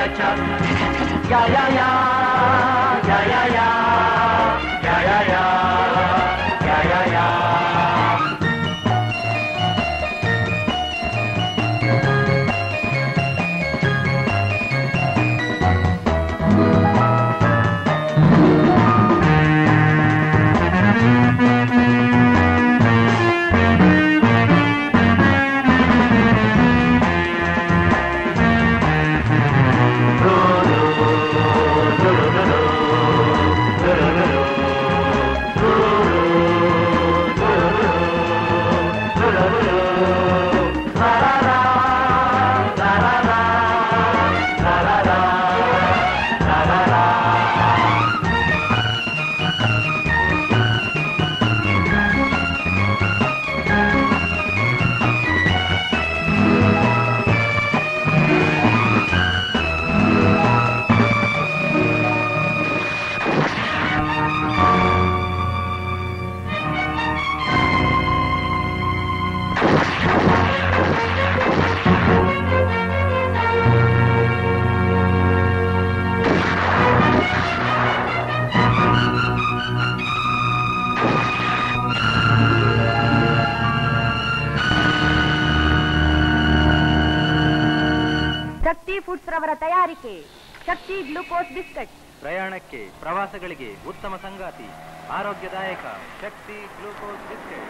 cha. Ya ya ya. Ya ya ya. Ya ya ya. Ya ya ya. Shakti foods ರವರ ತಯಾರಿಕೆ Shakti glucose biscuit ಪ್ರಯಾಣಕ್ಕೆ ಪ್ರವಾಸಗಳಿಗೆ ಉತ್ತಮ ಸಂಗಾತಿ ಆರೋಗ್ಯದಾಯಕ ಶಕ್ತಿ ಗ್ಲೂಕೋಸ್ ಬಿಸ್ಕೆಟ್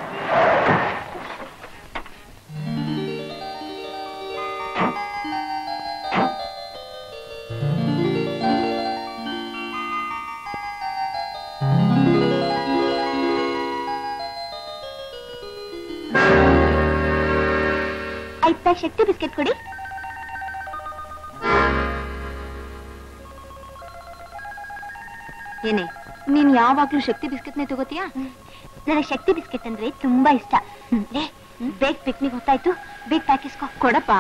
ಐದು ಪ್ಯಾಕ್ ಶಕ್ತಿ ಬಿಸ್ಕೆಟ್ ಕೊಡಿ ಏನೇ ನೀನ್ ಯಾವಾಗ್ಲೂ ಶಕ್ತಿ ಬಿಸ್ಕೆಟ್ನೇ ತಗೋತೀಯಾ ನನಗೆ ಶಕ್ತಿ ಬಿಸ್ಕೆಟ್ ಅಂದ್ರೆ ತುಂಬಾ ಇಷ್ಟ ಲೇ, ಬೇಗ ಪಿಕ್ನಿಕ್ ಹೊತ್ತಾಯ್ತು ಬೇಗ ಪ್ಯಾಕಿಸ್ಕೊ ಕೊಡಪ್ಪ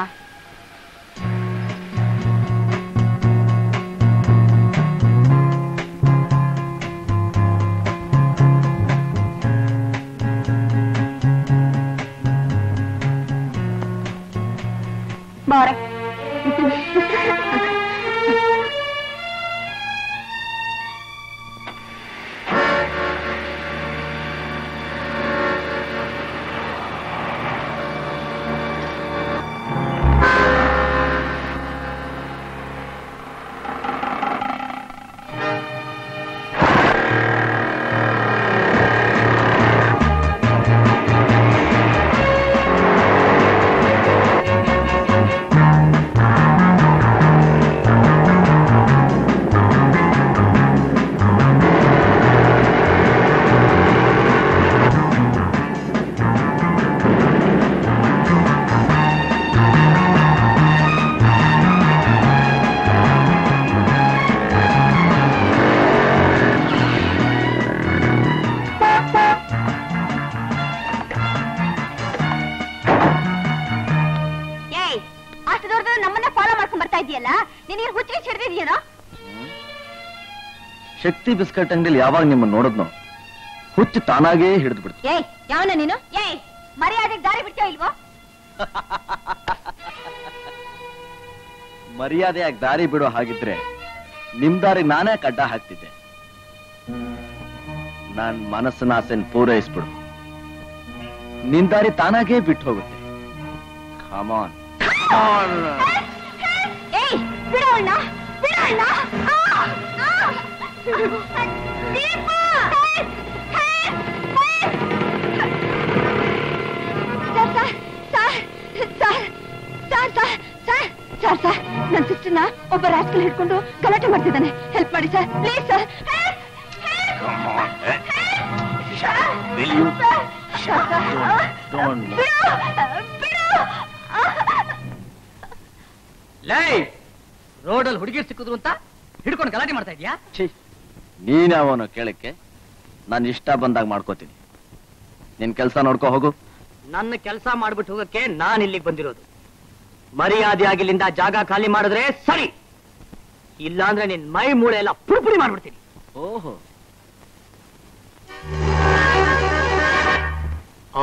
ಬಾರೆ ಏಯ್ ಅಷ್ಟು ದೂರದಲ್ಲಿ ನಮ್ಮನ್ನ ಫಾಲೋ ಮಾಡ್ಕೊಂಡ್ ಬರ್ತಾ ಇದೆಯಲ್ಲ ನಿನಗೆ ಹುಚ್ಚಿ ಹಿಡಿದಿದ್ಯೇನೋ ಶಕ್ತಿ ಬಿಸ್ಕಟ್ ಅಂಗಡಿಲಿ ಯಾವಾಗ ನಿಮ್ಮನ್ನ ನೋಡಿದ್ನೋ ಹುಚ್ಚು ತಾನಾಗೇ ಹಿಡಿದು ಬಿಡ್ತು ಏಯ್ ಯಾವನ ನೀನು ಏಯ್ ಮರ್ಯಾದೆಗೆ ದಾರಿ ಬಿಡ್ತೀಯೋ ಇಲ್ವೋ ಮರ್ಯಾದೆಯಾಗಿ ದಾರಿ ಬಿಡೋ ಹಾಗಿದ್ರೆ ನಿಮ್ ದಾರಿ ನಾನೇ ಕಡ್ಡ ಹಾಕ್ತಿದ್ದೆ ನಾನ್ ಮನಸ್ಸಿನ ಆಸೆನ್ ಪೂರೈಸ್ಬಿಡು ನಿನ್ ದಾರಿ ತಾನಾಗೇ ಬಿಟ್ಟು ಹೋಗುತ್ತೆ ಕಮಾನ್ ಏಯ್ ಬಿಡೋಣ ಬಿಡೋಣ Deepa sir sir sir sir sir ನನ್ನ ಸಿಸ್ಟರ್ನ ಒಬ್ಬ ರಾಜಕೀಯ ಹಿಡ್ಕೊಂಡು ಗಲಾಟೆ ಮಾಡ್ತಿದ್ದಾನೆ ಹೆಲ್ಪ್ ಮಾಡಿ ಸರ್ ಪ್ಲೀಸ್ ಸರ್ ಲೈ ರೋಡಲ್ಲಿ ಹುಡುಗಿರ್ ಸಿಕ್ಕಿದ್ರು ಅಂತ ಹಿಡ್ಕೊಂಡು ಗಲಾಟೆ ಮಾಡ್ತಾ ಇದೀಯಾ ನೀನ್ಯಾವನು ಕೇಳಕ್ಕೆ ನಾನು ಇಷ್ಟ ಬಂದಾಗ ಮಾಡ್ಕೋತೀನಿ ನಿನ್ ಕೆಲಸ ನೋಡ್ಕೋ ಹೋಗು ನನ್ನ ಕೆಲಸ ಮಾಡ್ಬಿಟ್ಟು ಹೋಗಕ್ಕೆ ನಾನ್ ಇಲ್ಲಿಗೆ ಬಂದಿರೋದು ಮರ್ಯಾದೆಯಾಗಿ ಇಲ್ಲಿಂದ ಜಾಗ ಖಾಲಿ ಮಾಡಿದ್ರೆ ಸರಿ ಇಲ್ಲಾಂದ್ರೆ ನಿನ್ ಮೈ ಮೂಳೆ ಎಲ್ಲ ಪುಡಿಪುಡಿ ಮಾಡ್ಬಿಡ್ತೀನಿ ಓಹೋ ಓ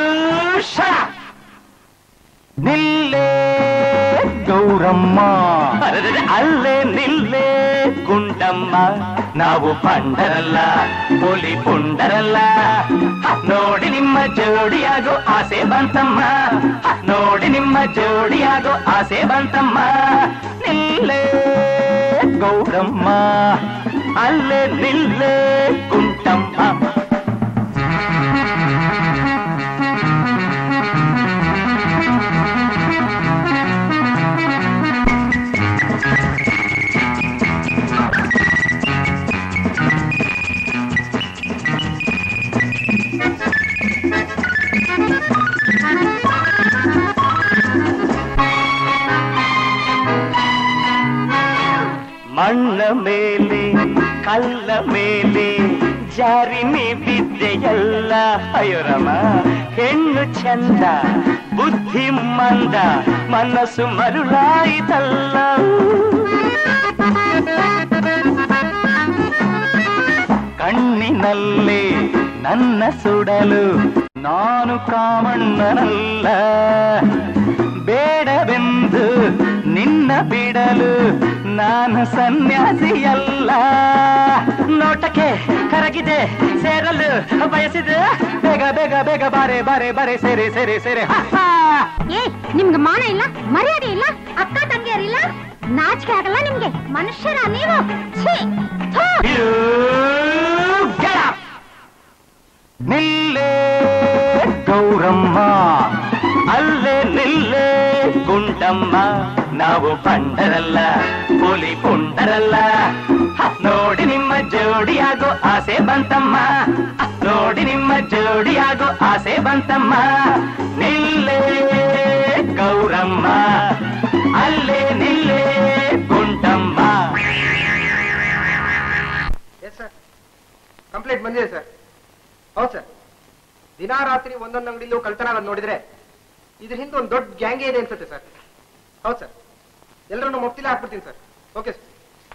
ಗೌರಮ್ಮ ಅಲ್ಲೇ ನಿಲ್ಲೇ ಗುಂಡಮ್ಮ ನಾವು ಪಂಡರಲ್ಲ ಪೊಲಿ ಪುಂಡರಲ್ಲ ನೋಡಿ ನಿಮ್ಮ ಜೋಡಿಯಾಗೋ ಆಸೆ ಬಂತಮ್ಮ ನೋಡಿ ನಿಮ್ಮ ಜೋಡಿಯಾಗೋ ಆಸೆ ಬಂತಮ್ಮ ನಿಲ್ಲೇ ಗೌರಮ್ಮ ಅಲ್ಲೇ ನಿಲ್ಲೇ ಗುಂಡಮ್ಮ ಮಣ್ಣ ಮೇಲೆ ಕಲ್ಲ ಮೇಲೆ ಜಾರಿ ನೀ ಬಿದ್ದೆಯಲ್ಲ ಅಯ್ಯೋರಮ ಹೆಣ್ಣು ಚಂದ ಬುದ್ಧಿ ಮಂದ ಮನಸ್ಸು ಮರುಳಾಯಿತಲ್ಲ ಕಣ್ಣಿನಲ್ಲಿ ನನ್ನ ಸುಡಲು ನಾನು ಕಾಮಣ್ಣನಲ್ಲ ಬೇಡವೆಂದು ನಿನ್ನ ಬಿಡಲು ನಾನು ಸನ್ಯಾಸಿಯಲ್ಲ ನೋಟಕ್ಕೆ ಕರಗಿದೆ ಸೇರಲು ಬಯಸಿದೆ ಬೇಗ ಬೇಗ ಬೇಗ ಬಾರೆ ಬಾರೆ ಬಾರೆ ಸೇರೆ ಸೇರೆ ಸೇರೆ ಹ, ಹ. ಏ ನಿಮ್ಗೆ ಮಾನ ಇಲ್ಲ ಮರ್ಯಾದೆ ಇಲ್ಲ ಅಕ್ಕ ತಂಗಿಯರಿಲ್ಲ ನಾಚಿಕೆ ಆಗಲ್ಲ ನಿಮ್ಗೆ ಮನುಷ್ಯರ ನೀವು ಛೀ, ಥು. You get up! ನಿಲ್ಲೇ ಗೌರಮ್ಮ ಅಲ್ಲೇ ನಿಲ್ಲೇ ಗುಂಡಮ್ಮ ನಾವು ಪಂಡರಲ್ಲ ಪುಲಿ ಪುಂಡರಲ್ಲ ಹ, ನೋಡಿ ನಿಮ್ಮ ಜೋಡಿಯಾಗೋ ಆಸೆ ಬಂತಮ್ಮ ಹ, ನೋಡಿ ನಿಮ್ಮ ಜೋಡಿಯಾಗೋ ಆಸೆ ಬಂತಮ್ಮ ನಿಲ್ಲೇ ಗೌರಮ್ಮ ಅಲ್ಲೇ ನಿಲ್ಲೇ ಗುಂಡಮ್ಮ ಎಸ್ ಸರ್ ಕಂಪ್ಲೇಂಟ್ ಬಂದಿದೆ ಸರ್ ಹೌದು ಸರ್ ದಿನಾ ರಾತ್ರಿ ಒಂದೊಂದು ಅಂಗಡಿಲೂ ಕಳ್ತನ ಆಗೋದ್ ನೋಡಿದ್ರೆ ಇದ್ರ ಹಿಂದೆ ಒಂದು ದೊಡ್ಡ ಗ್ಯಾಂಗೇ ಇದೆ ಅನ್ಸುತ್ತೆ ಸರ್ ಹೌದು ಸರ್ ಎಲ್ಲರನ್ನು ಮೊಪ್ತಿಲೇ ಹಾಕ್ಬಿಡ್ತೀನಿ ಸರ್ ಓಕೆ ಸರ್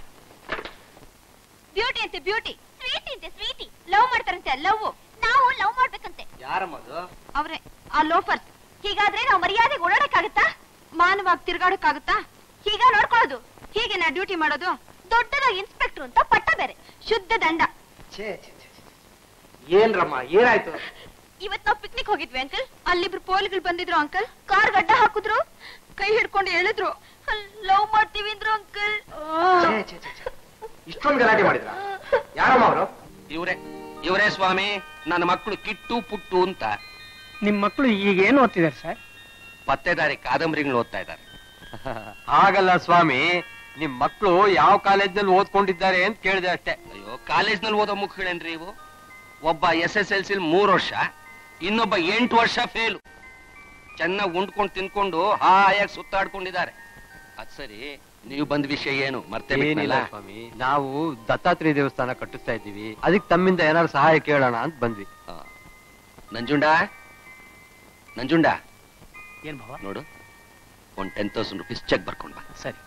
ಬ್ಯೂಟಿ ಅಂತೆ ಬ್ಯೂಟಿ ಸ್ವೀಟಿ ಅಂತೆ ಸ್ವೀಟಿ ಲವ್ ಮಾಡ್ತಾರಂತೆ ಲವ್ ನಾವು ಲವ್ ಮಾಡ್ಬೇಕಂತೆ ಯಾರಮ್ಮದು ಅವ್ರೆ ಆ ಲೋಫರ್ಸ್ ಹೀಗಾದ್ರೆ ನಾವು ಮರ್ಯಾದೆಗೆ ಓಡಾಡಕ್ಕಾಗತ್ತಾ ಮಾನವಾಗಿ ತಿರ್ಗಾಡಕ್ಕಾಗತ್ತಾ ಹೀಗ ನೋಡ್ಕೊಳ್ಳೋದು ಹೀಗೆ ನಾ ಡ್ಯೂಟಿ ಮಾಡೋದು ದೊಡ್ಡದಾಗಿ ಇನ್ಸ್ಪೆಕ್ಟರ್ ಅಂತ ಪಟ್ಟ ಬೇರೆ ಶುದ್ಧ ದಂಡ ಛೇ ಛೇ ಛೇ ಛೇ. ಏನ್ರಮ್ಮ ಏನಾಯ್ತು ಇವತ್ ನಾವು ಪಿಕ್ನಿಕ್ ಹೋಗಿದ್ವಿ ಅಂಕಲ್ ಅಲ್ಲಿಬ್ರು ಪೋಲಿಗಳು ಬಂದಿದ್ರು ಅಂಕಲ್ ಕಾರ್ ಗಡ್ಡ ಹಾಕಿದ್ರು ಕೈ ಹಿಡ್ಕೊಂಡು ಹೇಳಿದ್ರು ಲವ್ ಮಾಡ್ತೀವಿ ಅಂದ್ರು ಅಂಕಲ್ ಛೇ ಛೇ ಛೇ ಛೇ. ಇಷ್ಟೊಂದು ಗಲಾಟೆ ಮಾಡಿದ್ರ ಯಾರಮ್ಮ ಅವರು ಇವರೇ ಇವರೇ ಸ್ವಾಮಿ ನನ್ನ ಮಕ್ಕಳು ಕಿಟ್ಟು ಪುಟ್ಟು ಅಂತ ನಿಮ್ ಮಕ್ಕಳು ಈಗ ಏನು ಓದ್ತಿದಾರೆ ಸರ್ ಪತ್ತೆದಾರಿ ಕಾದಂಬರಿಗಳು ಓದ್ತಾ ಇದ್ದಾರೆ ಹಾಗಲ್ಲ ಸ್ವಾಮಿ ನಿಮ್ ಮಕ್ಕಳು ಯಾವ ಕಾಲೇಜ್ನಲ್ಲಿ ಓದ್ಕೊಂಡಿದ್ದಾರೆ ಅಂತ ಕೇಳಿದೆ ಅಷ್ಟೇ ಅಯ್ಯೋ ಕಾಲೇಜ್ನಲ್ಲಿ ಓದೋ ಮುಖಗಳೇನ್ರಿ ಇವು ಒಬ್ಬ ಎಸ್ ಎಸ್ ಎಲ್ ಸಿಲ್ ಮೂರ್ ವರ್ಷ ಇನ್ನೊಬ್ಬ ಎಂಟು ವರ್ಷ ಫೇಲು ಚೆನ್ನಾಗಿ ಉಂಡ್ಕೊಂಡು ತಿನ್ಕೊಂಡು ಹಾಯಾಗಿ ಸುತ್ತಾಡ್ಕೊಂಡಿದ್ದಾರೆ ಅದ್ ಸರಿ ನೀವು ಬಂದ ವಿಷಯ ಏನು ಮರ್ತೇ ಏನಿಲ್ಲ ಬಿಟ್ನಲ್ಲ? ಸ್ವಾಮಿ ನಾವು ದತ್ತಾತ್ರೇಯ ದೇವಸ್ಥಾನ ಕಟ್ಟಿಸ್ತಾ ಇದ್ದೀವಿ ಅದಕ್ಕೆ ತಮ್ಮಿಂದ ಏನಾದ್ರು ಸಹಾಯ ಕೇಳೋಣ ಅಂತ ಬಂದ್ವಿ ಆ. ನಂಜುಂಡ ನಂಜುಂಡ ಏನ್ ಭಾವ ನೋಡು ಒಂದ್ ಟೆನ್ ತೌಸಂಡ್ ರುಪೀಸ್ ಚೆಕ್ ಬರ್ಕೊಂಡ್ ಬಾ ಸರಿ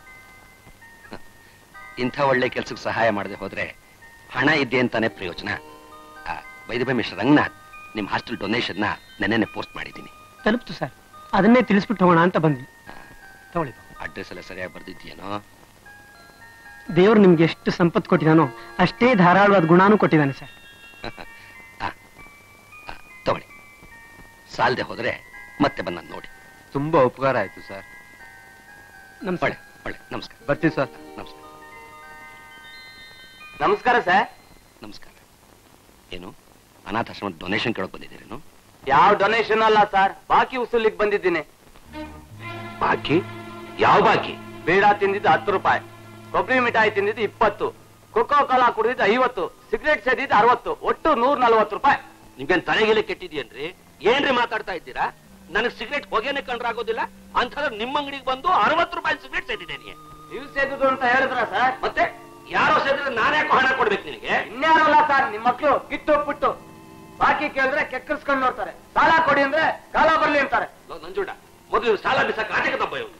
ಇಂಥ ಒಳ್ಳೆ ಕೆಲ್ಸಕ್ಕೆ ಸಹಾಯ ಮಾಡದೆ ಹೋದ್ರೆ ಹಣ ಇದ್ದೆ ಅಂತಾನೆ ಪ್ರಯೋಜನ ವೈದ್ಯ ಮಿಸ್ಟರ್ ರಂಗನಾಥ್ ನಿಮ್ ಹಾಸ್ಟೆಲ್ ಡೊನೇಷನ್ ನೆನ್ನೆನೆ ಪೋಸ್ಟ್ ಮಾಡಿದ್ದೀನಿ ತಲುಪ್ತು ಸರ್ ಅದನ್ನೇ ತಿಳಿಸ್ಬಿಟ್ಟು ಹೋಗೋಣ ಅಂತ ಬಂದ್ವಿ ತಗೊಳ್ಳಿ ಭಾವ. ಅಡ್ರೆಸ್ ಎಲ್ಲ ಸರಿಯಾಗಿ ಬರ್ದಿದ್ಯೇನೋ ದೇವ್ರು ನಿಮ್ಗೆ ಎಷ್ಟು ಸಂಪತ್ತು ಕೊಟ್ಟಿದಾನೋ ಅಷ್ಟೇ ಧಾರಾಳವಾದ ಗುಣಾನು ಕೊಟ್ಟಿದ್ದಾನೆ ಸರ್ ಆ, ಆ, ತಗೊಳ್ಳಿ ಸಾಲದೆ ಹೋದ್ರೆ ಮತ್ತೆ ಬಂದ ನೋಡಿ ತುಂಬಾ ಉಪಕಾರ ಆಯ್ತು ಸರ್ ನಮ್ ಒಳ್ಳೆ ಒಳ್ಳೆ ನಮಸ್ಕಾರ ಬರ್ತೀವಿ ಸರ್ ನಮಸ್ಕಾರ ನಮಸ್ಕಾರ ಸರ್ ನಮಸ್ಕಾರ ಏನು ಅನಾಥಾಶ್ರಮದ ಡೊನೇಷನ್ ಕೇಳೋಕ್ ಬಂದಿದ್ದೀರೇನು ಯಾವ ಡೊನೇಷನ್ ಅಲ್ಲ ಸರ್ ಬಾಕಿ ಉಸುಲಿಗೆ ಬಂದಿದ್ದೀನಿ ಬಾಕಿ ಯಾವ ಬಾಕಿ ಬೀಡ ತಿಂದಿದ್ದು ಹತ್ತು ರೂಪಾಯಿ ಕೊಬ್ಬರಿ ಮಿಠಾಯಿ ತಿಂದಿದ್ದು ಇಪ್ಪತ್ತು ಕೊಕೋ ಕೋಲಾ ಕುಡಿದಿದ್ದು ಐವತ್ತು ಸಿಗರೇಟ್ ಸೇದಿದ್ದು ಅರವತ್ತು ಒಟ್ಟು ನೂರ ನಲ್ವತ್ತು ರೂಪಾಯಿ ನಿಮ್ಗೇನ್ ತಲೆಗಿಲೆ ಕೆಟ್ಟಿದ್ಯೇನ್ರಿ ಏನ್ರಿ ಮಾತಾಡ್ತಾ ಇದ್ದೀರಾ ನನಗ್ ಸಿಗರೇಟ್ ಹೊಗೆನೆ ಕಂಡ್ರಾಗೋದಿಲ್ಲ ಅಂತಂದ್ರೆ ನಿಮ್ಮ ಅಂಗಡಿಗೆ ಬಂದು ಅರವತ್ತು ರೂಪಾಯಿ ಸಿಗರೇಟ್ ಸೇದಿದ್ದೇನೆ ನೀವು ಸೇದುದು ಅಂತ ಹೇಳಿದ್ರ ಸರ್ ಮತ್ತೆ ಯಾರೋ ಸೇದಿದ್ರೆ ನಾನ್ಯಾಕೆ ಹಣ ಕೊಡ್ಬೇಕು ನಿನಗೆ ಇನ್ಯಾರಲ್ಲ ಸರ್ ನಿಮ್ಮ ಮಕ್ಕಳು ಕಿತ್ತು ಪುಟ್ಟು ಬಾಕಿ ಕೇಳಿದ್ರೆ ಕೆಕ್ಕರ್ಸ್ಕೊಂಡು ನೋಡ್ತಾರೆ ಸಾಲ ಕೊಡಿ ಅಂದ್ರೆ ಕಾಲ ಬರ್ಲಿ ಅಂತಾರೆ ಲೋ, ನಂಜುಂಡ ಮೊದಲು ಸಾಲ ಬಿಸಾಕ ಆಟಕ್ಕೆ ತಪ್ಪ ಇವನು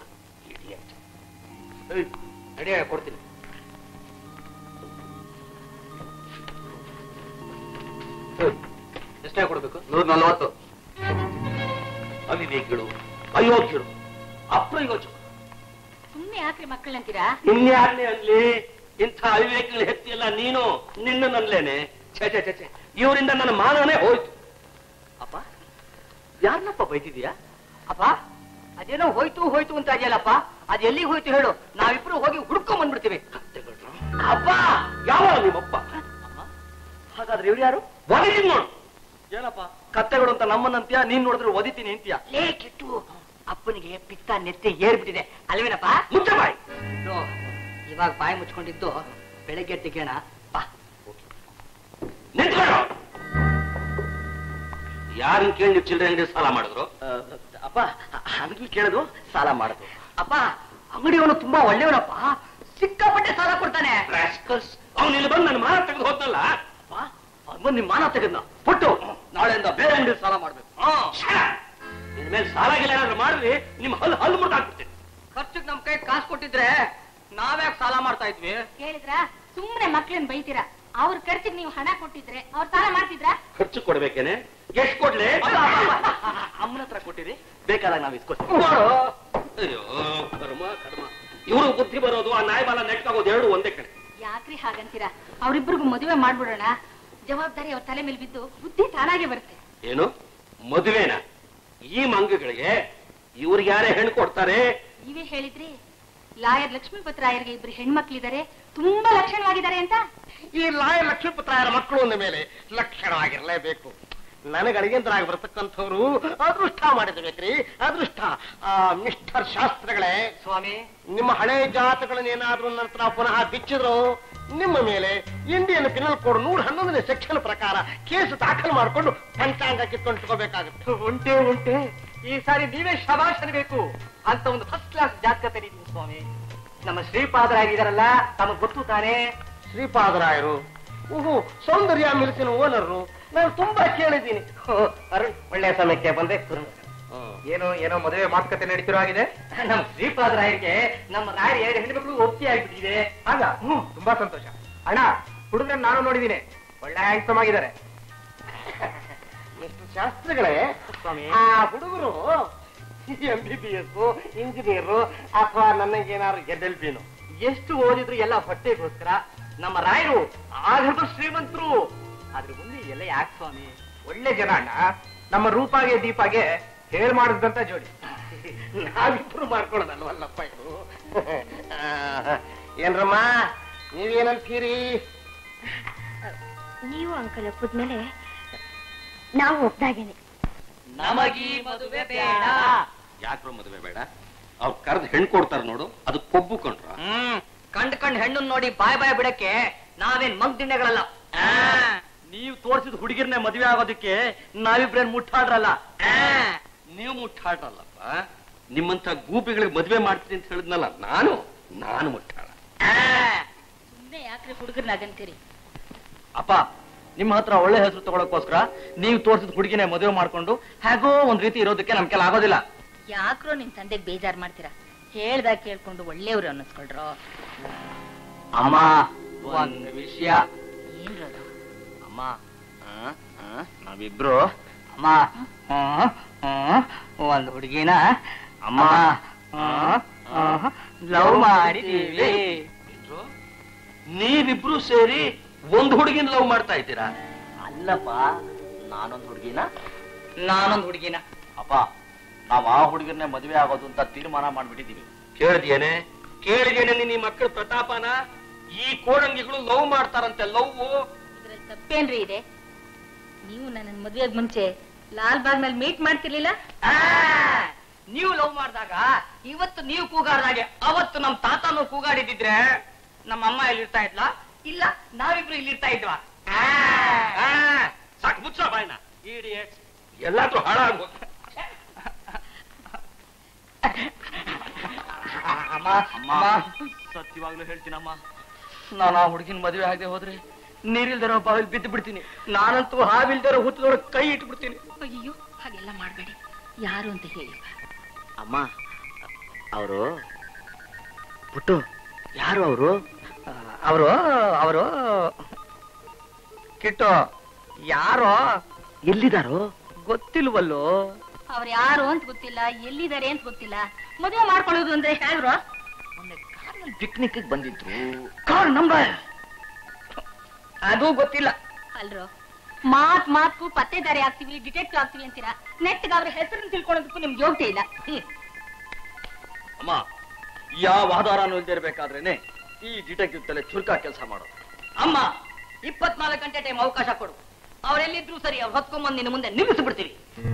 ನಡಿಯ ಕೊಡ್ತೀನಿ ಎಷ್ಟೇ ಕೊಡ್ಬೇಕು ನೂರ ನಲ್ವತ್ತು ಅವಿವೇಕಿಗಳು ಅಯೋಗ್ಯರು ಅಪ್ರಯೋಜಕ ಸುಮ್ನೆ ಯಾಕ್ರಿ ಮಕ್ಕಳಂತೀರಾ ಇನ್ಯಾರನೇ ಅನ್ಲಿ ಇಂಥ ಅವಿವೇಕಗಳ ಹೆತ್ತಿಯಲ್ಲ ನೀನು ನಿನ್ನ ನನ್ಲೇನೆ ಛೆ ಛೆ ಛೆ ಛೆ ಇವರಿಂದ ನನ್ನ ಮಾನವನೇ ಹೋಯ್ತು ಅಪ್ಪ ಯಾರನ್ನಪ್ಪ ಬೈತಿದ್ಯಾ ಅಪ್ಪ ಅದೇನೋ ಹೋಯ್ತು ಹೋಯ್ತು ಅಂತ ಇದೆಯಲ್ಲಪ್ಪ ಅದ್ ಎಲ್ಲಿಗೆ ಹೋಯ್ತು ಹೇಳು ನಾವಿಬ್ರು ಹೋಗಿ ಹುಡ್ಕೊಂಡ್ ಬಂದ್ಬಿಡ್ತೀವಿ ಅಪ್ಪ ಯಾವ ನಿಮ್ಮಪ್ಪ ಹಾಗಾದ್ರೆ ಇವ್ರು ಯಾರು ಒಳಗಿದ್ ನೋಡು ಏನಪ್ಪ ಕತ್ತೆಗಳು ಅಂತ ನಮ್ಮನ್ನಂತ್ಯ ನೀನ್ ನೋಡಿದ್ರೆ ಒದಿತೀನಿ ಅಂತೀಯ ಲೇ ಕೆಟ್ಟು ಅಪ್ಪನಿಗೆ ಪಿತ್ತ ನೆತ್ತೆ ಏರ್ಬಿಟ್ಟಿದೆ ಅಲ್ವೇನಪ್ಪ ಮುಚ್ಚ ಬಾಯ್ ಇದು, ಇವಾಗ ಬಾಯಿ ಮುಚ್ಕೊಂಡಿದ್ದು ಬೆಳಗ್ಗೆ ತೆಗೆಯೋಣ ಬಾ ನಿಂತ್ಕೊಳ್ಳೋ ಯಾರನ್ನ ಕೇಳಿ ನೀವು ಚಿಲ್ಲರೆ ಅಂಗಡಿ ಸಾಲ ಮಾಡಿದ್ರು ಅಪ್ಪ ಅಂಗಡಿ ಕೇಳೋದು ಸಾಲ ಮಾಡೋದು ಅಪ್ಪ ಅಂಗಡಿಯವನು ತುಂಬಾ ಒಳ್ಳೆಯವನಪ್ಪ ಸಿಕ್ಕಾಪಟ್ಟೆ ಸಾಲ ಕೊಡ್ತಾನೆ ಅವನು ಇಲ್ಲಿ ಬಂದು ನನ್ನ ಮಾನ ತೆಗೆದು ಹೋದ್ನಲ್ಲ ಅಪ್ಪ ಅವ್ನ್ ಬಂದ್ ನಿಮ್ ಮಾನ ತೆಗೆದ್ನ ಪುಟ್ಟು ನಾಳೆಯಿಂದ ಬೇರೆ ಅಂಗಡಿ ಸಾಲ ಮಾಡ್ಬೇಕು ಇನ್ಮೇಲೆ ಸಾಲ ಗಿಲ ಏನಾದ್ರು ಮಾಡಿದ್ರಿ ನಿಮ್ಮ ಹಲ್ಲು ಹಲ್ಲು ಮುರಿದಾಕ್ಬಿಡ್ತೀನಿ ಖರ್ಚಿಗೆ ನಮ್ ಕೈ ಕಾಸು ಕೊಟ್ಟಿದ್ರೆ ನಾವ್ಯಾಕೆ ಸಾಲ ಮಾಡ್ತಾ ಇದ್ವಿ ಕೇಳಿದ್ರ ಸುಮ್ನೆ ಮಕ್ಳನ್ ಬೈತೀರಾ ಅವ್ರ ಖರ್ಚಿಗೆ ನೀವು ಹಣ ಕೊಟ್ಟಿದ್ರೆ ಅವ್ರ ಸಾಲ ಮಾಡ್ತಿದ್ರಾ ಖರ್ಚು ಕೊಡ್ಬೇಕೇನೆ ಎಷ್ಟು ಕೊಡ್ಲಿ ಅಮ್ಮನ ಹತ್ರ ಕೊಟ್ಟಿರಿ ಬೇಕಾದಾಗ ನಾವ್ ಇಸ್ಕೊಡ್ತೀವಿ ಅಯ್ಯೋ ಕರ್ಮ ಕರ್ಮ ಇವರು ಬುದ್ಧಿ ಬರೋದು ಆ ನಾಯಿ ಬಾಲ ನೆಟ್ಕಾಗೋದು ಎರಡು ಒಂದೇ ಕಡೆ ಯಾಕ್ರಿ ಹಾಗಂತೀರಾ ಅವ್ರಿಬ್ರಿಗೂ ಮದುವೆ ಮಾಡ್ಬಿಡೋಣ ಜವಾಬ್ದಾರಿ ಅವ್ರ ತಲೆ ಮೇಲೆ ಬಿದ್ದು ಬುದ್ಧಿ ತಾನಾಗೆ ಬರುತ್ತೆ ಏನು ಮದುವೆನ ಈ ಮಂಗಗಳಿಗೆ ಇವ್ರಿಗೆ ಯಾರೇ ಹೆಣ್ಣು ಕೊಡ್ತಾರೆ ನೀವೇ ಹೇಳಿದ್ರಿ ಲಾಯರ್ ಲಕ್ಷ್ಮೀಪತರಾಯರ್ಗೆ ಇಬ್ರು ಹೆಣ್ಮಕ್ಳಿದ್ದಾರೆ ತುಂಬಾ ಲಕ್ಷಣವಾಗಿದ್ದಾರೆ ಅಂತ ಈ ಲಾಯ ಲಕ್ಷ್ಮೀಪುತ್ರಾಯರ ಮಕ್ಕಳು ಅಂದ ಮೇಲೆ ಲಕ್ಷಣವಾಗಿರ್ಲೇಬೇಕು ನನಗಳಿಗೆಂತರಾಗಿ ಬರತಕ್ಕಂಥವ್ರು ಅದೃಷ್ಟ ಮಾಡಿದ್ಬೇಕ್ರಿ ಅದೃಷ್ಟ ಆ, ಮಿಸ್ಟರ್ ಶಾಸ್ತ್ರಗಳೇ ಸ್ವಾಮಿ ನಿಮ್ಮ ಹಳೆ ಜಾತಗಳನ್ನೇನಾದ್ರೂ ನನ್ನ ಹತ್ರ ಪುನಃ ಬಿಚ್ಚಿದ್ರು ನಿಮ್ಮ ಮೇಲೆ ಇಂಡಿಯನ್ ಪಿನಲ್ ಕೋಡ್ ನೂರ ಹನ್ನೊಂದನೇ ಸೆಕ್ಷನ್ ಪ್ರಕಾರ ಕೇಸು ದಾಖಲು ಮಾಡಿಕೊಂಡು ಪಂಚಾಂಗ ಕಿತ್ಕೊಂಡು ತಗೋಬೇಕಾಗುತ್ತೆ ಉಂಟೆ ಉಂಟೆ ಈ ಸಾರಿ ನೀವೇ ಶಬಾಷ್ ಅನ್ಬೇಕು ಅಂತ ಒಂದು ಫಸ್ಟ್ ಕ್ಲಾಸ್ ಜಾತಕ ತೆರೀತೀನಿ ಸ್ವಾಮಿ ನಮ್ಮ ಶ್ರೀಪಾದರಾಗಿದಾರಲ್ಲ ತಮಗ್ ಗೊತ್ತು ತಾನೇ ಶ್ರೀಪಾದರಾಯರು ಓಹೋ ಸೌಂದರ್ಯ ಮಿಲ್ಸಿನ ಓನರು ನಾನು ತುಂಬಾ ಕೇಳಿದ್ದೀನಿ ಓ, ಅರುಣ್ ಒಳ್ಳೆಯ ಸಮಯಕ್ಕೆ ಬಂದೆ ಏನು ಏನೋ ಮದುವೆ ಮಾತುಕತೆ ನಡೀತಿರೋ ಆಗಿದೆ ನಮ್ಮ ಶ್ರೀಪಾದರಾಯರಿಗೆ ನಮ್ಮ ರಾಯರ ಎರಡು ಹೆಣ್ಮಕ್ಳು ಒಪ್ಪಿಗೆ ಆಗ್ಬಿಟ್ಟಿದೆ ಆಗ ಹ್ಮ್ ತುಂಬಾ ಸಂತೋಷ ಅಣ್ಣ ಹುಡುಗರನ್ನ ನಾನು ನೋಡಿದ್ದೀನಿ ಒಳ್ಳೆ ಹ್ಯಾಂಡ್ಸಮ್ ಆಗಿದ್ದಾರೆ ಮಿಸ್ಟರ್ ಶಾಸ್ತ್ರಿಗಳೇ ಸ್ವಾಮಿ ಆ ಹುಡುಗರು M B B S engineer ಅಥವಾ ನನಗೇನಾದ್ರು ಎಲ್ ಎಲ್ ಪಿನು ಎಷ್ಟು ಓದಿದ್ರು ಎಲ್ಲ ಹೊಟ್ಟೆಗೋಸ್ಕರ ನಮ್ಮ ರಾಯರು ಆಗರ್ಭ ಶ್ರೀಮಂತರು ಅದ್ರ ಮುಂದೆ ಎಲ್ಲ ಯಾಕೆ ಸ್ವಾಮಿ ಒಳ್ಳೆ ಜನ ಅಣ್ಣ ನಮ್ಮ ರೂಪಾಗೆ ದೀಪಾಗೆ ಹೇಳ್ ಮಾಡಿದಂತ ಜೋಡಿ ನಾವಿಬ್ರು ಮಾಡ್ಕೊಳ್ಳೋದಲ್ವಲ್ಲಪ್ಪ ಇದು ಆ, ಏನ್ರಮ್ಮ ನೀವೇನಂತೀರಿ ನೀವು ಅಂಕಲ್ ಒಪ್ಪದ್ಮೇಲೆ ನಾವು ಒಪ್ದಾಗೇನೆ ನಮಗೀ ಮದುವೆ ಬೇಡ ಯಾಕ್ರೋ ಮದುವೆ ಬೇಡ ಅವ್ರು ಕರೆದು ಹೆಣ್ಣು ಕೊಡ್ತಾರೆ ನೋಡು ಅದು ಕೊಬ್ಬು ಕೊಂಡ್ರ ಹ್ಮ್ ಕಂಡ್ ಕಂಡ್ ಹೆಣ್ಣನ್ ನೋಡಿ ಬಾಯ್ ಬಾಯ್ ಬಿಡಕ್ಕೆ ನಾವೇನ್ ಮಂಗ್ ದಿಣ್ಣೆಗಳಲ್ಲ ನೀವು ತೋರಿಸಿದ ಹುಡುಗಿರ್ನೆ ಮದುವೆ ಆಗೋದಕ್ಕೆ ನಾವಿಬ್ರೇನ್ ಮುಟ್ಟಾಡ್ರಲ್ಲ ನೀವು ಮುಟ್ಟಾಡ್ರಲ್ಲಪ್ಪ ನಿಮ್ಮಂತ ಗೂಪಿಗಳಿಗೆ ಮದುವೆ ಮಾಡ್ತೀನಿ ಅಂತ ಹೇಳಿದ್ನಲ್ಲ ನಾನು ನಾನು ಮುಟ್ಟಾಳ ಸುಮ್ನೆ ಯಾಕ್ರಿ ಹುಡುಗರ್ನಾಗಂತೀರಿ ಅಪ್ಪ ನಿಮ್ಮ ಹತ್ರ ಒಳ್ಳೆ ಹೆಸರು ತಗೊಳಕ್ಕೋಸ್ಕರ ನೀವು ತೋರಿಸಿದ ಹುಡುಗಿನೇ ಮದುವೆ ಮಾಡ್ಕೊಂಡು ಹೇಗೋ ಒಂದ್ ರೀತಿ ಇರೋದಕ್ಕೆ ನಮ್ ಕೆಲ ಆಗೋದಿಲ್ಲ ಯಾಕ್ರೋ ನಿಮ್ ತಂದೆಗ್ ಬೇಜಾರ್ ಮಾಡ್ತೀರಾ ಹೇಳ್ದಾಗ ಕೇಳ್ಕೊಂಡು ಒಳ್ಳೆಯವ್ರು ಅನ್ನಿಸ್ಕೊಳ್ರೋ ಅಮ್ಮ ಒಂದ್ ವಿಷಯ ಏನ್ರದು ಅಮ್ಮ ಆ, ಆ, ನಾವಿಬ್ರು ಅಮ್ಮ ಆ, ಆ, ಒಂದ್ ಹುಡುಗಿನ ಅಮ್ಮ ಲವ್ ಮಾಡಿದೀವಿ ನೀವಿಬ್ರು ಸೇರಿ ಒಂದ್ ಹುಡುಗಿನ ಲವ್ ಮಾಡ್ತಾ ಇದ್ದೀರಾ ಅಲ್ಲಪ್ಪ ನಾನೊಂದ್ ಹುಡುಗಿನ ನಾನೊಂದ್ ಹುಡುಗಿನ ಅಪ್ಪ ನಾವ್ ಆ ಹುಡುಗರನ್ನೇ ಮದುವೆ ಆಗೋದು ಅಂತ ತೀರ್ಮಾನ ಮಾಡ್ಬಿಟ್ಟಿದೀವಿ ಕೇಳಿದ್ಯೇನೆ ಕೇಳಿದ್ಯೇನೆ ನಿನ್ನ ಈ ಮಕ್ಕಳ ಪ್ರತಾಪನ ಈ ಕೋಡಂಗಿಗಳು ಲವ್ ಮಾಡ್ತಾರಂತೆ ಲವ್ ಇದ್ರಲ್ಲಿ ತಪ್ಪೇನ್ರಿ ಇದೆ ನೀವು ನನ್ನ ಮದುವೆಗ್ ಮುಂಚೆ ಲಾಲ್ ಬಾಗ್ ನಲ್ಲಿ ಮೀಟ್ ಮಾಡ್ತಿರ್ಲಿಲ್ಲ ಆ, ನೀವು ಲವ್ ಮಾಡಿದಾಗ ಇವತ್ತು ನೀವು ಕೂಗಾಡ್ದಾಗೆ ಅವತ್ತು ನಮ್ ತಾತನು ಕೂಗಾಡಿದಿದ್ರೆ ನಮ್ಮ ಅಮ್ಮ ಇಲ್ಲಿರ್ತಾ ಇದ್ಲಾ ಇಲ್ಲ ನಾವಿಬ್ರು ಇಲ್ಲಿರ್ತಾ ಇದ್ವಾ ಆ, ಆ, ಸಾಕು ಮುಚ್ಚ ಬಾಯ್ನ ಇಡಿಯಟ್ ಎಲ್ಲಾದ್ರೂ ಹಾಳಾಗ್ ಅಮ್ಮ ಅಮ್ಮ ಸತ್ಯವಾಗ್ಲೂ ಹೇಳ್ತೀನಮ್ಮ ನಾನು ಆ ಹುಡುಗಿನ ಮದುವೆ ಆಗದೆ ಹೋದ್ರೆ ನೀರಿಲ್ದಿರೋ ಬಾವಿಲ್ ಬಿದ್ದು ಬಿಡ್ತೀನಿ ನಾನಂತೂ ಹಾವಿಲ್ದಿರೋ ಹುತ್ತದೊಳಗೆ ಕೈ ಇಟ್ಬಿಡ್ತೀನಿ ಅಯ್ಯೋ ಹಾಗೆಲ್ಲ ಮಾಡ್ಬೇಡಿ ಯಾರು ಅಂತ ಹೇಳಿ ಅಮ್ಮ ಅವರು ಪುಟ್ಟು ಯಾರು ಅವರು ಅವರು ಅವರು ಕಿಟ್ಟು ಯಾರೋ ಎಲ್ಲಿದಾರೋ ಗೊತ್ತಿಲ್ವಲ್ಲೋ ಅವ್ರು ಯಾರು ಅಂತ ಗೊತ್ತಿಲ್ಲ ಎಲ್ಲಿದ್ದಾರೆ ಅಂತ ಗೊತ್ತಿಲ್ಲ ಮದುವೆ ಮಾಡ್ಕೊಳ್ಳೋದು ಅಂದ್ರೆ ಹೇಗ್ರೋ ಪಿಕ್ನಿಕ್ ಬಂದಿದ್ರು ಕಾರ್ ನಂಬರ್ ಅದು ಗೊತ್ತಿಲ್ಲ ಅಲ್ರೋ ಮಾತ್ ಮಾತ್ಕು ಪತ್ತೆದಾರಿ ಆಗ್ತೀವಿ ಡಿಟೆಕ್ಟಿವ್ ಆಗ್ತೀವಿ ಅಂತೀರಾ ನೆಟ್ಗೆ ಅವ್ರ ಹೆಸರನ್ನು ತಿಳ್ಕೊಳ್ಳೋದಕ್ಕೂ ನಿಮ್ಗೆ ಯೋಗ್ಯತೆ ಇಲ್ಲ ಹ್ಮ್ ಅಮ್ಮ ಯಾವ ಆಧಾರನೂ ಇಲ್ದಿರ್ಬೇಕಾದ್ರೇನೆ ಈ ಡಿಟೆಕ್ಟಿವ್ ತಲೆ ಚುರುಕಾ ಕೆಲಸ ಮಾಡೋದು ಅಮ್ಮ ಇಪ್ಪತ್ನಾಲ್ಕು ಗಂಟೆ ಟೈಮ್ ಅವಕಾಶ ಕೊಡು ಅವರೆಲ್ಲಿದ್ರು ಸರಿ ಅವ್ರು ಹೊತ್ಕೊಂಬಂದು ನಿನ್ನ ಮುಂದೆ ನಿಲ್ಲಿಸ್ಬಿಡ್ತೀವಿ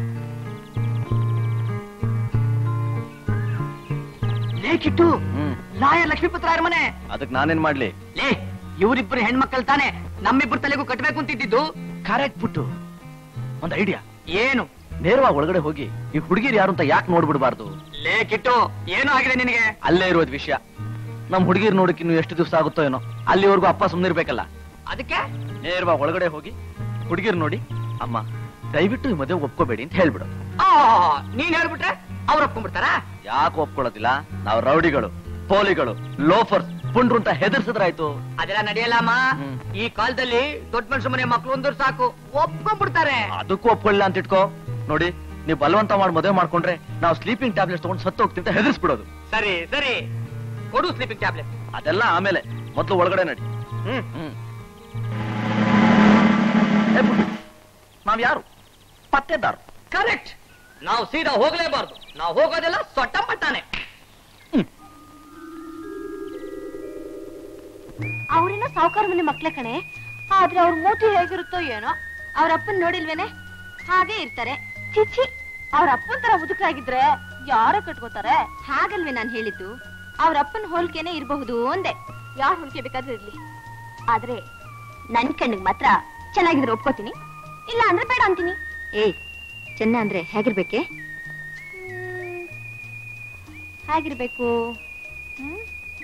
ಲೇಕಿಟ್ಟು ಹ್ಮ್ ಲಾಯರ್ ಲಕ್ಷ್ಮೀಪುತ್ರ ಮನೆ ಅದಕ್ಕೆ ನಾನೇನ್ ಮಾಡ್ಲಿ ಲೇ ಇವರಿಬ್ಬರು ಹೆಣ್ಮಕ್ಳು ತಾನೆ ನಮ್ಮಿಬ್ಬರು ತಲೆಗೂ ಕಟ್ಬೇಕು ಅಂತಿದ್ದು ಕರೆಕ್ಟ್ ಬಿಟ್ಟು ಒಂದ್ ಐಡಿಯಾ ಏನು ನೇರವಾಗಿ ಒಳಗಡೆ ಹೋಗಿ ಈ ಹುಡುಗಿರು ಯಾರು ಅಂತ ಯಾಕೆ ನೋಡ್ಬಿಡ್ಬಾರ್ದು ಲೇ ಕಿಟ್ಟು ಏನು ಆಗಿದೆ ನಿನಗೆ ಅಲ್ಲೇ ಇರೋದ್ ವಿಷಯ ನಮ್ ಹುಡುಗಿರ್ ನೋಡಕ್ ಇನ್ನು ಎಷ್ಟು ದಿವಸ ಆಗುತ್ತೋ ಏನೋ ಅಲ್ಲಿವರೆಗೂ ಅಪ್ಪ ಸುಮ್ನಿರ್ಬೇಕಲ್ಲ ಅದಕ್ಕೆ ನೇರವಾಗಿ ಒಳಗಡೆ ಹೋಗಿ ಹುಡುಗಿರ್ ನೋಡಿ ಅಮ್ಮ ದಯವಿಟ್ಟು ಈ ಮದುವೆ ಒಪ್ಕೋಬೇಡಿ ಅಂತ ಹೇಳ್ಬಿಡು ಆ ನೀನ್ ಹೇಳ್ಬಿಟ್ರೆ ಅವ್ರು ಒಪ್ಕೊಂಡ್ಬಿಡ್ತಾರ ಯಾಕೆ ಒಪ್ಕೊಳ್ಳೋದಿಲ್ಲ ನಾವು ರೌಡಿಗಳು ಪೋಲಿಗಳು ಲೋಫರ್ಸ್ ಪುಂಡ್ರು ಅಂತ ಹೆದರ್ಸಿದ್ರಾಯ್ತು ಅದೆಲ್ಲ ನಡೆಯಲ್ಲಮ್ಮ ಹ್ಮ್. ಈ ಕಾಲದಲ್ಲಿ ದೊಡ್ಡ ಮನುಷ್ಯ ಮನೆ ಮಕ್ಳು ಒಂದೂರು ಸಾಕು ಒಪ್ಕೊಂಡ್ಬಿಡ್ತಾರೆ ಅದಕ್ಕೂ ಒಪ್ಕೊಳ್ಳಿಲ್ಲ ಅಂತ ಇಟ್ಕೋ ನೋಡಿ ನೀವು ಬಲವಂತ ಮಾಡಿ ಮದುವೆ ಮಾಡ್ಕೊಂಡ್ರೆ ನಾವು ಸ್ಲೀಪಿಂಗ್ ಟ್ಯಾಬ್ಲೆಟ್ಸ್ ತಗೊಂಡು ಸತ್ತು ಹೋಗ್ತೀವಿ ಅಂತ ಹೆದರ್ಸ್ಬಿಡೋದು ಸರಿ ಸರಿ ಕೊಡು ಸ್ಲೀಪಿಂಗ್ ಟ್ಯಾಬ್ಲೆಟ್ ಅದೆಲ್ಲ ಆಮೇಲೆ ಮೊದಲು ಒಳಗಡೆ ನಡಿ ಹ್ಮ್ ಹ್ಮ್ ಏ ಪುಟ್ಟಿ, ನಾವ್ ಯಾರು ಪತ್ತೆದಾರ ಕರೆಕ್ಟ್ ನಾವು ಸೀದಾ ಹೋಗ್ಲೇಬಾರ್ದು ನಾವು ಹೋಗೋದೆಲ್ಲ ಸೊಟ್ಟ ಪಟ್ಟಾನೆ ಅವ್ರೇನೋ ಸಾವುಕಾರ ಮನೆ ಮಕ್ಳೆ ಕಣೆ ಆದ್ರೆ ಅವ್ರ ಮೂತಿ ಹೇಗಿರುತ್ತೋ ಏನೋ ಅವ್ರ ಅಪ್ಪನ್ ನೋಡಿಲ್ವೇನೆ ಹಾಗೆ ಇರ್ತಾರೆ ಚಿಚ್ಚಿ ಅವ್ರ ಅಪ್ಪನ್ ತರ ಮುದುಕರಾಗಿದ್ರೆ ಯಾರ ಕಟ್ಕೋತಾರೆ ಹಾಗಲ್ವೇ ನಾನ್ ಹೇಳಿದ್ದು ಅವ್ರ ಅಪ್ಪನ್ ಹೋಲ್ಕೆನೆ ಇರಬಹುದು ಅಂದೆ ಯಾರ್ ಹೋಲ್ಕೆ ಬೇಕಾದ್ರೂ ಇರ್ಲಿ ಆದ್ರೆ ನನ್ ಕಣ್ಣಿಗೆ ಮಾತ್ರ ಚೆನ್ನಾಗಿದ್ರೆ ಒಪ್ಕೋತೀನಿ ಇಲ್ಲ ಅಂದ್ರೆ ಬೇಡ ಅಂತೀನಿ ಏಯ್ ಚೆನ್ನ ಅಂದ್ರೆ ಹೇಗಿರ್ಬೇಕೆ ಹ್ಮ್, ಹೇಗಿರ್ಬೇಕು ಹ್ಮ್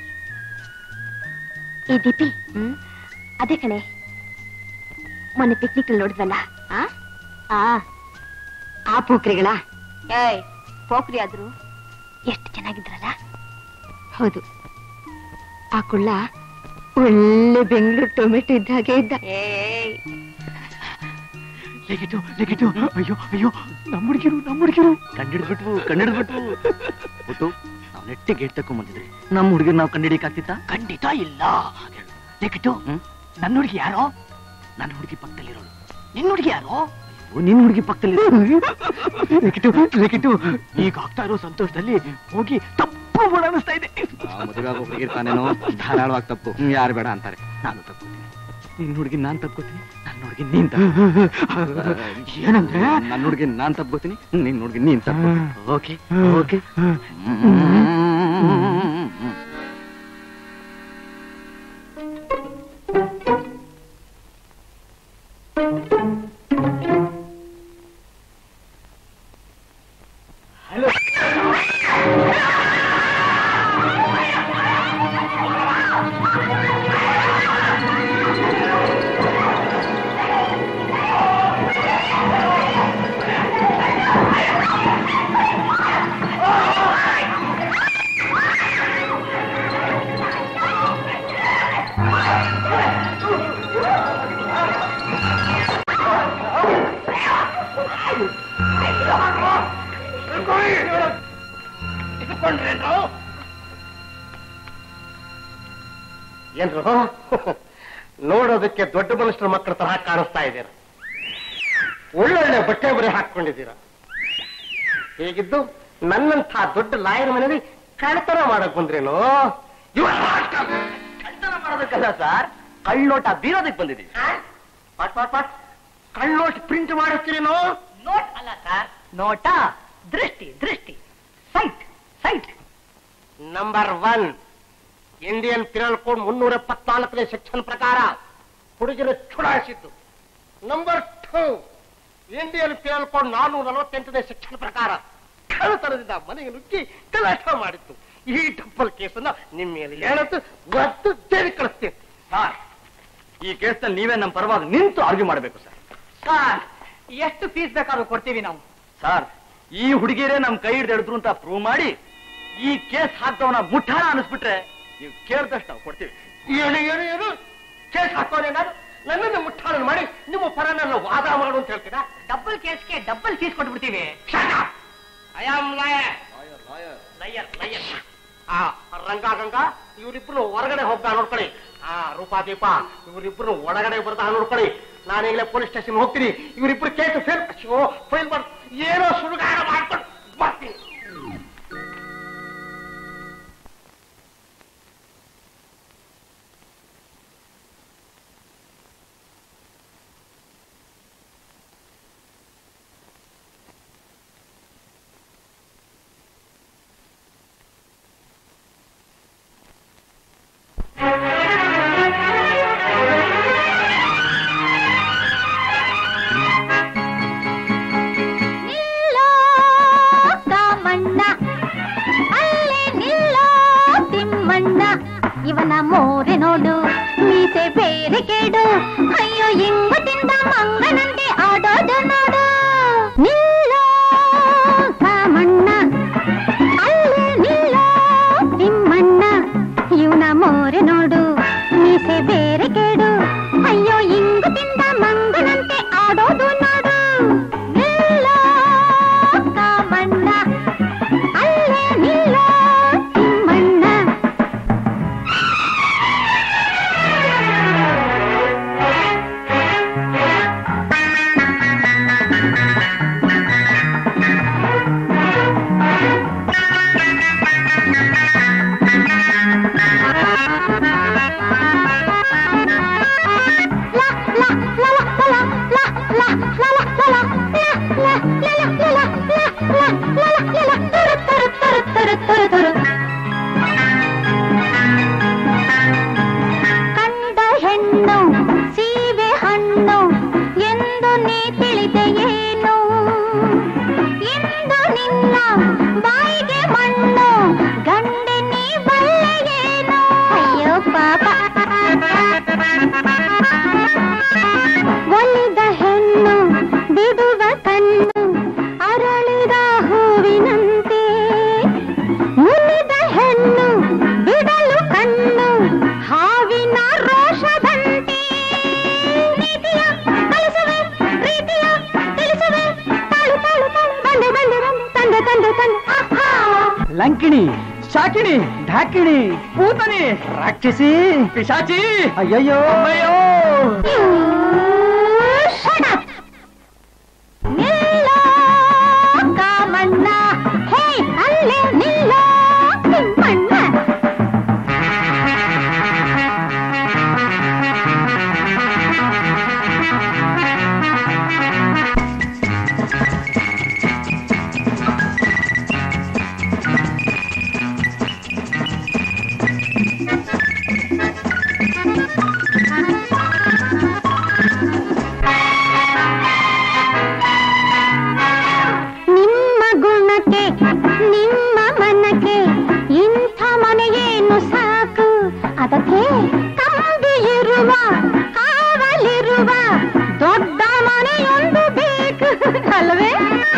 ಏ ದೀಪಿ ಹ್ಮ್ ಅದೇ ಕಣೆ ಮೊನ್ನೆ ಪಿಕ್ನಿಕ್ ಅಲ್ಲಿ ನೋಡಿದ್ವಲ್ಲ ಆ ಆ ಆ ಪೋಖ್ರಿಗಳ ಏಯ್ ಪೋಖ್ರಿ ಆದ್ರು ಎಷ್ಟು ಚೆನ್ನಾಗಿದ್ರಲ್ಲ ಹೌದು ಆ ಕುಳ್ಳ ಒಳ್ಳೆ ಬೆಂಗಳೂರು ಟೊಮೆಟೊ ಇದ್ದ ಹಾಗೆ ಇದ್ದ ಏಯ್ ಲೆಗಿಟು ಲೆಗಿಟು ಅಯ್ಯೋ ಅಯ್ಯೋ ನಮ್ಮ ಹುಡುಗಿರು ನಮ್ಮ ಹುಡುಗಿರು ಕಂಡಿಡ್ಬಿಟ್ವು ಕಂಡಿಡ್ಬಿಟ್ವು ಬಿಟ್ಟು ನಾವು ನೆಟ್ಟಿ ಗೇಟ್ ತಕೊಂಡ್ ಬಂದಿದ್ರಿ ನಮ್ಮ ಹುಡುಗಿರ್ ನಾವು ಕಂಡಿಡಿಕಾಗ್ತಿತ್ತ ಖಂಡಿತ ಇಲ್ಲ ಲೆಗಿಟು ನನ್ನ ಹುಡುಗಿ ಯಾರೋ ನನ್ನ ಹುಡುಗಿ ಪಕ್ಕದಲ್ಲಿರೋಳು ನಿನ್ನ ಹುಡುಗಿ ಯಾರೋ ನಿನ್ ಹುಡುಗಿ ಪಕ್ಕದಲ್ಲಿ ಲೆಗಿಟು ಲೆಗಿಟು ಈಗ ಆಗ್ತಾ ಇರೋ ಸಂತೋಷದಲ್ಲಿ ಹೋಗಿ ತಪ್ಪು ಮಾಡ ಅನಿಸ್ತಾ ಇದೆ ಮದುವೆ ಆಗೋ ಹುಡುಗಿರ್ ತಾನೇನೋ ಧಾರಾಳವಾಗಿ ತಪ್ಪು ಯಾರು ಬೇಡ ಅಂತಾರೆ ನಾನು ತಪ್ಪು ನಿನ್ ಹುಡುಗಿ ನಾನ್ ತಪ್ಕೋತೀನಿ ನನ್ನ ಹುಡುಗಿ ನೀನ್ ಏನಂದ್ರೆ ನನ್ನ ಹುಡುಗಿ ನಾನ್ ತಪ್ಕೋತೀನಿ ನಿನ್ ಹುಡುಗಿ ನೀನ್ ತಪ್ಪು ಓಕೆ ಓಕೆ ಏನ್ರು ನೋಡೋದಕ್ಕೆ ದೊಡ್ಡ ಮನುಷ್ಯರ ಮಕ್ಕಳ ತರಹ ಕಾಣಿಸ್ತಾ ಇದ್ದೀರ ಒಳ್ಳೊಳ್ಳೆ ಬಟ್ಟೆ ಬರೆ ಹಾಕೊಂಡಿದ್ದೀರ ಹೇಗಿದ್ದು ನನ್ನಂಥ ದೊಡ್ಡ ಲಾಯರ್ ಮನೇಲಿ ಕಳ್ತನ ಮಾಡಕ್ ಬಂದ್ರೇನು ಕಳ್ತನ ಮಾಡೋದಕ್ಕಲ್ಲ ಸರ್ ಕಳ್ಳೋಟ ಬೀರೋದಕ್ಕೆ ಬಂದಿದ್ದೀವಿ ಪಾಟ್ ಪಾಟ್ ಪಾಟ್ ಕಳ್ಳೋಟ್ ಪ್ರಿಂಟ್ ಮಾಡುತ್ತೀರೇನೋ ನೋಟ್ ಅಲ್ಲ ಸರ್ ನೋಟ ದೃಷ್ಟಿ ದೃಷ್ಟಿ sight sight number one Indian penal code ಮುನ್ನೂರ ಎಪ್ಪತ್ನಾಲ್ಕನೇ ಸೆಕ್ಷನ್ ಪ್ರಕಾರ ಹುಡುಗಿನ ಚುಡಾಯಿಸಿದ್ದು number two Indian penal code ನಾನ್ನೂರ ನಲವತ್ತೆಂಟನೇ ಸೆಕ್ಷನ್ ಪ್ರಕಾರ ಕಳ್ಳತನದಿಂದ ಮನೆಗೆ ನುಗ್ಗಿ ಗಲಾಟ ಮಾಡಿತ್ತು ಈ ಡಬ್ಬಲ್ ಕೇಸನ್ನ ನಿಮ್ಮ ಮೇಲೆ ಹೇಳತ್ತು ಒತ್ತು ಜೈಲಿಗೆ ಕಳಿಸ್ತೇನೆ ಸರ್ ಈ ಕೇಸ್ನಲ್ಲಿ ನೀವೇ ನಮ್ಮ ಪರವಾಗಿ ನಿಂತು ಆರ್ಗ್ಯೂ ಮಾಡಬೇಕು ಸರ್ ಸರ್ ಎಷ್ಟು ಫೀಸ್ ಬೇಕಾದ್ರೂ ಕೊಡ್ತೀವಿ ನಾವು ಸರ್ ಈ ಹುಡುಗಿರೇ ನಮ್ ಕೈ ಹಿಡ್ದು ಹಿಡಿದ್ರು ಅಂತ ಪ್ರೂವ್ ಮಾಡಿ ಈ ಕೇಸ್ ಹಾಕ್ದವನ ಮುಠಾಣ ಅನಿಸ್ಬಿಟ್ರೆ ನೀವು ಕೇಳ್ದಷ್ಟು ನಾವು ಕೊಡ್ತೀವಿ ಏನು ಏನು ಏನು ಕೇಸ್ ಹಾಕೋನೆ ನಾನು ನನ್ನನ್ನು ಮುಟ್ಟಾಳ ಮಾಡಿ ನಿಮ್ಮ ಪರ ನನ್ನ ವಾದ ಮಾಡು ಅಂತ ಹೇಳ್ತೀರಾ ಡಬಲ್ ಕೇಸ್ಗೆ ಡಬಲ್ ಫೀಸ್ ಕೊಟ್ಬಿಡ್ತೀವಿ I am lawyer liar liar ಆ ರಂಗ ಗಂಗ ಇವರಿಬ್ರು ಹೊರಗಡೆ ಹೋಗ್ತಾ ನೋಡ್ಕೊಳ್ಳಿ ಆ ರೂಪಾ ದೀಪ ಇವರಿಬ್ರು ಒಳಗಡೆ ಬರ್ತಾ ನೋಡ್ಕೊಳ್ಳಿ ನಾನು ಈಗಲೇ ಪೊಲೀಸ್ ಸ್ಟೇಷನ್ ಹೋಗ್ತೀನಿ ಇವರಿಬ್ರು ಕೇಸ್ ಫೇಲ್ ಅಯ್ಯೋ ಫೈಲ್ ಮಾಡ್ ಏನೋ ಸುಡುಗಾಡ ಮಾಡ್ಕೊಂಡು ಬರ್ತೀನಿ ನಿಲ್ಲೋ ಕಾಮಣ್ಣ ಅಲ್ಲೇ ನಿಲ್ಲೋ ತಿಮ್ಮಣ್ಣ ಇವನ ಮೋರೆ ನೋಡು ಮೀಸೆ ಬೇರೆ ಕೇಡು ಅಯ್ಯೋ ಇಂಗು ತಿಂದ ಮಂಗನಂತೆ ಆಡೋದು ನೋಡು ನಿಲ್ಲೋ ಕಾಮಣ್ಣ ಅಲ್ಲೇ ನಿಲ್ಲೋ ತಿಮ್ಮಣ್ಣ ಇವನ ಮೋರೆ ನೋಡು ಮೀಸೆ ಬೇರೆ ಕೇಡು ಅಯ್ಯೋ ಇಂಗು ತಿಂದ ಮಂಗನಂತೆ ಆಡೋದು ನೋಡು ನಿಲ್ಲೋ ಕಾಮಣ್ಣ ಅಲ್ಲೇ ನಿಲ್ಲೋ ತಿಮ್ಮಣ್ಣ ಕಂಡ ಹೆಣ್ಣು ಸೀಬೆ ಹಣ್ಣು ಎಂದು ನೀ ತಿಳಿದೆಯೇನು ಇಂದು ನಿನ್ನ ಬಾಯಿಗೆ ಮಣ್ಣು ಗಂಡೆ ನೀ ಬಲ್ಲೆಯೇನು ಅಯ್ಯೋ ಪಾಪ ಒಲಿದ ಹೆಣ್ಣು ಬಿಡುವ ಕಣ್ಣು ಅರಳಿದ ಹೂವಿನಂತೆ ಮುನಿದ ಹೆಣ್ಣು ಬಿಡಲು ಕಣ್ಣು ಹಾವಿನ ರೋಷದಂತೆ ನೀತಿಯ ಕಲಿಸುವೆ ಪ್ರೀತಿಯ ತಿಳಿಸುವೆ ತಾಳು ತಾಳು ತಾಳು ಬಂದೆ ಬಂದೆ ಬಂದೆ ತಂದೆ ತಂದೆ ತಂದೆ ಆಹಾ ಲಂಕಿಣಿ ಶಾಕಿಣಿ ಢಾಕಿಣಿ ಪೂತನಿ ರಾಕ್ಷಸಿ ಪಿಶಾಚಿ ಅಯ್ಯಯ್ಯೋ ಅಯ್ಯೋ Shut up! ನಿಲ್ಲೋ ಕಾಮಣ್ಣ ಹೇ ಅಲ್ಲೇ ನಿಲ್ಲೋ ತಿಮ್ಮಣ್ಣ ನಿಮ್ಮ ಗುಣಕ್ಕೆ ನಿಮ್ಮ ಮನಕ್ಕೆ ಇಂಥ ಮನೆಯೇನು ಸಾಕು ಅದಕ್ಕೆ ಕಂಬಿ ಇರುವ ಕಾವಲಿರುವ ದೊಡ್ಡ ಮನೆಯೊಂದು ಬೇಕು ಅಲ್ವೇ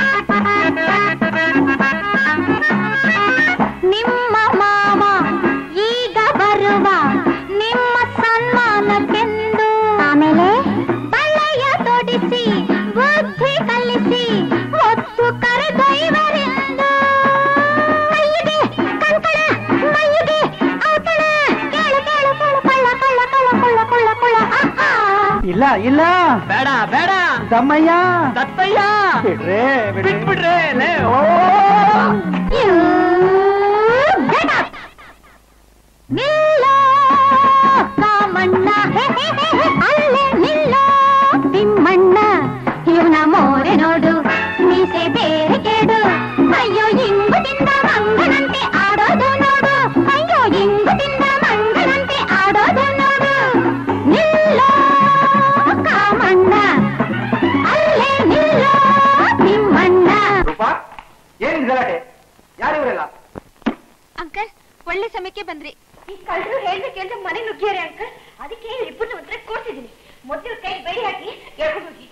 ನಿಮ್ಮ ಮಾವ ಈಗ ಬರುವ ನಿಮ್ಮ ಸನ್ಮಾನಕ್ಕೆಂದು ಆಮೇಲೆ ಬಳ್ಳೆಯ ತೊಡಿಸಿ ಬುದ್ಧಿ ಕಲಿಸಿ ಹೊತ್ತು ಕರೆದೊಯ್ವರೆಂದು ಕೈಯಿಗೆ ಕಂಕಣ ಮೈಯಿಗೆ ಔತಣ ಕೇಳು ಕೇಳು ಕೇಳು ಕೊಳ್ಳ ಕೊಳ್ಳ ಕೊಳ್ಳ ಕೊಳ್ಳ ಕೊಳ್ಳ ಕೊಳ್ಳ ಆಹಾ. ಇಲ್ಲ ಇಲ್ಲ ಬೇಡ ಬೇಡ ದಮ್ಮಯ್ಯ ದತ್ತಯ್ಯ ಬಿಡ್ರೆ ಬಿಟ್ಬಿಡ್ರೆ ಲೇ, ಓ You get up! ನಿಲ್ಲೋ ಕಾಮಣ್ಣ ಹೇ, ಹೇ, ಹೇ, ಹೇ, ಅಲ್ಲೇ ನಿಲ್ಲೋ ತಿಮ್ಮಣ್ಣ ಇವನ ಮೋರೆ ನೋಡು ಮೀಸೆ ಬೇರೆ ಕೇಡು ಅಯ್ಯೋ ಇಂಗು ತಿಂದ ಮಂಗನಂತೆ ಆಡೋದು ನೋಡು ಅಯ್ಯೋ ಇಂಗು ತಿಂದ ಮಂಗನಂತೆ ಆಡೋದು ನೋಡು ನಿಲ್ಲೋ ಕಾಮಣ್ಣ ಅಲ್ಲೇ ನಿಲ್ಲೋ ತಿಮ್ಮಣ್ಣ ರೂಪಾ ಏನ್ ಗಲಾಟೆ ಯಾರು ಇವರೆಲ್ಲ ಅಂಕಲ್ ಒಳ್ಳೆ ಸಮಯಕ್ಕೆ ಬಂದ್ರಿ ಈ ಕಳ್ಳರು ಹೇಳ್ಬೇಕು ಅಂತ ಮನೆ ನುಗ್ಗ್ಯಾರೆ ಅಂಕಲ್ ಅದಕ್ಕೆ ಇಬ್ಬರನ್ನ ಒಂದ್ರೆ ಕೂರ್ಸಿದೀನಿ ಮೊದಲು ಕೈ ಬೈ ಹಾಕಿ ಎಳ್ಕೊಂಡು ಹೋಗಿ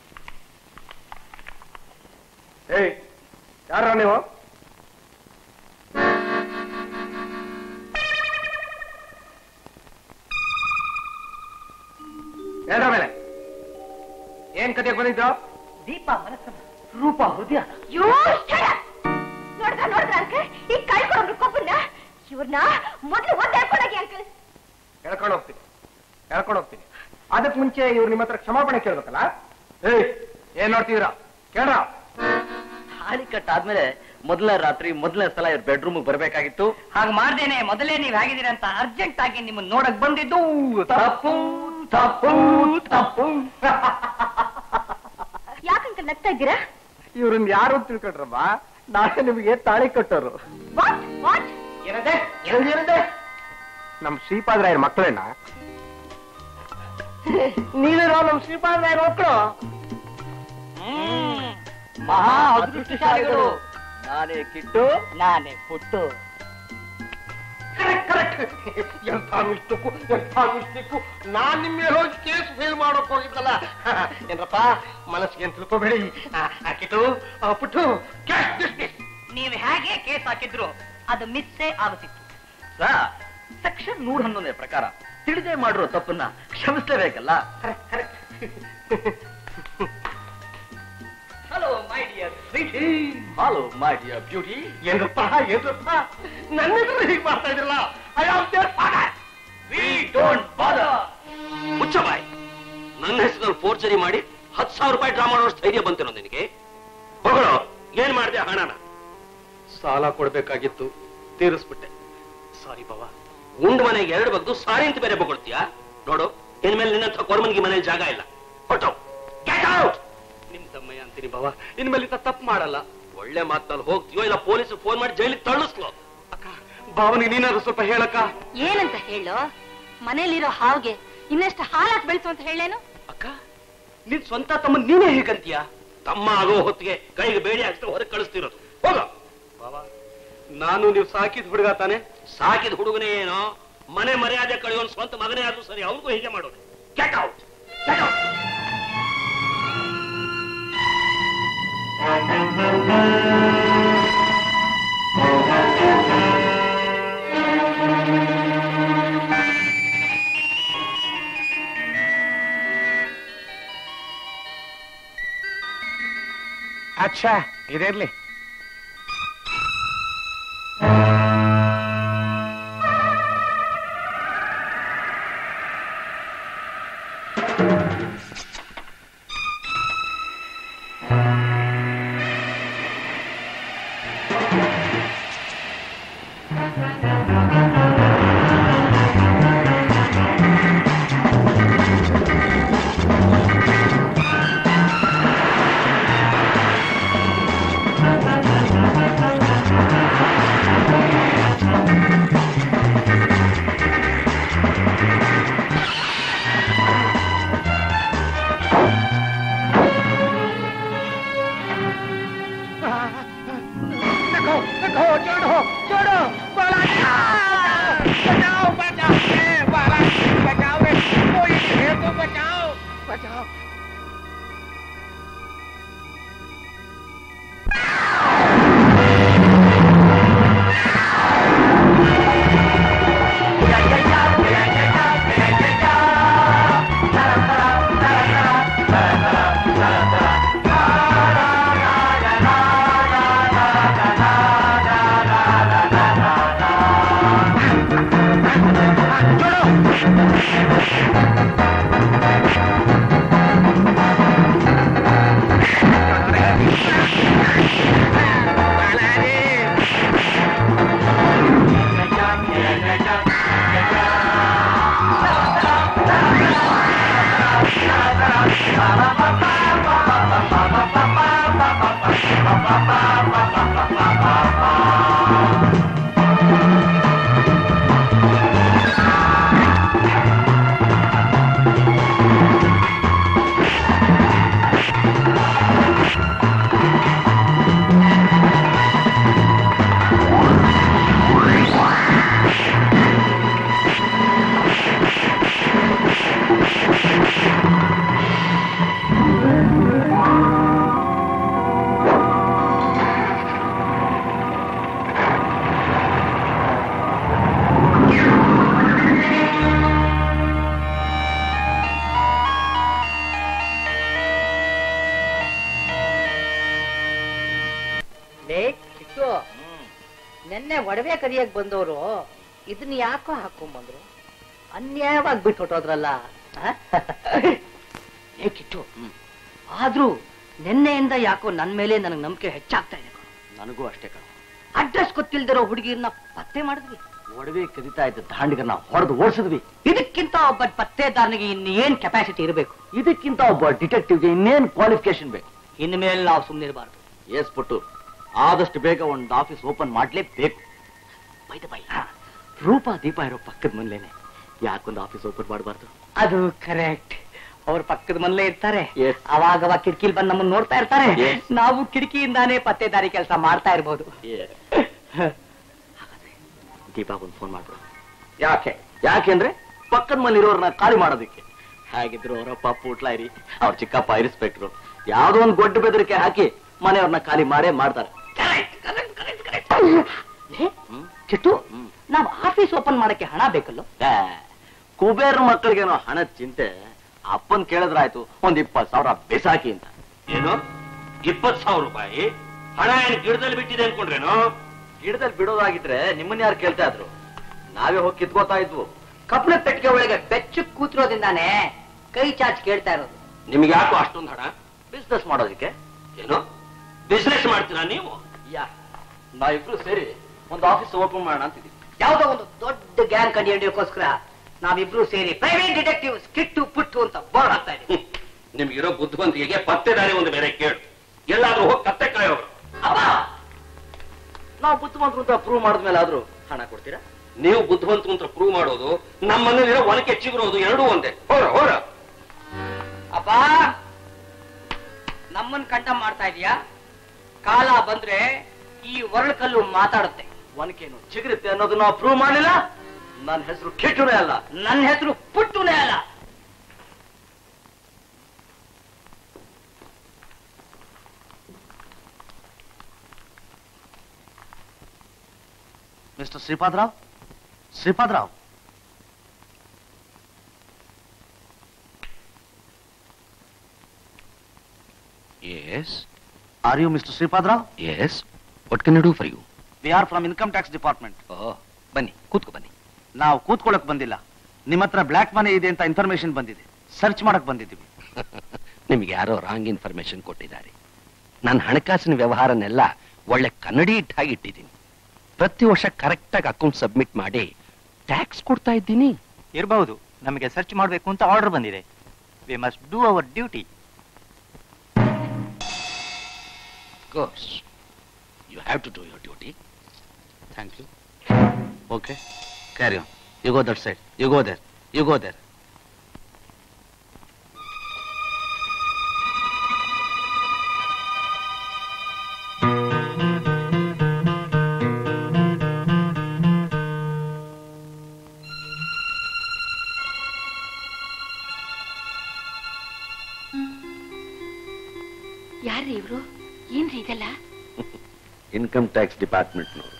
ಏಯ್ ಯಾರ ನೀವು ಹೇಳ್ರ ಮೇಲೆ ಏನ್ ಕತೆ ಬಂದಿದ್ದು ದೀಪ ಮನಸ್ಸು ರೂಪ ಹೃದಯ ಯೋ ನೋಡ್ದ ನೋಡ್ದ ಅಂಕಲ್ ಈ ಕಳ್ಕೊಂಡ್ರು ಕೊಬ್ಬನ್ನ ಇವ್ರ ಅವ್ರನ್ನ ಮೊದ್ಲು ಒಂದ್ ಹೇಳ್ಕೊಳಗಿ ಅಂಕಲ್ ಹೇಳ್ಕೊಂಡು ಹೋಗ್ತೀನಿ ಹೇಳ್ಕೊಂಡು ಹೋಗ್ತೀನಿ ಅದಕ್ಕೆ ಮುಂಚೆ ಇವ್ರು ನಿಮ್ಮ ಹತ್ರ ಕ್ಷಮಾಪಣೆ ಕೇಳ್ಬೇಕಲ್ಲ ಏಯ್ ಏನ್ ನೋಡ್ತಿದ್ದೀರಾ ಕೇಳ್ರ ತಾಳಿ ಕಟ್ಟಾದ್ಮೇಲೆ ಮೊದಲನೇ ರಾತ್ರಿ ಮೊದಲನೇ ಸಲ ಇವ್ರ ಬೆಡ್ರೂಮ್ ಬರ್ಬೇಕಾಗಿತ್ತು ಹಾಗೆ ಮಾಡ್ದೇನೆ ಮೊದಲೇ ನೀವ್ ಹೇಗಿದ್ದೀರಾ ಅಂತ ಅರ್ಜೆಂಟ್ ಆಗಿ ನಿಮ್ಮನ್ನ ನೋಡಕ್ ಬಂದಿದ್ದು ತಪ್ಪು ತಪ್ಪು ತಪ್ಪು ಯಾಕಂಕಲ್ ನಗ್ತಾ ಇದ್ದೀರಾ ಇವ್ರನ್ನ ಯಾರು ಅಂತ ತಿಳ್ಕೊಂಡ್ರಮ್ಮ ನಾಳೆ ನಿಮಗೆ ತಾಳಿ ಕಟ್ಟೋರು ವಾಟ್ ವಾಟ್ ಏನದೆ ಏನಂದೆ ನಮ್ ಶ್ರೀಪಾದರಾಯರ ಮಕ್ಕಳೇನ ನೀವಿರೋ ನಮ್ ಶ್ರೀಪಾದರಾಯರ ಮಕ್ಕಳು ಮಹಾ ಅದೃಷ್ಟಶಾಲಿಗಳು ನಾನೇ ಕಿಟ್ಟು ನಾನೇ ಪುಟ್ಟು ಎಂಥ ಮಿಸ್ಟೇಕು ಎಂಥ ಮಿಸ್ಟೇಕು ನಾನ್ ನಿಮ್ಮ ಮೇಲೆ ಹೋಗಿ ಕೇಸ್ ಫೇಲ್ ಮಾಡೋಕ್ ಹೋಗಿದ್ದಲ್ಲ ಏನ್ರಪ್ಪ ಮನಸ್ಸಿಗೆ ಏನ್ ತಿಳ್ಕೊಬೇಡಿ ಆ, ಆ ಕಿಟ್ಟು ಆ, ಪುಟ್ಟು cash dismiss. ನೀವ್ ಹೇಗೆ ಕೇಸ್ ಹಾಕಿದ್ರು ಅದು ಮಿಸ್ಸೇ ಆಗುತ್ತಿತ್ತು ಸೆಕ್ಷನ್ ನೂರ ಹನ್ನೊಂದನೇ ಪ್ರಕಾರ ತಿಳಿದೇ ಮಾಡಿರೋ ತಪ್ಪನ್ನ ಕ್ಷಮಿಸಲೇಬೇಕಲ್ಲ hello my dear sweety hello my dear beauty ಏನ್ರಪ್ಪ ಏನ್ರಪ್ಪ ನನ್ನ ಎದುರು ಹೀಗೆ ಮಾಡ್ತಾ ಇದ್ರಲ್ಲ I am their father we don't bother ಮುಚ್ಚ ಬಾಯ್ ನನ್ನ ಹೆಸರಲ್ಲಿ ಫೋರ್ಜರಿ ಮಾಡಿ ಹತ್ತು ಸಾವಿರ ರೂಪಾಯಿ ಡ್ರಾ ಮಾಡೋಷ್ಟು ಧೈರ್ಯ ಬಂತೇನೋ ನಿನಗೆ ಹೊಗಳು ಏನ್ ಮಾಡಿದೆ ಹಣನ ಸಾಲ ಕೊಡ್ಬೇಕಾಗಿತ್ತು ತೀರಿಸ್ಬಿಟ್ಟೆ ಸಾರಿ ಬಾವ ಉಂಡ್ ಮನೆಗೆ ಎರಡು ಬಗ್ದು ಸಾರಿ ಅಂತ ಬೇರೆ ಬಗೊಳ್ತೀಯಾ ನೋಡು ಇನ್ಮೇಲೆ ನಿನ್ನಂಥ ಕೊರ್ಮನ್ಗೆ ಮನೇಲಿ ಜಾಗ ಇಲ್ಲ ಹೊಟ್ಟವು ಗೆಟ್ ಔಟ್ ನಿಮ್ ತಮ್ಮಯ್ಯ ಅಂತೀನಿ ಬಾವ ಇನ್ಮೇಲೆ ಇಂಥ ತಪ್ಪು ಮಾಡಲ್ಲ ಒಳ್ಳೆ ಮಾತಲ್ಲಿ ಹೋಗ್ತೀಯೋ ಇಲ್ಲ ಪೊಲೀಸ್ ಫೋನ್ ಮಾಡಿ ಜೈಲಿಗೆ ತಳ್ಳಿಸ್ಲೋ ಅಕ್ಕ ಬಾವನಿಗೆ ನೀನಾದ್ರೂ ಸ್ವಲ್ಪ ಹೇಳಕ್ಕ ಏನಂತ ಹೇಳು ಮನೇಲಿರೋ ಹಾವ್ಗೆ ಇನ್ನಷ್ಟು ಹಾಲಾಕ್ ಬೆಳೆಸು ಅಂತ ಹೇಳೇನು ಅಕ್ಕ ನಿನ್ ಸ್ವಂತ ತಮ್ಮ ನೀನೇ ಹೇಗಂತೀಯ ತಮ್ಮ ಆಗೋ ಹೊತ್ತಿಗೆ ಕೈಗೆ ಬೇಡಿ ಹಾಕ್ಸ್ತಾ ಹೊರಗೆ ಕಳಿಸ್ತಿರೋದು ಹೋಗ ಬಾವ ನಾನು ನೀವು ಸಾಕಿದ ಹುಡುಗ ತಾನೆ ಸಾಕಿದ ಹುಡುಗನೇ ಏನೋ ಮನೆ ಮರ್ಯಾದೆ ಕಳೆಯೋನ್ ಸ್ವಂತ ಮಗನೇ ಆದ್ರೂ ಸರಿ ಅವನಿಗೂ ಹೀಗೆ ಮಾಡೋದು ಗೆಟ್ ಔಟ್ ಗೆಟ್ ಔಟ್ ಅಚ್ಚಾ ಇದಿರ್ಲಿ ಲೇ ಕಿಟ್ಟು ನೆನ್ನೆ ಒಡವೆ ಕದಿಯಕ್ ಬಂದವರು ಇದನ್ನ ಯಾಕೋ ಹಾಕೊಂಬಂದ್ರು ಅನ್ಯಾಯವಾಗಿ ಬಿಟ್ಟು ಹೊಟ್ಟೋದ್ರಲ್ಲ ಏ ಕಿಟ್ಟು ಆದ್ರೂ ನಿನ್ನೆಯಿಂದ ಯಾಕೋ ನನ್ ಮೇಲೆ ನನಗೆ ನಂಬಿಕೆ ಹೆಚ್ಚಾಗ್ತಾ ಇದೆ ಕಣೋ. ನನಗೂ ಅಷ್ಟೇ ಕಣ ಅಡ್ರೆಸ್ ಗೊತ್ತಿಲ್ದಿರೋ ಹುಡುಗಿರ್ನ ಪತ್ತೆ ಮಾಡಿದ್ವಿ ಒಡವೆ ಕದಿತಾ ಇದ್ದ ದಾಂಡಿಗರನ್ನ ಹೊಡೆದು ಓಡಿಸಿದ್ವಿ ಇದಕ್ಕಿಂತ ಒಬ್ಬ ಪತ್ತೆದಾರನಿಗೆ ಇನ್ನು ಏನ್ ಕೆಪಾಸಿಟಿ ಇರಬೇಕು ಇದಕ್ಕಿಂತ ಒಬ್ಬ ಡಿಟೆಕ್ಟಿವ್ಗೆ ಇನ್ನೇನ್ ಕ್ವಾಲಿಫಿಕೇಶನ್ ಬೇಕು ಇನ್ಮೇಲೆ ನಾವು ಸುಮ್ಮನಿರಬಾರ್ದು ಏಸ್ಬಿಟ್ಟು ಆದಷ್ಟು ಬೇಗ ಒಂದು ಆಫೀಸ್ ಓಪನ್ ಮಾಡ್ಲೇಬೇಕು ಬೈದ ಬೈ ರೂಪಾ ದೀಪ ಇರೋ ಪಕ್ಕದ ಮನೇನೆ ಯಾಕೊಂದು ಆಫೀಸ್ ಓಪನ್ ಮಾಡಬಾರ್ದು ಅದು ಕರೆಕ್ಟ್ ಅವ್ರ ಪಕ್ಕದ ಮನೇಲೇ ಇರ್ತಾರೆ Yes. ಅವಾಗ ಅವಾಗ ಕಿಟಕಿಲ್ ಬಂದು ನಮ್ಮನ್ನ ನೋಡ್ತಾ ಇರ್ತಾರೆ Yes. ನಾವು ಕಿಟಕಿಯಿಂದಾನೇ ಪತ್ತೆದಾರಿ ಕೆಲಸ ಮಾಡ್ತಾ ಇರ್ಬೋದು ದೀಪಾ ಒಂದು ಫೋನ್ ಮಾಡ್ಬಿಡು ಯಾಕೆ ಯಾಕೆಂದ್ರೆ ಪಕ್ಕದ ಮನೆ ಇರೋರ್ನ ಖಾಲಿ ಮಾಡೋದಕ್ಕೆ ಹಾಗಿದ್ರು ಅವರಪ್ಪ ಪೂಟ್ಲಾಯಿರಿ ಅವ್ರ ಚಿಕ್ಕಪ್ಪ ಇರಿಸ್ಪೆಕ್ಟ್ರು ಯಾವ್ದೋ ಒಂದು ಗೊಡ್ಡ ಬೆದರಿಕೆ ಹಾಕಿ ಮನೆಯವ್ರನ್ನ ಖಾಲಿ ಮಾಡೇ ಮಾಡ್ತಾರೆ ಹ್ಮ್? ಚಿಟ್ಟು ಹ್ಮ್. ನಾವು ಆಫೀಸ್ ಓಪನ್ ಮಾಡಕ್ಕೆ ಹಣ ಬೇಕಲ್ಲೋ ಏ, ಕುಬೇರ್ ಮಕ್ಕಳಿಗೇನೋ ಹಣದ ಚಿಂತೆ ಅಪ್ಪನ್ ಕೇಳಿದ್ರಾಯ್ತು ಒಂದ್ ಇಪ್ಪತ್ ಸಾವಿರ ಬೆಸಾಕಿ ಅಂತ ಏನು ಇಪ್ಪತ್ ಸಾವಿರ ರೂಪಾಯಿ ಹಣ ಏನು ಗಿಡದಲ್ಲಿ ಬಿಟ್ಟಿದೆ ಅನ್ಕೊಂಡ್ರೇನು ಗಿಡದಲ್ಲಿ ಬಿಡೋದಾಗಿದ್ರೆ ನಿಮ್ಮನ್ನ ಯಾರು ಕೇಳ್ತಾ ಇದ್ರು ನಾವೇ ಹೋಗಿ ಕಿತ್ಕೋತಾ ಇದ್ವು ಕಪ್ಪಳ ಪೆಟ್ಟಿಗೆ ಒಳಗೆ ಬೆಚ್ಚ ಕೂತಿರೋದ್ರಿಂದಾನೇ ಕೈ ಚಾಚ್ ಕೇಳ್ತಾ ಇರೋದು ನಿಮ್ಗೆ ಯಾಕೋ ಅಷ್ಟೊಂದು ಹಣ ಬಿಸ್ನೆಸ್ ಮಾಡೋದಕ್ಕೆ ಏನು ಬಿಸ್ನೆಸ್ ಮಾಡ್ತೀರಾ ನೀವು ಯಾ ನಾವಿಬ್ರು ಸೇರಿ ಒಂದು ಆಫೀಸ್ ಓಪನ್ ಮಾಡೋಣ ಅಂತಿದ್ವಿ ಯಾವ್ದೋ ಒಂದು ದೊಡ್ಡ ಗ್ಯಾಂಗ್ ಕಂಡಿಡಿಯೋಕ್ಕೋಸ್ಕರ ನಾವಿಬ್ರು ಸೇರಿ ಪ್ರೈವೇಟ್ ಡಿಟೆಕ್ಟಿವ್ ಸ್ಕಿಟ್ಟು ಪುಟ್ಟು ಅಂತ ಬೋರ್ಡ್ ಹಾಕ್ತಾ ಇದೀವಿ ಹ್ಮ್. ನಿಮ್ಗಿರೋ ಬುದ್ಧಿವಂತಿಕೆಗೆ ಪತ್ತೆದಾರಿ ಒಂದು ಬೇರೆ ಕೇಳು ಎಲ್ಲಾದ್ರೂ ಹೋಗಿ ಕತ್ತೆ ಕಾಯೋರು ಅಪ್ಪ ನಾವು ಬುದ್ಧಿವಂತರು ಅಂತ ಪ್ರೂವ್ ಮಾಡಿದ್ಮೇಲೆ ಆದ್ರೂ ಹಣ ಕೊಡ್ತೀರಾ ನೀವು ಬುದ್ಧಿವಂತ ಅಂತ ಪ್ರೂವ್ ಮಾಡೋದು ನಮ್ಮ ಮನೇಲಿರೋ ಒನಕೆ ಚಿಗುರೋದು ಎರಡೂ ಒಂದೇ ಹೋರ ಹೋರ ಅಪ್ಪ ನಮ್ಮನ್ ಕಂಠ ಮಾಡ್ತಾ ಇದೀಯಾ ಕಾಲ ಬಂದ್ರೆ ಈ ಒರಳು ಮಾತಾಡುತ್ತೆ ಒನಕೇನು ಚಿಗುರುತ್ತೆ ಅನ್ನೋದನ್ನ ನಾವು ಪ್ರೂವ್ ಮಾಡಲಿಲ್ಲ ನನ್ನ ಹೆಸರು ಕಿಟ್ಟುನೇ ಅಲ್ಲ ನನ್ನ ಹೆಸರು ಪುಟ್ಟುನೇ ಅಲ್ಲ mister Shripad Rao Shripad Rao yes are you mister Shripad Rao yes what can do for you we are from income tax department ಓ ಬನ್ನಿ ಕೂತ್ಕೊ ಬನ್ನಿ ನಾವು ಕೂತ್ಕೊಳ್ಳಕ್ ಬಂದಿಲ್ಲ ನಿಮ್ಮ ಹತ್ರ ಬ್ಲಾಕ್ ಮನಿ ಇದೆ ಅಂತ ಇನ್ಫಾರ್ಮೇಶನ್ ಬಂದಿದೆ ಸರ್ಚ್ ಮಾಡಕ್ ಬಂದಿದ್ದೀವಿ ನಿಮ್ಗೆ ಯಾರೋ ರಾಂಗ್ ಇನ್ಫಾರ್ಮೇಶನ್ ಕೊಟ್ಟಿದ್ದಾರೆ ನನ್ನ ಹಣಕಾಸಿನ ವ್ಯವಹಾರನೆಲ್ಲ ಒಳ್ಳೆ ಕನ್ನಡಿ ಇಟ್ಟು ಹಾಗೆ ಇಟ್ಟಿದ್ದೀನಿ ಪ್ರತಿ ವರ್ಷ ಕರೆಕ್ಟಾಗಿ ಅಕೌಂಟ್ ಸಬ್ಮಿಟ್ ಮಾಡಿ ಟ್ಯಾಕ್ಸ್ ಕೊಡ್ತಾ ಇದ್ದೀನಿ ಇರಬಹುದು ನಮಗೆ ಸರ್ಚ್ ಮಾಡಬೇಕು ಅಂತ ಆರ್ಡರ್ ಬಂದಿದೆ we must do our duty course you have to do your duty thank you okay carry on you go that side you go there you go there ಯಾರ್ರಿ ಇವ್ರು ಏನ್ರಿ ಇದೆಲ್ಲ ಇನ್ಕಮ್ ಟ್ಯಾಕ್ಸ್ ಡಿಪಾರ್ಟ್ಮೆಂಟ್ನವರು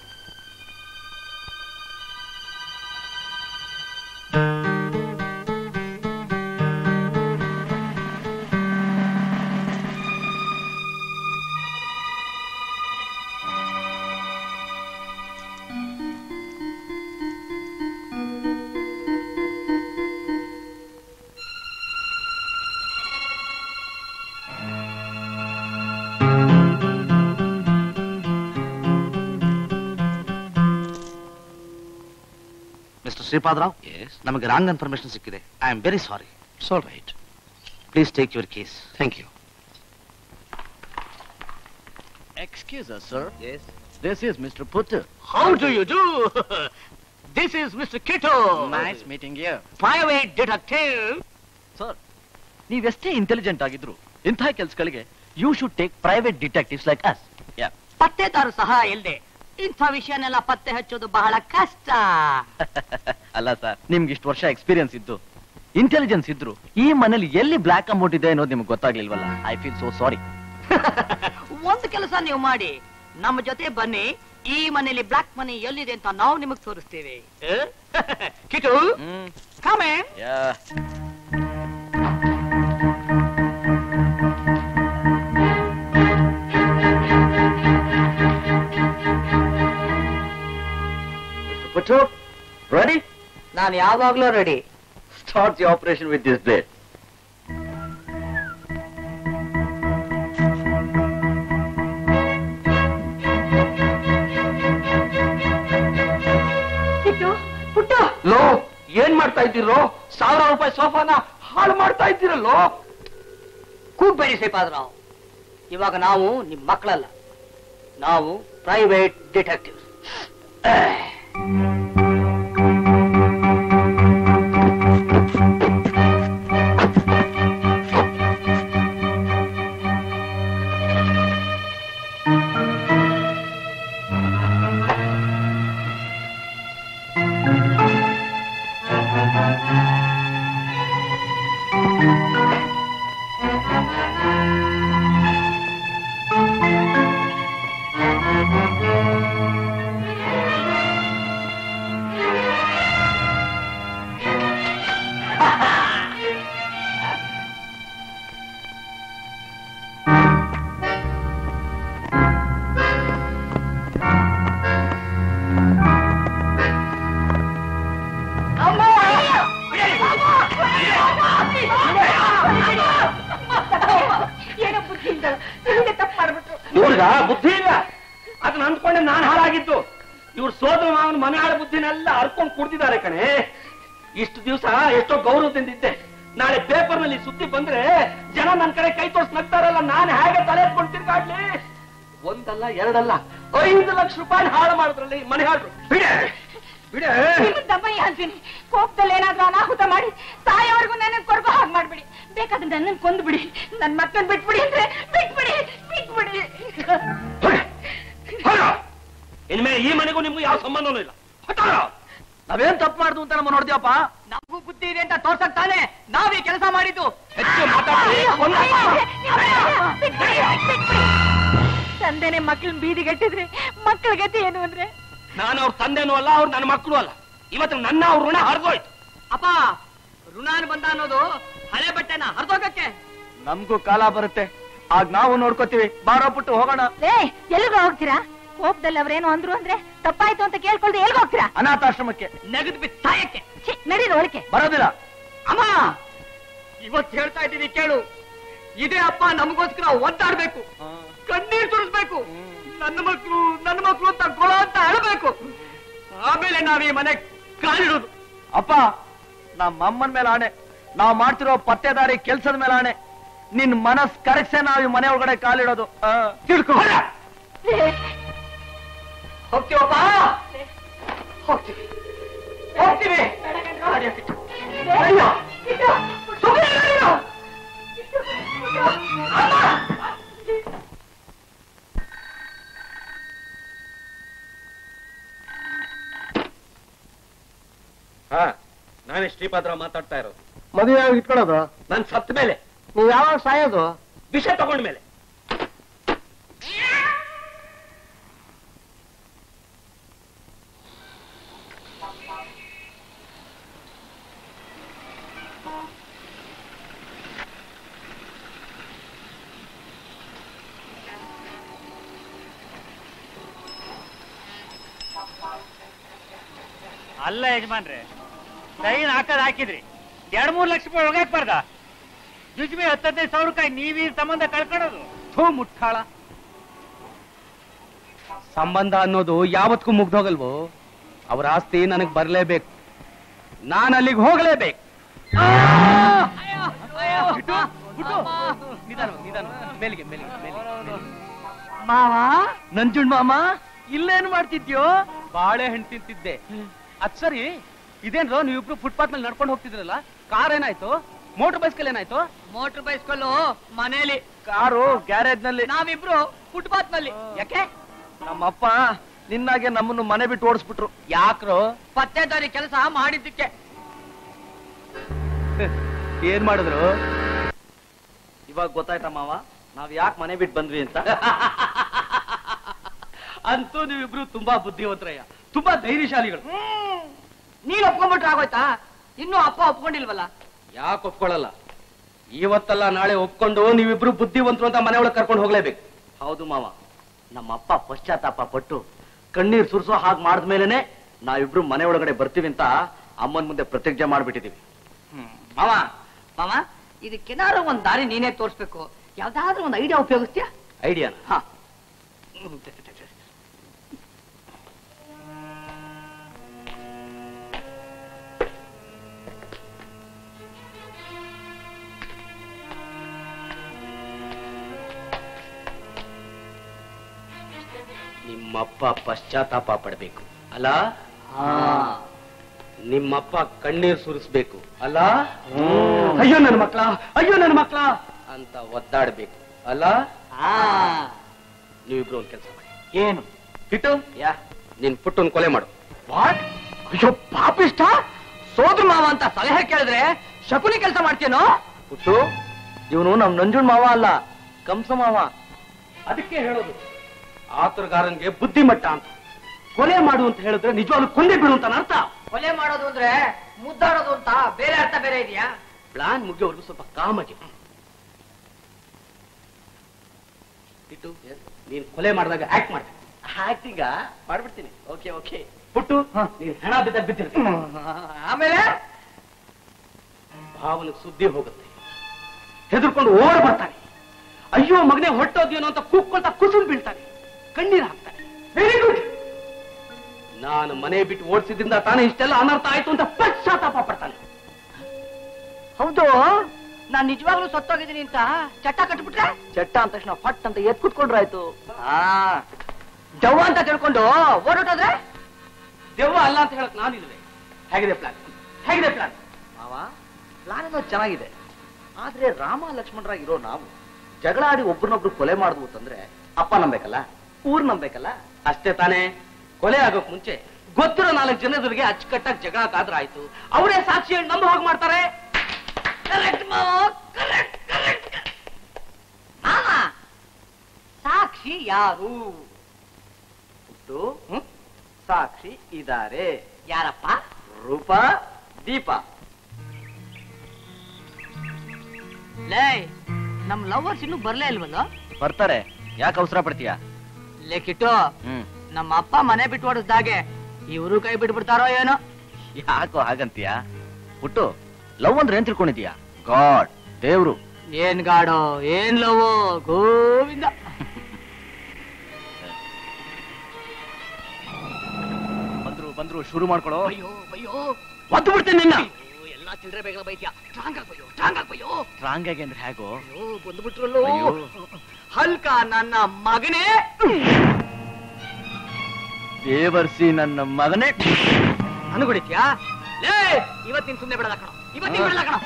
mister Shripad Rao yes ನಮಗೆ wrong information ಸಿಕ್ಕಿದೆ I am very sorry it's all right please take your case thank you Excuse us, sir. Yes. This is Mr. Puttu. How do you do this is mister ಕಿಟೋ Nice meeting you. Private detective sir ನೀವೆಷ್ಟೇ intelligent ಆಗಿದ್ರು ಇಂಥ ಕೆಲಸಗಳಿಗೆ you should take private detectives like us ಪತ್ತೆದಾರ ಸಹಾಯ ಇಲ್ಲದೆ ಇಂಥ ವಿಷಯನೆಲ್ಲ ಪತ್ತೆ ಹಚ್ಚೋದು ಬಹಳ ಕಷ್ಟ ಅಲ್ಲ ಸರ್ ನಿಮ್ಗೆ ಇಷ್ಟು ವರ್ಷ ಎಕ್ಸ್ಪೀರಿಯನ್ಸ್ ಇದ್ದು ಇಂಟೆಲಿಜೆನ್ಸ್ ಇದ್ರು ಈ ಮನೇಲಿ ಎಲ್ಲಿ ಬ್ಲಾಕ್ ಅಮೌಂಟ್ ಇದೆ ಅನ್ನೋದು ನಿಮ್ಗೆ ಗೊತ್ತಾಗ್ಲಿಲ್ವಲ್ಲ ಐ ಫೀಲ್ ಸೋ ಸಾರಿ ಒಂದು ಕೆಲಸ ನೀವು ಮಾಡಿ ನಮ್ಮ ಜೊತೆ ಬನ್ನಿ ಈ ಮನೆಯಲ್ಲಿ ಬ್ಲಾಕ್ ಮನಿ ಎಲ್ಲಿದೆ ಅಂತ ನಾವು ನಿಮಗ್ ತೋರಿಸ್ತೇವೆ ಕಿಟು ಕಾಮೆ Puttu, ರೆಡಿ ನಾನು ಯಾವಾಗ್ಲೂ ready start the operation with this blade Kittu Puttu ಲೋ ಏನ್ ಮಾಡ್ತಾ ಇದ್ದೀರೋ ಸಾವಿರ ರೂಪಾಯಿ ಸೋಫಾನ ಹಾಳು ಮಾಡ್ತಾ ಇದ್ದೀರಲ್ಲೋ ಕೂಗ್ಬೇಡಿ ಶ್ರೀಪಾದರಾವ್ ಇವಾಗ ನಾವು ನಿಮ್ ಮಕ್ಕಳಲ್ಲ ನಾವು ಪ್ರೈವೇಟ್ ಡಿಟೆಕ್ಟಿವ್ ಏನೋ ಬುದ್ಧಿಯಿಂದ ಹಿಂದೆ ತಪ್ಪು ಮಾಡ್ಬಿಟ್ರು ಇವ್ರಿಗ ಬುದ್ಧಿ ಇಲ್ಲ ಅದನ್ನ ಅಂದ್ಕೊಂಡೆ ನಾನ್ ಹಾಳಾಗಿದ್ದು ಇವ್ರ ಸೋದರ ಮಾವನ ಮನೆ ಹಾಳ ಬುದ್ಧಿನೆಲ್ಲ ಹರ್ಕೊಂಡು ಕುಡ್ದಿದ್ದಾರೆ ಕಣೆ ಇಷ್ಟು ದಿವಸ ಎಷ್ಟೋ ಗೌರವದಿಂದ ಇದ್ದೆ ನಾಳೆ ಪೇಪರ್ ನಲ್ಲಿ ಸುದ್ದಿ ಬಂದ್ರೆ ಜನ ನನ್ ಕಡೆ ಕೈ ತೋರ್ಸ್ ನಗ್ತಾರಲ್ಲ ನಾನ್ ಹೇಗೆ ತಲೆ ಎತ್ಕೊಂಡು ತಿರ್ಗಾಡ್ಲಿ ಒಂದಲ್ಲ ಎರಡಲ್ಲ ಐದು ಲಕ್ಷ ರೂಪಾಯಿ ಹಾಳು ಮಾಡಿದ್ರಲ್ಲಿ ಮನೆ ಹಾಳು ಬಿಡೆ ಬಿಡೆ ನಿಮ್ಮ ದಮ್ಮಯ್ಯ ಅಂತೀನಿ ಕೋಪದಲ್ಲಿ ಏನಾದ್ರೂ ಅನಾಹುತ ಮಾಡಿ ತಾಯಿಯವರೆಗೂ ನನ್ನ ಕೊಡ್ಬೋ ಹಾಗೆ ಮಾಡ್ಬಿಡಿ ಬೇಕಾದ್ರೆ ನನ್ನನ್ನು ಕೊಂದು ಬಿಡಿ ನನ್ ಮಕ್ಕಳನ್ನ ಬಿಟ್ಬಿಡಿ ಅಂದ್ರೆ ಬಿಟ್ಬಿಡಿ ಬಿಟ್ಬಿಡಿ ಇನ್ಮೇಲೆ ಈ ಮನೆಗೂ ನಿಮ್ಗೂ ಯಾವ ಸಂಬಂಧನೂ ಇಲ್ಲ ಹೊರ್ಟೋರು. ನಾವೇನ್ ತಪ್ಪು ಮಾಡ್ದು ಅಂತ ನಮ್ಮ ನೋಡ್ತೀವಪ್ಪ ನಮಗೂ ಬುದ್ಧಿ ಇದೆ ಅಂತ ತೋರ್ಸಕ್ ತಾನೆ ನಾವೇ ಕೆಲಸ ಮಾಡಿದ್ದು ಹೆಚ್ಚು ಮಾತಾಡ್ತೀರಿ ತಂದೆನೆ ಮಕ್ಕಳನ್ನ ಬೀದಿಗೆಟ್ಟಿದ್ರೆ ಮಕ್ಕಳ ಗತಿ ಏನು ಅಂದ್ರೆ ನಾನು ಅವ್ರ ತಂದೆನೂ ಅಲ್ಲ ಅವ್ರು ನನ್ನ ಮಕ್ಕಳು ಅಲ್ಲ ಇವತ್ತು ನನ್ನ ಅವ್ರ ಋಣ ಹರಿದೋಯ್ತು ಅಪ್ಪ ಋಣಾನ್ ಬಂದ ಅನ್ನೋದು ಹಳೆ ಬಟ್ಟೆನ ಹರಿದೋಗಕ್ಕೆ ನಮ್ಗೂ ಕಾಲ ಬರುತ್ತೆ ಆಗ ನಾವು ನೋಡ್ಕೋತೀವಿ ಬಾರೋ ಪುಟ್ಟು ಹೋಗೋಣ ಏ ಎಲ್ಲಿಗೆ ಹೋಗ್ತೀರಾ ಕೋಪದಲ್ಲಿ ಅವ್ರೇನು ಅಂದ್ರು ಅಂದ್ರೆ ತಪ್ಪಾಯ್ತು ಅಂತ ಕೇಳ್ಕೊಳ್ದೆ ಎಲ್ಗ ಹೋಗ್ತೀರಾ ಅನಾಥಾಶ್ರಮಕ್ಕೆ ನೆಗದು ಬಿದ್ದು ಸಾಯಕ್ಕೆ ಛೀ, ನಡೀರಿ ಒಳಕ್ಕೆ ಬರೋದಿಲ್ಲ ಅಮ್ಮ ಇವತ್ತು ಹೇಳ್ತಾ ಇದ್ದೀನಿ ಕೇಳು ಇದೇ ಅಪ್ಪ ನಮಗೋಸ್ಕರ ಒದ್ದಾಡ್ಬೇಕು ಕಣ್ಣೀರ್ ಸುರಿಸ್ಬೇಕು ನನ್ನ ಮಕ್ಕಳು ನನ್ನ ಮಕ್ಕಳು ಅಂತ ಗೊಳ ಅಂತ ಅಳಬೇಕು ಆಮೇಲೆ ನಾವ್ ಈ ಮನೆ ಕಾಲಿಡೋದು ಅಪ್ಪ ನಮ್ಮ ಅಮ್ಮನ ಮೇಲೆ ಆಣೆ ನಾವ್ ಮಾಡ್ತಿರೋ ಪತ್ತೆದಾರಿ ಕೆಲ್ಸದ ಮೇಲೆ ಆಣೆ ನಿನ್ ಮನಸ್ ಕರೆಕ್ಸೆ ನಾವ್ ಈ ಮನೆ ಒಳಗಡೆ ಕಾಲಿಡೋದು ಆ. ತಿಳ್ಕೊ ಹೋಗ್ತೀವಪ್ಪ ಹೋಗ್ತೀವಿ ಹೋಗ್ತೀವಿ ಅಯ್ಯೋ. ಸುಮ್ನೆ ಇರು ನೀನು. ಹಾ ನಾನೇ ಶ್ರೀಪಾದ್ರ ಮಾತಾಡ್ತಾ ಇರೋದು ಮದುವೆ ಇಟ್ಕೊಳ್ಳೋದು ನನ್ ಸತ್ತ ಮೇಲೆ ನೀವು ಯಾವಾಗ ಸಾಯೋದು ವಿಷ ತಗೊಂಡ ಮೇಲೆ ಅಲ್ಲ ಯಜಮಾನ್ರೆ ಸೈನ್ ಹಾಕದ್ ಹಾಕಿದ್ರಿ ಎರಡ್ ಮೂರ್ ಲಕ್ಷ ರೂಪಾಯಿ ಒಳಗಾಕ್ಬಾರ್ದ ಜುಜ್ಮಿ ಹತ್ತದೈದು ಸಾವಿರ ರೂಪಾಯಿ ನೀವೀ ಸಂಬಂಧ ಕಳ್ಕೊಳ್ಳೋದು ಥೂ ಮುಟ್ಟಾಳ ಸಂಬಂಧ ಅನ್ನೋದು ಯಾವತ್ತಿಗೂ ಮುಗ್ದೋಗಲ್ವೋ ಅವ್ರ ಆಸ್ತಿ ನನಗ್ ಬರ್ಲೇಬೇಕು ನಾನು ಅಲ್ಲಿಗೆ ಹೋಗ್ಲೇಬೇಕು ನಿಧಾನ ನಿಧಾನ ಮೇಲಿಗೆ ಮೇಲಿಗೆ ಮೇಲಿಗೆ ಮಾವ ನಂಜುಂಡ್ ಮಾಮ ಇಲ್ಲೇನ್ ಮಾಡ್ತಿದ್ಯೋ ಬಾಳೆಹಣ್ಣು ತಿಂತಿದ್ದೆ ಅದ್ ಸರಿ ಇದೇನ್ರೋ ನೀವಿಬ್ರು ಫುಟ್ಪಾತ್ ಮೇಲೆ ನಡ್ಕೊಂಡು ಹೋಗ್ತಿದ್ರಲ್ಲ ಕಾರ್ ಏನಾಯ್ತು ಮೋಟರ್ ಬೈಸ್ಕಲ್ ಏನಾಯ್ತು ಮೋಟರ್ ಬೈಸ್ಕೊಳ್ಳು ಮನೇಲಿ ಕಾರು ಗ್ಯಾರೇಜ್ ನಲ್ಲಿ ನಾವಿಬ್ರು ಫುಟ್ಪಾತ್ ನಲ್ಲಿ ಯಾಕೆ ನಮ್ಮಪ್ಪ ನಿನ್ನಾಗೆ ನಮ್ಮನ್ನು ಮನೆ ಬಿಟ್ಟು ಓಡಿಸ್ಬಿಟ್ರು ಯಾಕ್ರೋ ಪತ್ತೆದಾರಿ ಕೆಲಸ ಮಾಡಿದ್ದಕ್ಕೆ ಏನ್ ಮಾಡಿದ್ರು ಇವಾಗ ಗೊತ್ತಾಯ್ತಾ ಮಾವ ನಾವ್ ಯಾಕೆ ಮನೆ ಬಿಟ್ಟು ಬಂದ್ವಿ ಅಂತ ಅಂತೂ ನೀವಿಬ್ರು ತುಂಬಾ ಬುದ್ಧಿವಂತರಯ್ಯ ತುಂಬಾ ಧೈರ್ಯಶಾಲಿಗಳು ನೀನ್ ಒಪ್ಕೊಂಡ್ಬಿಟ್ರೆ ಆಗೋಯ್ತಾ ಇನ್ನೂ ಅಪ್ಪ ಒಪ್ಕೊಂಡಿಲ್ವಲ್ಲ ಯಾಕೆ ಒಪ್ಕೊಳ್ಳಲ್ಲ ಇವತ್ತಲ್ಲ ನಾಳೆ ಒಪ್ಕೊಂಡು ನೀವಿಬ್ರು ಬುದ್ಧಿವಂತರು ಅಂತ ಮನೆ ಒಳಗೆ ಕರ್ಕೊಂಡು ಹೋಗ್ಲೇಬೇಕು ಹೌದು ಮಾವ ನಮ್ಮಪ್ಪ ಪಶ್ಚಾತ್ತಾಪ ಪಟ್ಟು ಕಣ್ಣೀರ್ ಸುರಿಸೋ ಹಾಗೆ ಮಾಡಿದ್ಮೇಲೆನೆ ನಾವಿಬ್ರು ಮನೆ ಒಳಗಡೆ ಬರ್ತೀವಿ ಅಂತ ಅಮ್ಮನ ಮುಂದೆ ಪ್ರತಿಜ್ಞೆ ಮಾಡ್ಬಿಟ್ಟಿದೀವಿ ಮಾವ ಮಾವ ಇದಕ್ಕೇನಾದ್ರು ಒಂದ್ ದಾರಿ ನೀನೇ ತೋರಿಸ್ಬೇಕು ಯಾವ್ದಾದ್ರು ಒಂದು ಐಡಿಯಾ ಉಪಯೋಗಿಸ್ತೀಯಾ ಐಡಿಯಾನ ಹಾ ನಿಮ್ಮಪ್ಪ ಪಶ್ಚಾತ್ತಾಪ ಪಡಬೇಕು ಅಲ್ಲ ನಿಮ್ಮಪ್ಪ ಕಣ್ಣೀರ್ ಸುರಿಸ್ಬೇಕು ಅಲ್ಲ ಅಯ್ಯೋ ನನ್ನ ಮಕ್ಳ ಅಯ್ಯೋ ನನ್ನ ಮಕ್ಳ ಅಂತ ಒದ್ದಾಡ್ಬೇಕು ಅಲ್ಲ ನೀವಿಬ್ರು ಒಂದ್ ಕೆಲಸ ಮಾಡಿ ಏನು ಕಿಟ್ಟು ಯಾ ನಿನ್ ಪುಟ್ಟನ್ ಕೊಲೆ ಮಾಡು ವಾಟ್ ಅಯ್ಯೋ ಪಾಪಿಷ್ಟ ಸೋದ್ರ ಮಾವ ಅಂತ ಸಲಹೆ ಕೇಳಿದ್ರೆ ಶಕುನಿ ಕೆಲಸ ಮಾಡ್ತೇನೋ ಪುಟ್ಟು ಇವನು ನಮ್ ನಂಜುಣ್ ಮಾವ ಅಲ್ಲ ಕಂಸ ಮಾವ ಅದಕ್ಕೆ ಹೇಳೋದು ಆತುರಗಾರನ್ಗೆ ಬುದ್ಧಿಮಟ್ಟ ಅಂತ ಕೊಲೆ ಮಾಡು ಅಂತ ಹೇಳಿದ್ರೆ ನಿಜವಾಗ್ಲೂ ಕೊಂದೆ ಬಿಡು ಅಂತ ಅರ್ಥ ಕೊಲೆ ಮಾಡೋದು ಅಂದ್ರೆ ಮುದ್ದಾಡೋದು ಅಂತ ಬೇರೆ ಅರ್ಥ ಬೇರೆ ಇದೆಯಾ ಪ್ಲಾನ್ ಮುಗಿಯೋವರೆಗೂ ಸ್ವಲ್ಪ ಕಾಮಾಗಿ ಕಿಟ್ಟು ನೀನ್ ಕೊಲೆ ಮಾಡಿದಾಗ ಆಕ್ಟ್ ಮಾಡ್ತೀನಿ ಆಕ್ಟಿಂಗ ಮಾಡ್ಬಿಡ್ತೀನಿ ಓಕೆ ಓಕೆ ಪುಟ್ಟು ನೀನ್ ಹೆಣ ಬಿದ್ದಾಗ ಬಿದ್ದಿರ್ತೀನಿ ಆಮೇಲೆ ಭಾವನಿಗೆ ಸುದ್ದಿ ಹೋಗುತ್ತೆ ಹೆದರ್ಕೊಂಡು ಓಡ್ ಬರ್ತಾನೆ ಅಯ್ಯೋ ಮಗನೇ ಹೊಟ್ಟೋದೇನೋ ಅಂತ ಕೂಕ್ಕೊಂತ ಕುಸುಮ್ ಬೀಳ್ತಾನೆ ಕಣ್ಣೀರ್ ಹಾಕ್ತಾನೆ ವೆರಿ ಗುಡ್ ನಾನು ಮನೆ ಬಿಟ್ಟು ಓಡಿಸಿದ್ರಿಂದ ತಾನೇ ಇಷ್ಟೆಲ್ಲ ಅನರ್ಥ ಆಯ್ತು ಅಂತ ಪಶ್ಚಾತ್ತಾಪ ಪಡ್ತಾನೆ ಹೌದು ನಾನ್ ನಿಜವಾಗ್ಲೂ ಸತ್ತೋಗಿದ್ದೀನಿ ಅಂತ ಚಟ್ಟ ಕಟ್ಬಿಟ್ರೆ ಚಟ್ಟ ಅಂದ ತಕ್ಷಣ ಫಟ್ ಅಂತ ಎತ್ ಕುತ್ಕೊಂಡ್ರಾಯ್ತು ದೆವ್ವ ಅಂತ ತಿಳ್ಕೊಂಡು ಓಡೋಟೋದ್ರೆ ದೆವ್ವ ಅಲ್ಲ ಅಂತ ಹೇಳಕ್ ನಾನಿಲ್ವೇ ಹೇಗಿದೆ ಪ್ಲಾನ್ ಹೇಗಿದೆ ಪ್ಲಾನ್ ಮಾವ ಪ್ಲಾನ್ ಏನೋ ಚೆನ್ನಾಗಿದೆ ಆದ್ರೆ ರಾಮ ಲಕ್ಷ್ಮಣರಾಗಿರೋ ನಾವು ಜಗಳ ಆಡಿ ಒಬ್ರನ್ನೊಬ್ರು ಕೊಲೆ ಮಾಡುದು ಅಂತಂದ್ರೆ ಅಪ್ಪ ನಂಬೇಕಲ್ಲ ಊರ್ ನಂಬೇಕಲ್ಲ ಅಷ್ಟೇ ತಾನೇ ಕೊಲೆ ಆಗೋಕ್ ಮುಂಚೆ ಗೊತ್ತಿರೋ ನಾಲ್ಕು ಜನರಿಗೆ ಅಚ್ಚುಕಟ್ಟಾಗಿ ಜಗಳ ಕಾದ್ರ ಆಯ್ತು ಅವರೇ ಸಾಕ್ಷಿ ಹೇಳಿ ನಂಬ ಹೋಗಿ ಮಾಡ್ತಾರೆ ಕರೆಕ್ಟ್ ಕರೆಕ್ಟ್ ಕರೆಕ್ಟ್ ಮಾಮ ಸಾಕ್ಷಿ ಯಾರು ಹುಟ್ಟು ಸಾಕ್ಷಿ ಇದಾರೆ ಯಾರಪ್ಪ ರೂಪ ದೀಪ ಲೇ ನಮ್ ಲವರ್ಸ್ ಇನ್ನೂ ಬರ್ಲೇ ಇಲ್ವಲ್ಲ ಬರ್ತಾರೆ ಯಾಕೆ ಅವಸರ ಪಡ್ತೀಯಾ ಲೇ ಕಿಟ್ಟು ಹ್ಮ್ ನಮ್ಮ ಅಪ್ಪ ಮನೆ ಬಿಟ್ಟು ಹೊಡೆದಾಗೆ ಇವರು ಕೈ ಬಿಟ್ಬಿಡ್ತಾರೋ ಏನೋ ಯಾಕೋ ಹಾಗಂತೀಯ ಹುಟ್ಟು ಲವ್ ಅಂದ್ರೆ ಏನ್ ತಿಳ್ಕೊಂಡಿದೀಯಾ ಗಾಡ್ ದೇವ್ರು ಏನ್ ಗಾಡೋ ಏನ್ ಲವ್ ಗೋವಿಂದ ಬಂದ್ರು ಬಂದ್ರು ಶುರು ಮಾಡ್ಕೊಳೋ ಅಯ್ಯೋ ಅಯ್ಯೋ ಒದ್ದು ಬಿಡ್ತೀನಿ ನಿನ್ನ ಎಲ್ಲಾ ಚಿಲ್ಡ್ರೆ ಬೇಗ ಬೈತ್ಯಾ ಸ್ಟ್ರಾಂಗ್ ಆಗ್ಬಯ್ಯೋ ಸ್ಟ್ರಾಂಗ್ ಆಗ್ಬಯ್ಯೋ ಸ್ಟ್ರಾಂಗ್ ಆಗಿ ಅಂದ್ರೆ ಹೇಗೋ ಅಯ್ಯೋ ಬಂದ್ಬಿಟ್ರಲ್ಲೋ ಅಯ್ಯೋ. ಹಲ್ಕ ನನ್ನ ಮಗನೇ ದೇವರ್ಸಿ ನನ್ನ ಮಗನೇ ಅನುಗುಡಿತ್ಯಾ ಲೇ ಇವತ್ತಿನ ಸುಮ್ನೆ ಬಿಡಲ್ಲ ಕಣ ಇವತ್ತಿನ ಬಿಡಲ್ಲ ಕಣ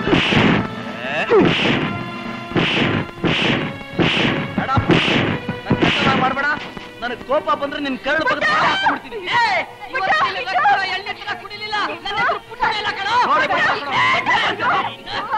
ಬೇಡ ನನ್ ಕೆಲ್ಸ ಮಾಡ್ಬೇಡ ನನಗ್ ಕೋಪ ಬಂದ್ರೆ ನಿನ್ ಕರಳು ಬಗ್ದು ಬಾಯಿ ಹಾಕ್ಬಿಡ್ತೀನಿ. ಲೇ, ಇವತ್ತಿನ ರಕ್ತ ಎಣ್ಣೆ ತರ ಕುಡಿಲಿಲ್ಲ ನನ್ನ ಹೆಸರು ಪುಟ್ಟ ಇಲ್ಲ ಕಣೋ. ನೋಡಿ ಬಿಡು, ಕಣೋ.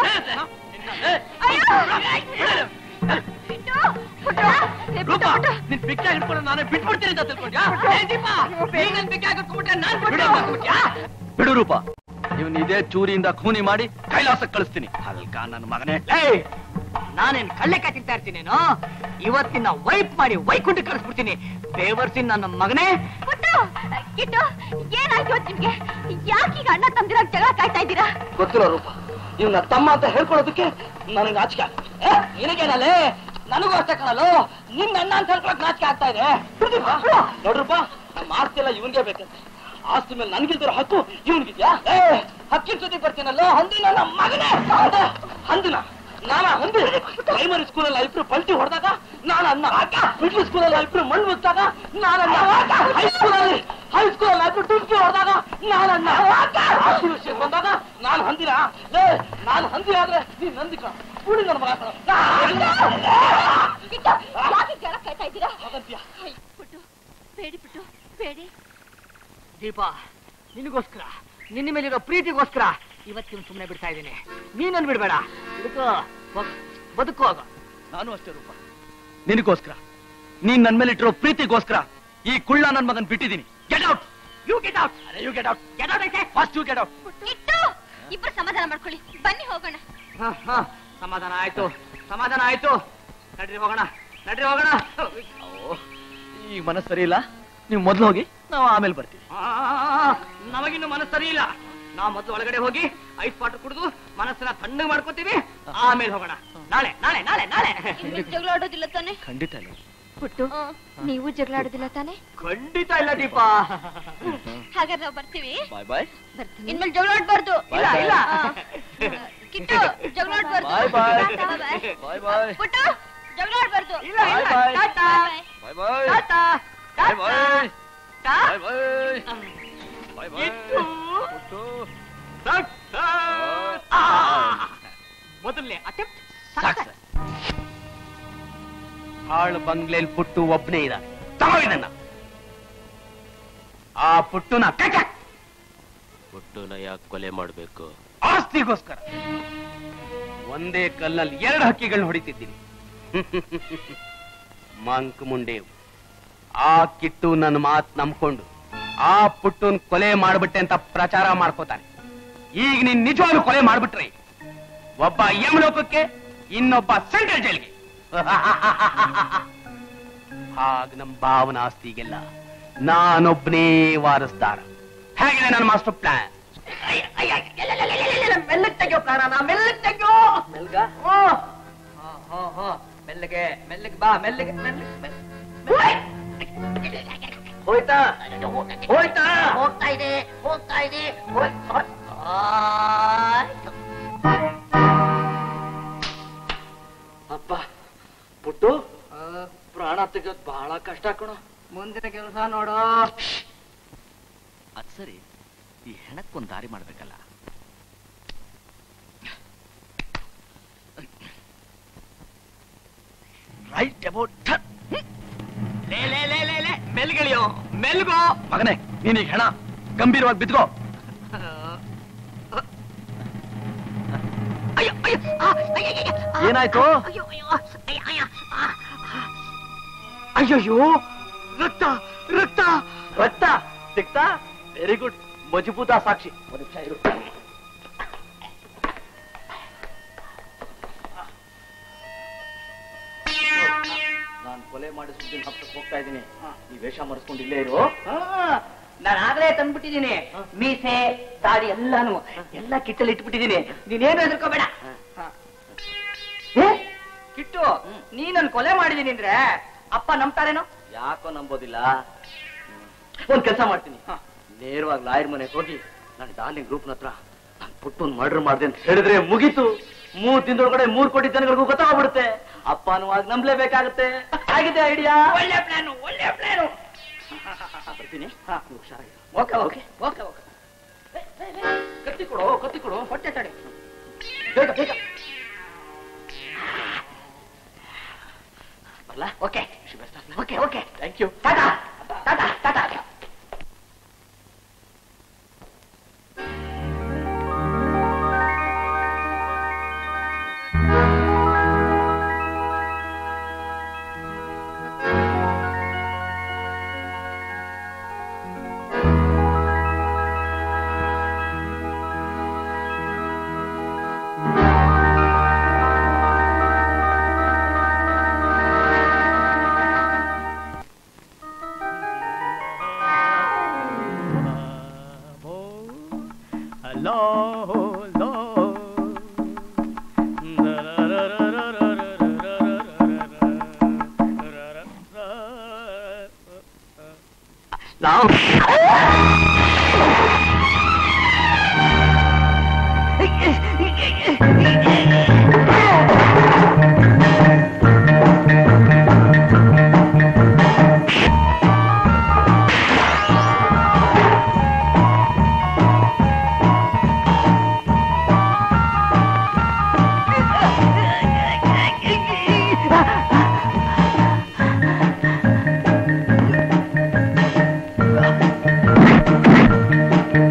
ರೂಪ, ನಿನ್ ಪಿಕ್ಕ ಹಿಡ್ಕೊಂಡು ನಾನೇ ಬಿಟ್ಬಿಡ್ತೀನಿ ಅಂತ ತಿಳ್ಕೊಂಡ್ಯಾ ಏ ದೀಪ, ನೀನ್ ನನ್ ಬೆಕ್ಕ ಹಾಕಿಟ್ಕೊಂಡ್ಬಿಟ್ಟೆ, ನಾನ್ ಬಿಟ್ಟು ಹಾಕ್ಬಿಟ್ಯಾ? ಬಿಡು ರೂಪ ಇವನ್ ಇದೇ ಚೂರಿಯಿಂದ ಖೂನಿ ಮಾಡಿ ಕೈಲಾಸಕ್ಕೆ ಕಳಿಸ್ತೀನಿ ಅಲ್ಕ ನನ್ನ ಮಗನೇ ಏಯ್, ನಾನೇನ್ ಕಳ್ಳೆಕಾಯಿ ತಿಂತಾ ಇರ್ತೀನೇನೋ ಇವತ್ತಿನ ವೈಪ್ ಮಾಡಿ ವೈಕುಂಠ ಕಳಿಸ್ಬಿಡ್ತೀನಿ ಬೇವರ್ಸಿ ನನ್ನ ಮಗನೇ ಪುಟ್ಟು ಕಿಟ್ಟು ಏನಾಯ್ತು ಇವತ್ತು ನಿಮ್ಗೆ ಯಾಕೀಗ ಅಣ್ಣ ತಮ್ದಿರಾಗ ಜಗಳ ಕಾಯ್ತಾ ಇದ್ದೀರಾ ಗೊತ್ತಿರೋ ರೂಪ ಇವ್ನ ತಮ್ಮ ಅಂತ ಹೇಳ್ಕೊಳ್ಳೋದಕ್ಕೆ ನನಗೆ ನಾಚಿಕೆ ಆಗುತ್ತೆ. ಏ, ನಿನಗೇನಲ್ಲೇ ನನಗೂ ಅಷ್ಟೇ ಕಣಲು ನಿನ್ನ ಅಣ್ಣ ಅಂತ ಹೇಳ್ಕೊಳಕ್ ನಾಚಿಕೆ ಆಗ್ತಾ ಇದೆ ನೋಡ್ರಪ್ಪ ನಮ್ಮ ಆಸ್ತಿ ಎಲ್ಲ ಇವನ್ಗೆ ಬೇಕಂತೆ ಆಸ್ತಿ ಮೇಲೆ ನನ್ಗಿಲ್ದಿರೋ ಹಕ್ಕು ಇವನ್ಗಿದ್ಯಾ ಏ ಹಕ್ಕಿನ ಜೊತೆ ಬರ್ತೀನಲ್ಲೋ ಹಂದಿ ನನ್ನ ಮಗನೇ ಹೌದಾ? ಹಂದಿನ ನಾನ ಹಂದಿ ಪ್ರೈಮರಿ ಸ್ಕೂಲಲ್ಲಿ ಇಬ್ರು ಪಲ್ಟಿ ಹೊಡೆದಾಗ ನಾನು ಅನ್ನ ಮಿಡ್ಲ್ ಸ್ಕೂಲಲ್ಲಿ ಇಬ್ರು ಮಣ್ಣು ಮುಚ್ಚಾಗ ನಾನನ್ನ ಹೈಸ್ಕೂಲಲ್ಲಿ ಹೈಸ್ಕೂಲಲ್ಲಿ ಇಬ್ರು ಡುಂಕಿ ಹೊಡೆದಾಗ ನಾನನ್ನ ಹಾಸ್ಟೆಲ್ ವಿಷಯ ಬಂದಾಗ ನಾನು ಹಂದಿನ ಲೇ ನಾನು ಹಂದಿ ಆದ್ರೆ ನೀನ್ ನಂದಿಕ ಕೂಡಿ ನನ್ನ ಮಗ ಕಣೋ. ಕಿಟ್ಟು ಯಾಕೆ ಜಗಳ ಕಾಯ್ತಾ ಇದ್ದೀರಾ ಹಾಗಂತ್ಯ. ಅಯ್ಯ್, ಪುಟ್ಟು ಬೇಡಿ ಪುಟ್ಟು ಬೇಡಿ ದೀಪ ನಿನಗೋಸ್ಕರ ನಿನ್ನ ಮೇಲಿರೋ ಪ್ರೀತಿಗೋಸ್ಕರ ಇವತ್ತಿನ ಸುಮ್ಮನೆ ಬಿಡ್ತಾ ಇದ್ದೀನಿ ನೀನನ್ ಬಿಡ್ಬೇಡ ಇದಕ್ಕೋ ಹೋಗ್ ಬದುಕು ಹೋಗ ನಾನು ಅಷ್ಟೇ ರೂಪ ನಿನಗೋಸ್ಕರ ನೀನ್ ನನ್ ಮೇಲೆ ಇಟ್ಟಿರೋ ಪ್ರೀತಿಗೋಸ್ಕರ ಈ ಕುಳ್ಳ ನನ್ ಮಗನ್ ಬಿಟ್ಟಿದ್ದೀನಿ get out you get out you get out get out ಐತೆ first you get out Kittu ಇಬ್ರು ಸಮಾಧಾನ ಮಾಡ್ಕೊಳ್ಳಿ ಬನ್ನಿ ಹೋಗೋಣ ಹ, ಹ, ಸಮಾಧಾನ ಆಯ್ತು ಸಮಾಧಾನ ಆಯ್ತು ನಡ್ರಿ ಹೋಗೋಣ ನಡ್ರಿ ಹೋಗೋಣ ಈಗ ಮನಸ್ಸು ಸರಿ ಇಲ್ಲ ನೀವು ಮೊದ್ಲು ಹೋಗಿ ನಾವು ಆಮೇಲೆ ಬರ್ತೀವಿ ಆ, ನಮಗಿನ್ನು ಮನಸ್ಸು ಸರಿ ಇಲ್ಲ ನಾವು ಮೊದಲು ಒಳಗಡೆ ಹೋಗಿ ಐಸ್ ವಾಟರ್ ಕುಡಿದು ಮನಸ್ಸನ್ನ ತಣ್ಣಗೆ ಮಾಡ್ಕೋತೀವಿ ಆಮೇಲೆ ಹೋಗೋಣ ನಾಳೆ ನಾಳೆ ನಾಳೆ ನಾಳೆ ಇನ್ಮೇಲ್ ಜಗಳ ಆಡೋದಿಲ್ಲ ತಾನೆ ಖಂಡಿತ ಇಲ್ಲ ಪುಟ್ಟು ನೀವು ಜಗಳ ಆಡೋದಿಲ್ಲ ತಾನೆ ಖಂಡಿತ ಇಲ್ಲ ದೀಪ ಹಾಗಾದ್ರೆ ನಾವು ಬರ್ತೀವಿ ಬಾಯ್ ಬಾಯ್ ಬರ್ತೀನಿ ಇನ್ಮೇಲೆ ಜಗಳ ಆಡ್ಬಾರ್ದು ಇಲ್ಲ ಇಲ್ಲ ಕಿಟ್ಟು ಜಗಳ ಆಡ್ಬಾರ್ದು ಬಾಯ್ ಬಾಯ್ ಟಾಟಾ, ಬಾಯ್. ಬಾಯ್ ಬಾಯ್ ಪುಟ್ಟು ಜಗಳ ಆಡ್ಬಾರ್ದು ಇಲ್ಲ ಇಲ್ಲ ಬಾಯ್ ಬಾಯ್. ಟಾಟಾ ಬಾಯ್ ಬಾಯ್ ಟಾಟಾ ಬಾಯ್ ಬಾಯ್ ಟಾಟಾ ಬಾಯ್ ಬಾಯ್ ಬಾಯ್ ಬಾಯ್ ಇಟ್ಟು. ಪುಟ್ಟು. ಮೊದಲನೇ ಅಟೆಂಪ್ಟ್ ಸಾಕು ಸರ್ ಹಾಳು ಬಂಗ್ಲೆಲ್ ಪುಟ್ಟು ಒಬ್ನೇ ಇದ್ದಾನೆ ತಗೋ ಇದನ್ನ ಆ ಪುಟ್ಟುನ ಕಟ್ಟ ಪುಟ್ಟುನ ಯಾಕೆ ಕೊಲೆ ಮಾಡ್ಬೇಕು ಆಸ್ತಿಗೋಸ್ಕರ ಒಂದೇ ಕಲ್ಲಲ್ಲಿ ಎರಡು ಹಕ್ಕಿಗಳನ್ನ ಹೊಡಿತಿದ್ದೀನಿ ಮಂಕ್ ಮುಂಡೇವ್ ಆ ಕಿಟ್ಟು ನನ್ನ ಮಾತ್ ನಂಬ್ಕೊಂಡು ಆ ಪುಟ್ಟುನ್ ಕೊಲೆ ಮಾಡ್ಬಿಟ್ಟೆ ಅಂತ ಪ್ರಚಾರ ಮಾಡ್ಕೋತಾನೆ ಈಗ ನೀನ್ ನಿಜವಾಗ್ಲೂ ಕೊಲೆ ಮಾಡ್ಬಿಟ್ರಿ ಒಬ್ಬ ಯಮಲೋಕಕ್ಕೆ ಇನ್ನೊಬ್ಬ ಸೆಂಟ್ರಲ್ ಜೈಲ್ಗೆ ಹಾಗ ನಮ್ ಭಾವನ ಆಸ್ತಿಗೆಲ್ಲ ನಾನೊಬ್ನೇ ವಾರಸ್ದಾರ ಹೇಗಿದೆ ನನ್ನ ಮಾಸ್ಟರ್ ಪ್ಲಾನ್ ಮೆಲ್ಲಕ್ ತೆಗಿಯೋ ಪ್ರಾಣ ಮೆಲ್ಲಕ್ ತೆಗಿಯೋ ಮೆಲ್ಗ ಮೆಲ್ಲಗೆ ಮೆಲ್ಲಗೆ ಬಾ ಮೆಲ್ಲಗೆ ಮೆಲ್ಲಗೆ ಹೋಯ್ತಾ ಹೋಯ್ತಾ ಹೋಗ್ತಾ ಇದೆ ಹೋಗ್ತಾ ಇದೆ ಹೋಯ್- ಹೋಯ್- ಆಯ್ತು. ಅಪ್ಪ ಪುಟ್ಟು ಪ್ರಾಣ ತೆಗೆಯೋದ್ ಬಹಳ ಕಷ್ಟ ಕಣೋ ಮುಂದಿನ ಕೆಲಸ ನೋಡು ಅದ್ ಸರಿ ಈ ಹೆಣಕ್ಕೊಂದ್ ದಾರಿ ಮಾಡ್ಬೇಕಲ್ಲ ರೈಟ್ ಅಬೌಟ್ ಲೇ ಲೇ ಲೇ ಲೇ ಲೇ ಮೆಲ್ಗಳಿಯೋ ಮೆಲ್ಗೋ ಮಗನೇ ನೀನೀಗ ಹೆಣ ಗಂಭೀರವಾಗಿ ಬಿದ್ಕೋ ಅಯ್ಯೋ ಅಯ್ಯೋ ಆ, ಅಯ್ಯ, ಅಯ್ಯ, ಆ, ಏನಾಯ್ತು ಅಯ್ಯೋ ಅಯ್ಯೋ ಅಯ್ಯ, ಅಯ್ಯ, ಆ. ಅಯ್ಯಯ್ಯೋ ರಕ್ತ ರಕ್ತ ರಕ್ತ ಸಿಕ್ತಾ ವೆರಿ ಗುಡ್ ಮಜಬೂತ ಸಾಕ್ಷಿ ಒಂದ್ ನಿಮಿಷ ಇರು ನಾನ್ ಕೊಲೆ ಮಾಡಿ ಸುದ್ದಿನ ಹತ್ತಕ್ಕೆ ಹೋಗ್ತಾ ಇದ್ದೀನಿ ಈ ವೇಷ ಮರೆಸ್ಕೊಂಡು ಇಲ್ಲೇ ಇರು ನಾನು ಆಗ್ಲೇ ತಂದ್ಬಿಟ್ಟಿದ್ದೀನಿ ಮೀಸೆ ದಾಡಿ ಎಲ್ಲಾನು ಎಲ್ಲ ಕಿಟ್ಟಲ್ಲಿ ಇಟ್ಬಿಟ್ಟಿದ್ದೀನಿ ನೀನೇನು ಹೆದರ್ಕೋಬೇಡ ಏ, ಕಿಟ್ಟು ನೀ ನನ್ ಕೊಲೆ ಮಾಡಿದೀನಿ ಅಂದ್ರೆ ಅಪ್ಪ ನಂಬ್ತಾರೇನೋ ಯಾಕೋ ನಂಬೋದಿಲ್ಲ ಒಂದ್ ಕೆಲಸ ಮಾಡ್ತೀನಿ ನೇರವಾಗಿ ಲಾಯರ್ ಮನೆಗೆ ಹೋಗಿ ನಾನು ಡಾರ್ಲಿಂಗ್ ಗ್ರೂಪ್ನ ಹತ್ರ ನಾನು ಪುಟ್ಟು ಮರ್ಡರ್ ಮಾಡಿದೆ ಅಂತ ಹೇಳಿದ್ರೆ ಮುಗೀತು ಮೂರ್ ದಿನದೊಳಗಡೆ ಮೂರ್ ಕೋಟಿ ಜನಗಳಿಗೂ ಗೊತ್ತಾಗ್ಬಿಡುತ್ತೆ ಅಪ್ಪನೂ ಆಗ ನಂಬ್ಲೇಬೇಕಾಗುತ್ತೆ ಆಗಿದೆ ಐಡಿಯಾ ಒಳ್ಳೆ ಪ್ಲಾನು ಒಳ್ಳೆ ಪ್ಲಾನು ಬರ್ತೀನಿ ನೀವು ಹುಷಾರಾಗಿ ಓಕೆ ಓಕೆ ಓಕೆ ಓಕೆ ಕತ್ತಿ ಕೊಡು ಕತ್ತಿ ಕೊಡು ಹೊಟ್ಟೆ ತಡೆ ಬೇಗ ಬೇಗ ಬರ್ಲಾ okay okay okay thank you tata tata tata ನಾವು ಆ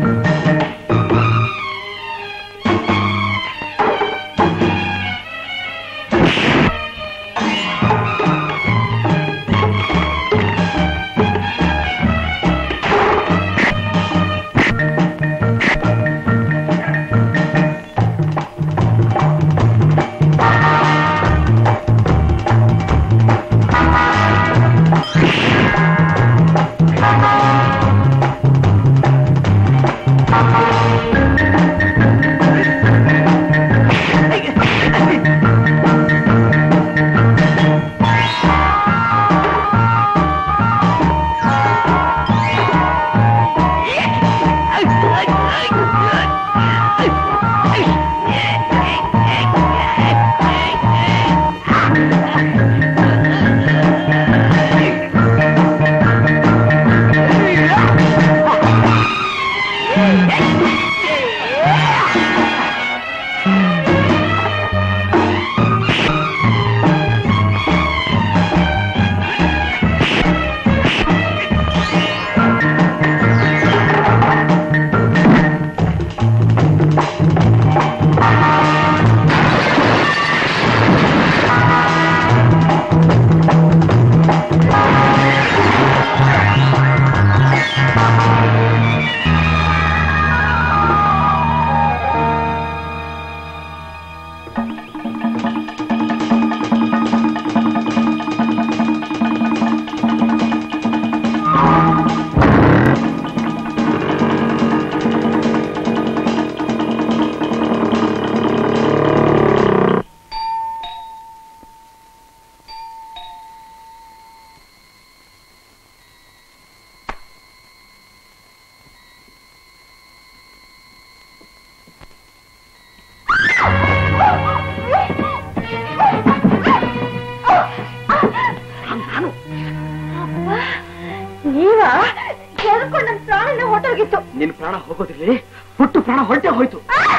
ನೀವ ಕೇಳ್ಕೊಂಡು ನನ್ ಪ್ರಾಣನ ಹೊಟ್ಟೋಗಿತ್ತು ನಿನ್ ಪ್ರಾಣ ಹೋಗೋದಿರ್ಲಿ ಹುಟ್ಟು ಪ್ರಾಣ ಹೊರಟೆ ಹೋಯ್ತು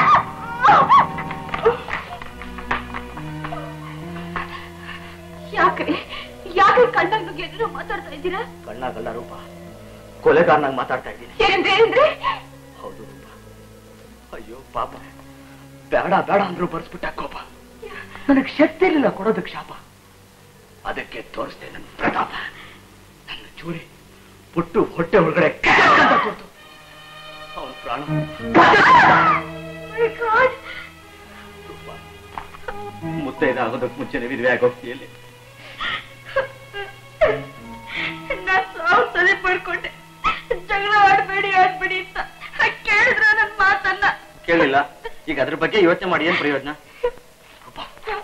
ಯಾಕ್ರಿ ಯಾಕೆ ಕಣ್ಣಾಗ ಎದುರು ಮಾತಾಡ್ತಾ ಇದ್ದೀರಾ ಕಣ್ಣಾಗಲ್ಲ ರೂಪ ಕೊಲೆಗಾರನಾಗ ಮಾತಾಡ್ತಾ ಇದ್ದೀನಿ ಏನಂದ್ರೆ ಏನಂದ್ರೆ ಹೌದು ರೂಪ ಅಯ್ಯೋ ಪಾಪ ಬೇಡ ಬೇಡ ಅಂದ್ರು ಬರ್ಸ್ಬಿಟ್ಟ ಕೋಪ ನನಗ್ ಶಕ್ತಿ ಇರಲಿಲ್ಲ ಕೊಡೋದಕ್ ಶಾಪ ಅದಕ್ಕೆ ತೋರಿಸ್ದೆ ನನ್ನ ಪ್ರತಾಪ ನನ್ನ ಚೂರಿ ಪುಟ್ಟು ಹೊಟ್ಟೆ ಒಳಗಡೆ ಅಂತ ಕೂತು ಅವನ ಪ್ರಾಣ ರೂಪ, ಮುತ್ತೈದ ಆಗೋದಕ್ ಮುಂಚೆನೆ ವಿಧವೆ ಆಗೋಗ್ತಿಯಲ್ಲಿ ನಾನ್ ಸಾವು ತಲೆ ಪಡ್ಕೊಂಡೆ ಜಗಳ ಆಡ್ಬೇಡಿ ಆಡ್ಬೇಡಿ ಅಂತ ಕೇಳಿದ್ರ ನನ್ ಮಾತನ್ನ ಕೇಳಿಲ್ಲ ಈಗ ಅದ್ರ ಬಗ್ಗೆ ಯೋಚನೆ ಮಾಡಿ ಏನ್ ಪ್ರಯೋಜನ ರೂಪ,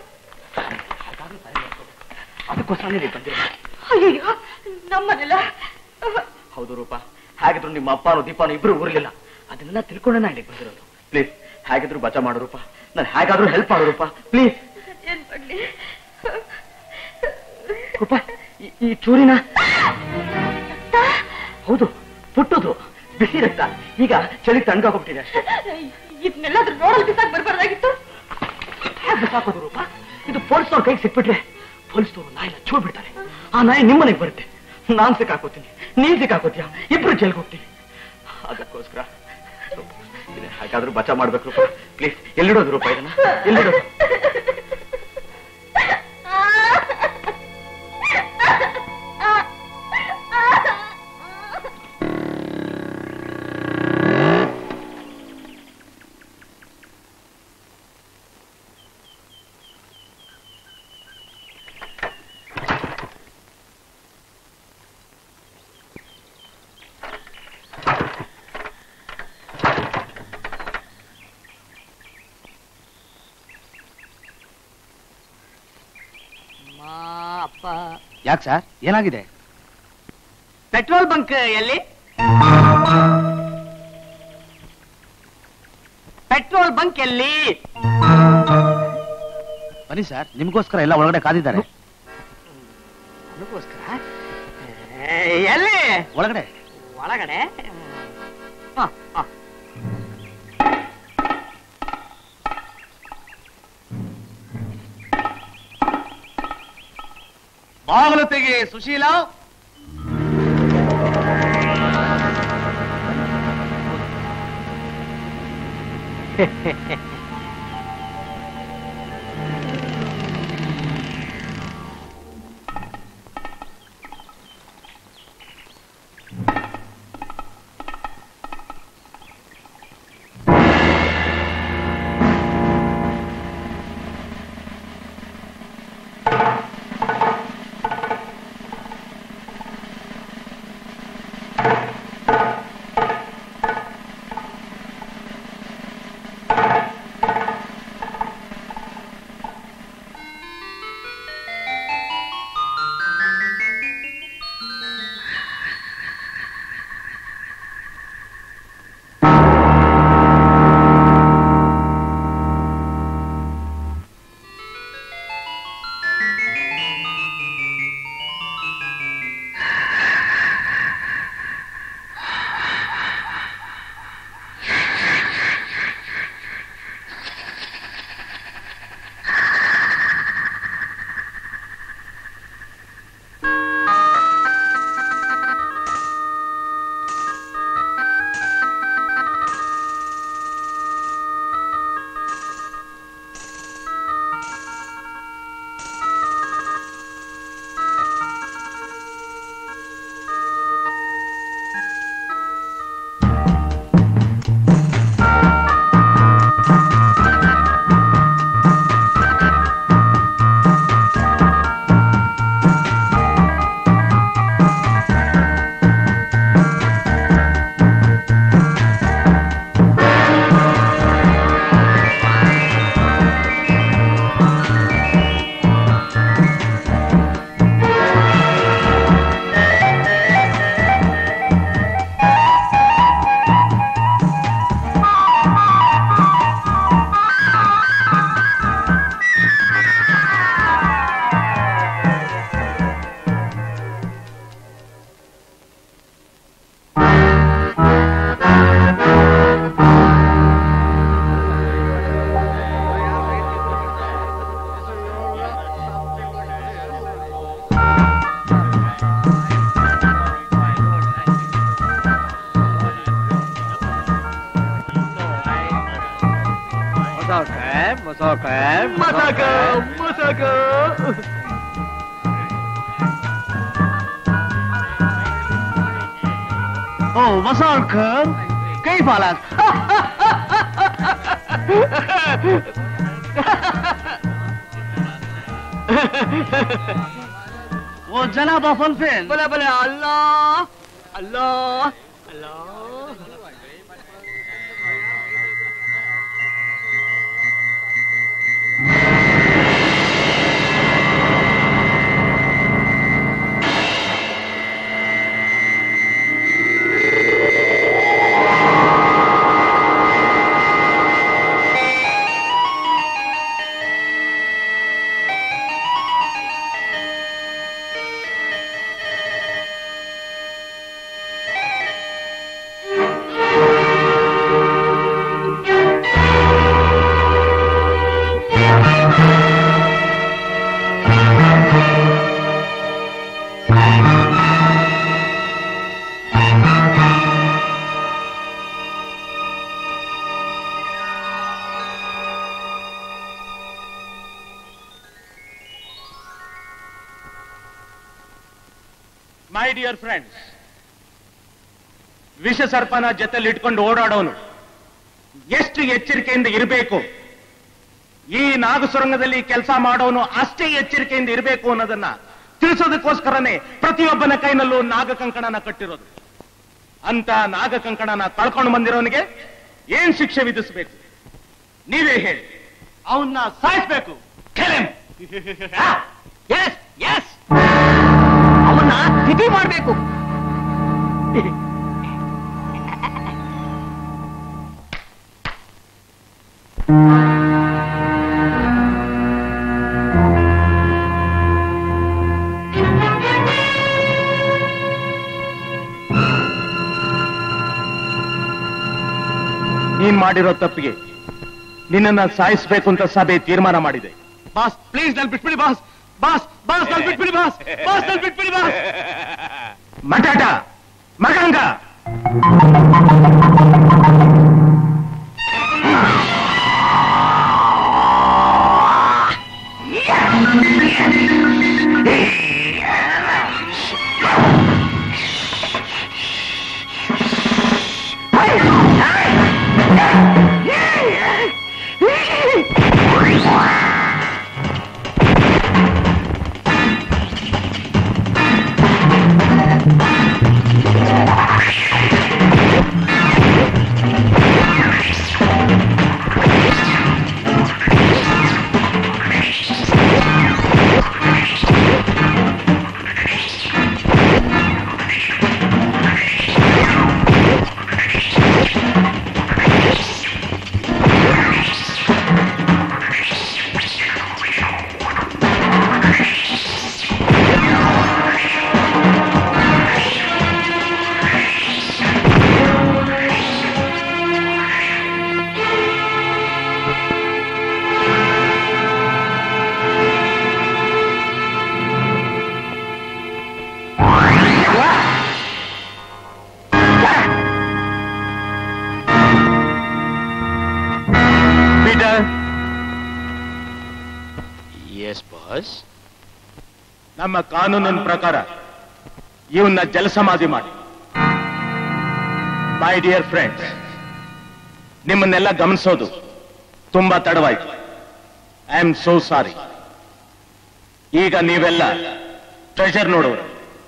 ಅದಕ್ಕೋಸ್ಕರ ನೀವು ಬಂದಿರೋ ಅಯ್ಯೋ ನಮ್ಮನೆಲ್ಲ ಹೌದು ರೂಪ ಹಾಗಿದ್ರು ನಿಮ್ಮ ಅಪ್ಪನೂ ದೀಪಾನು ಇಬ್ರು ಊರ್ಲಿಲ್ಲ ಅದನ್ನೆಲ್ಲ ತಿಳ್ಕೊಂಡೆ ನಾ ಇಲ್ಲಿಗೆ ಬಂದಿರೋದು ಪ್ಲೀಸ್ ಹೇಗಿದ್ರು ಬಚಾವ್ ಮಾಡು ರೂಪ ನಾನು ಹೇಗಾದ್ರೂ ಹೆಲ್ಪ್ ಮಾಡು ರೂಪ ಪ್ಲೀಸ್ ಏನ್ ಮಾಡ್ಲಿ ರೂಪ ಈ- ಈ ಚೂರಿನ ಹೌದು ಪುಟ್ಟದು ಬಿಸಿ ರಕ್ತ ಈಗ ಚಳಿ ತಣ್ಣಗಾಗ್ಬಿಟ್ಟಿದೆ ಅಷ್ಟೇ ಇದನ್ನೆಲ್ಲಾದ್ರೂ ನೋಡಲ್ ಬಿಸಾಕ್ ಬರ್ಬಾರ್ದಾಗಿತ್ತು ಹೇಗೆ ಬಿಸಾಕೋದು ರೂಪ ಇದು ಪೊಲೀಸ್ನವ್ರ ಕೈಗೆ ಸಿಕ್ಬಿಟ್ರೆ ಪೊಲೀಸ್ನವರು ನಾಯಿನ ಚೂ ಬಿಡ್ತಾರೆ ಆ ನಾಯಿ ನಿಮ್ಮನೆಗೆ ಬರುತ್ತೆ ನಾನ್ ಸಿಕ್ಕಾಕೋತೀನಿ ನೀನ್ ಸಿಕ್ಕಾಕೋತೀಯ ಇಬ್ರು ಜೈಲ್ಗೆ ಹೋಗ್ತೀವಿ ಅದಕ್ಕೋಸ್ಕರ ರೂಪ, ಇದನ್ನ ಹೇಗಾದ್ರೂ ಬಚಾವ್ ಮಾಡ್ಬೇಕು ರೂಪ ಪ್ಲೀಸ್ ಎಲ್ಲಿಡೋದು ರೂಪ ಇದನ್ನ ಎಲ್ಲಿಡೋದು ಯಾಕೆ ಸರ್ ಏನಾಗಿದೆ ಪೆಟ್ರೋಲ್ ಬಂಕ್ ಎಲ್ಲಿ ಪೆಟ್ರೋಲ್ ಬಂಕ್ ಎಲ್ಲಿ ಬನ್ನಿ ಸರ್ ನಿಮ್ಗೋಸ್ಕರ ಎಲ್ಲ ಒಳಗಡೆ ಕಾದಿದ್ದಾರೆ ಅದಕ್ಕೋಸ್ಕರ ಎಲ್ಲಿ ಒಳಗಡೆ ಒಳಗಡೆ ಹ, ಹ. ಬಾಗಿಲು ತೆಗೆ ಸುಶೀಲಾ ಮಸಾಕರ್ ಮಸಾಕ ಮಸಾಕ ಓ ಮಸಾಲ್ಕರ್ ಕೈ ಬಾಲಕ್ ಓ ಜನಾಬ ಫಲ್ಫೇನ್ ಬಲೆ ಬಲೆ ಅಲ್ಲಾ ಅಲ್ಲಾ ಅಲ್ಲಾ ಮೈ ಡಿಯರ್ ಫ್ರೆಂಡ್ಸ್ ವಿಷ ಸರ್ಪನ ಜೊತೆಲಿ ಇಟ್ಕೊಂಡು ಓಡಾಡೋನು ಎಷ್ಟು ಎಚ್ಚರಿಕೆಯಿಂದ ಇರಬೇಕು ಈ ನಾಗಸುರಂಗದಲ್ಲಿ ಕೆಲಸ ಮಾಡೋನು ಅಷ್ಟೇ ಎಚ್ಚರಿಕೆಯಿಂದ ಇರಬೇಕು ಅನ್ನೋದನ್ನ ತಿಳಿಸೋದಕ್ಕೋಸ್ಕರನೇ ಪ್ರತಿಯೊಬ್ಬನ ಕೈನಲ್ಲೂ ನಾಗ ಕಂಕಣನ ಕಟ್ಟಿರೋದು ಅಂತ ನಾಗ ಕಂಕಣನ ಕಳ್ಕೊಂಡು ಬಂದಿರೋನಿಗೆ ಏನ್ ಶಿಕ್ಷೆ ವಿಧಿಸಬೇಕು ನೀವೇ ಹೇಳಿ ಅವನ್ನ ಸಾಯಿಸ್ಬೇಕು ಎಸ್ ಎಸ್ ಅವನ್ನ ತಿಥಿ ಮಾಡ್ಬೇಕು ನೀನ್ ಮಾಡಿರೋ ತಪ್ಪಿಗೆ ನಿನ್ನನ್ನ ಸಾಯಿಸ್ಬೇಕು ಅಂತ ಸಭೆ ತೀರ್ಮಾನ ಮಾಡಿದೆ ಬಾಸ್ ಪ್ಲೀಸ್ ನನ್ ಬಿಟ್ಬಿಡಿ ಬಾಸ್ ಬಾಸ್ ಬಾಸ್ ನನ್ ಬಿಟ್ಬಿಡಿ ಬಾಸ್ ಬಾಸ್ ನನ್ ಬಿಟ್ಬಿಡಿ ಬಾಸ್ ಮಟಾಟ ಮಗಂಗ ಪೀಟರ್ ಎಸ್ ಬಾಸ್ ನಮ್ಮ ಕಾನೂನಿನ ಪ್ರಕಾರ ಇವನ್ನ ಜಲಸಮಾಧಿ ಮಾಡಿ ಮೈ ಡಿಯರ್ ಫ್ರೆಂಡ್ಸ್ ನಿಮ್ಮನ್ನೆಲ್ಲ ಗಮನಿಸೋದು ತುಂಬಾ ತಡವಾಯ್ತು ಐ ಆಮ್ ಸೋ ಸಾರಿ ಈಗ ನೀವೆಲ್ಲ ಟ್ರೆಷರ್ ನೋಡೋರು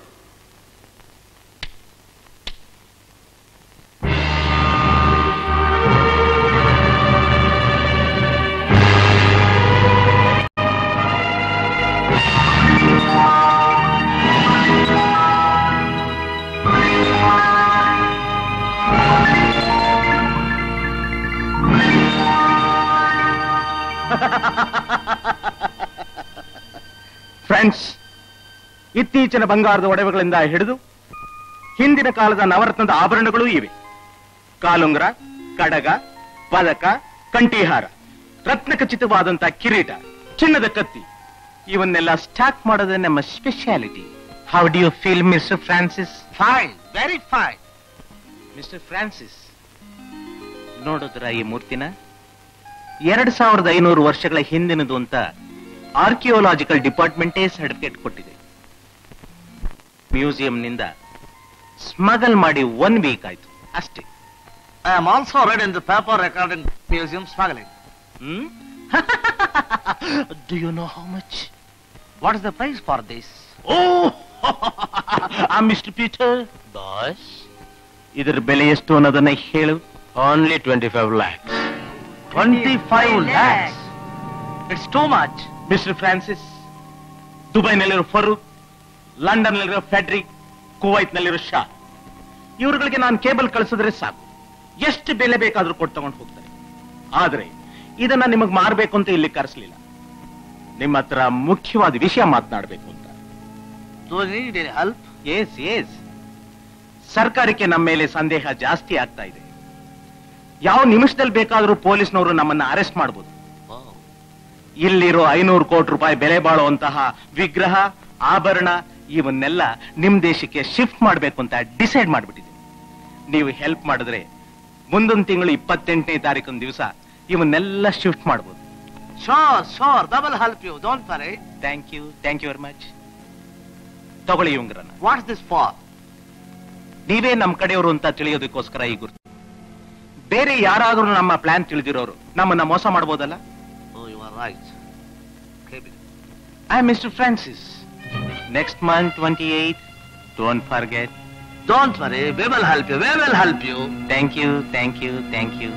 ಫ್ರೆಂಡ್ಸ್ ಇತ್ತೀಚಿನ ಬಂಗಾರದ ಒಡವೆಗಳಿಂದ ಹಿಡಿದು ಹಿಂದಿನ ಕಾಲದ ನವರತ್ನದ ಆಭರಣಗಳೂ ಇವೆ ಕಾಲುಂಗ್ರ ಕಡಗ ಪದಕ ಕಂಠೀಹಾರ ರತ್ನಖಚಿತವಾದಂತಹ ಕಿರೀಟ ಚಿನ್ನದ ಕತ್ತಿ ಇವನ್ನೆಲ್ಲ ಸ್ಟಾಕ್ ಮಾಡೋದೇ ನಮ್ಮ speciality how do you feel mister Francis fine very fine mister Francis ನೋಡಿದ್ರ ಈ ಮೂರ್ತಿನ ಎರಡ್ ಸಾವಿರದ ಐನೂರು ವರ್ಷಗಳ ಹಿಂದಿನದು ಅಂತ ಆರ್ಕಿಯೋಲಾಜಿಕಲ್ ಡಿಪಾರ್ಟ್ಮೆಂಟೇ ಸರ್ಟಿಫಿಕೇಟ್ ಕೊಟ್ಟಿದೆ ಮ್ಯೂಸಿಯಂನಿಂದ ಸ್ಮಗಲ್ ಮಾಡಿ ಒನ್ ವೀಕ್ ಆಯ್ತು ಅಷ್ಟೇ I am also read in the paper record in museum smuggling hmm do you know how much what is the price for this ಓ ಮಿಸ್ಟರ್ ಪೀಟರ್ ಬಾಸ್ ಇದರ ಬೆಲೆ ಎಷ್ಟು ಅನ್ನೋದನ್ನ ಹೇಳು only twenty five lakhs twenty five lakhs it's too much mister Francis ದುಬೈನಲ್ಲಿರೋ ಫರೂಕ್ ಲಂಡನ್ನಲ್ಲಿರೋ Frederick ಕುವೈಟ್ನಲ್ಲಿರೋ ಶಾ ಇವರುಗಳಿಗೆ ನಾನು ಕೇಬಲ್ ಕಳಿಸಿದ್ರೆ ಸಾಕು ಎಷ್ಟು ಬೆಲೆ ಬೇಕಾದ್ರೂ ಕೊಟ್ಟು ತಗೊಂಡು ಹೋಗ್ತಾರೆ ಆದ್ರೆ ಇದನ್ನ ನಿಮಗ್ ಮಾರ್ಬೇಕು ಅಂತ ಇಲ್ಲಿ ಕರೆಸಲಿಲ್ಲ ನಿಮ್ಮ ಹತ್ರ ಮುಖ್ಯವಾದ ವಿಷಯ ಮಾತನಾಡಬೇಕು ಅಂತ Do you need any help? Yes yes ಸರ್ಕಾರಕ್ಕೆ ನಮ್ಮ ಮೇಲೆ ಸಂದೇಹ ಜಾಸ್ತಿ ಆಗ್ತಾ ಇದೆ ಯಾವ ನಿಮಿಷದಲ್ಲಿ ಬೇಕಾದ್ರೂ ಪೊಲೀಸ್ನವರು ನಮ್ಮನ್ನ ಅರೆಸ್ಟ್ ಮಾಡಬಹುದು ಇಲ್ಲಿರೋ ಐನೂರು ಕೋಟಿ ರೂಪಾಯಿ ಬೆಲೆ ಬಾಳುವಂತಹ ವಿಗ್ರಹ ಆಭರಣ ಇವನ್ನೆಲ್ಲ ನಿಮ್ ದೇಶಕ್ಕೆ ಶಿಫ್ಟ್ ಮಾಡಬೇಕು ಅಂತ ಡಿಸೈಡ್ ಮಾಡ್ಬಿಟ್ಟಿದ್ದೀನಿ ನೀವು ಹೆಲ್ಪ್ ಮಾಡಿದ್ರೆ ಮುಂದೊಂದು ತಿಂಗಳು ಇಪ್ಪತ್ತೆಂಟನೇ ತಾರೀಕಿನ ದಿವಸ ಇವನ್ನೆಲ್ಲ ಶಿಫ್ಟ್ ಮಾಡಬಹುದು Sure, sure. That will help you. Don't worry. Thank you thank you very much ತಗೊಳ್ಳಿ ಇವಂಗ್ರನ್ನ What's this for? ನೀವೇ ನಮ್ಮ ಕಡೆಯವರು ಅಂತ ತಿಳಿಯೋದಕ್ಕೋಸ್ಕರ ಈ ಗುರ್ತು ಬೇರೆ ಯಾರಾದ್ರೂ ನಮ್ಮ ಪ್ಲಾನ್ ತಿಳಿದಿರೋರು ನಮ್ಮನ್ನ ಮೋಸ ಮಾಡ್ಬೋದಲ್ಲ Oh, you are right. Keep it. I mister Francis next month twenty eight don't forget Don't worry. We will help you. We will help you. Thank you thank you thank you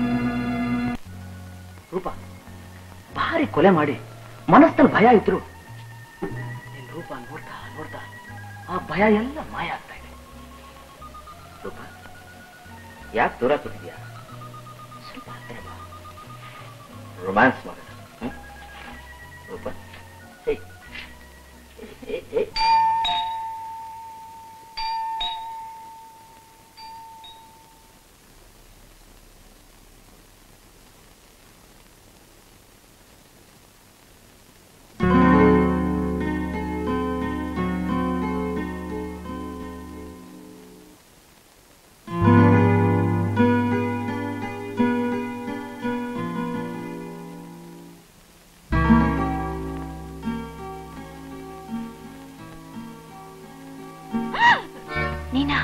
ರೂಪ ಭಾರಿ ಕೊಲೆ ಮಾಡಿ ಮನಸ್ಸಲ್ಲಿ ಭಯ ಇದ್ರು ನಿನ್ ರೂಪ ನೋಡ್ತಾ ನೋಡ್ತಾ ಆ ಭಯ ಎಲ್ಲ ಮಾಯ ಆಗ್ತಾ ಇದೆ ರೂಪ ಯಾಕೆ ದೂರ ಕೂತಿದ್ಯಾ ಸ್ವಲ್ಪ ಹತ್ತಿರ ಬಾ ರೊಮ್ಯಾನ್ಸ್ ಮಾಡೋಣ ಹ್ಮ್? ರೂಪ ಹೇ. ಹೇ, ಹೇ, ಹೇ. ನೀನಾ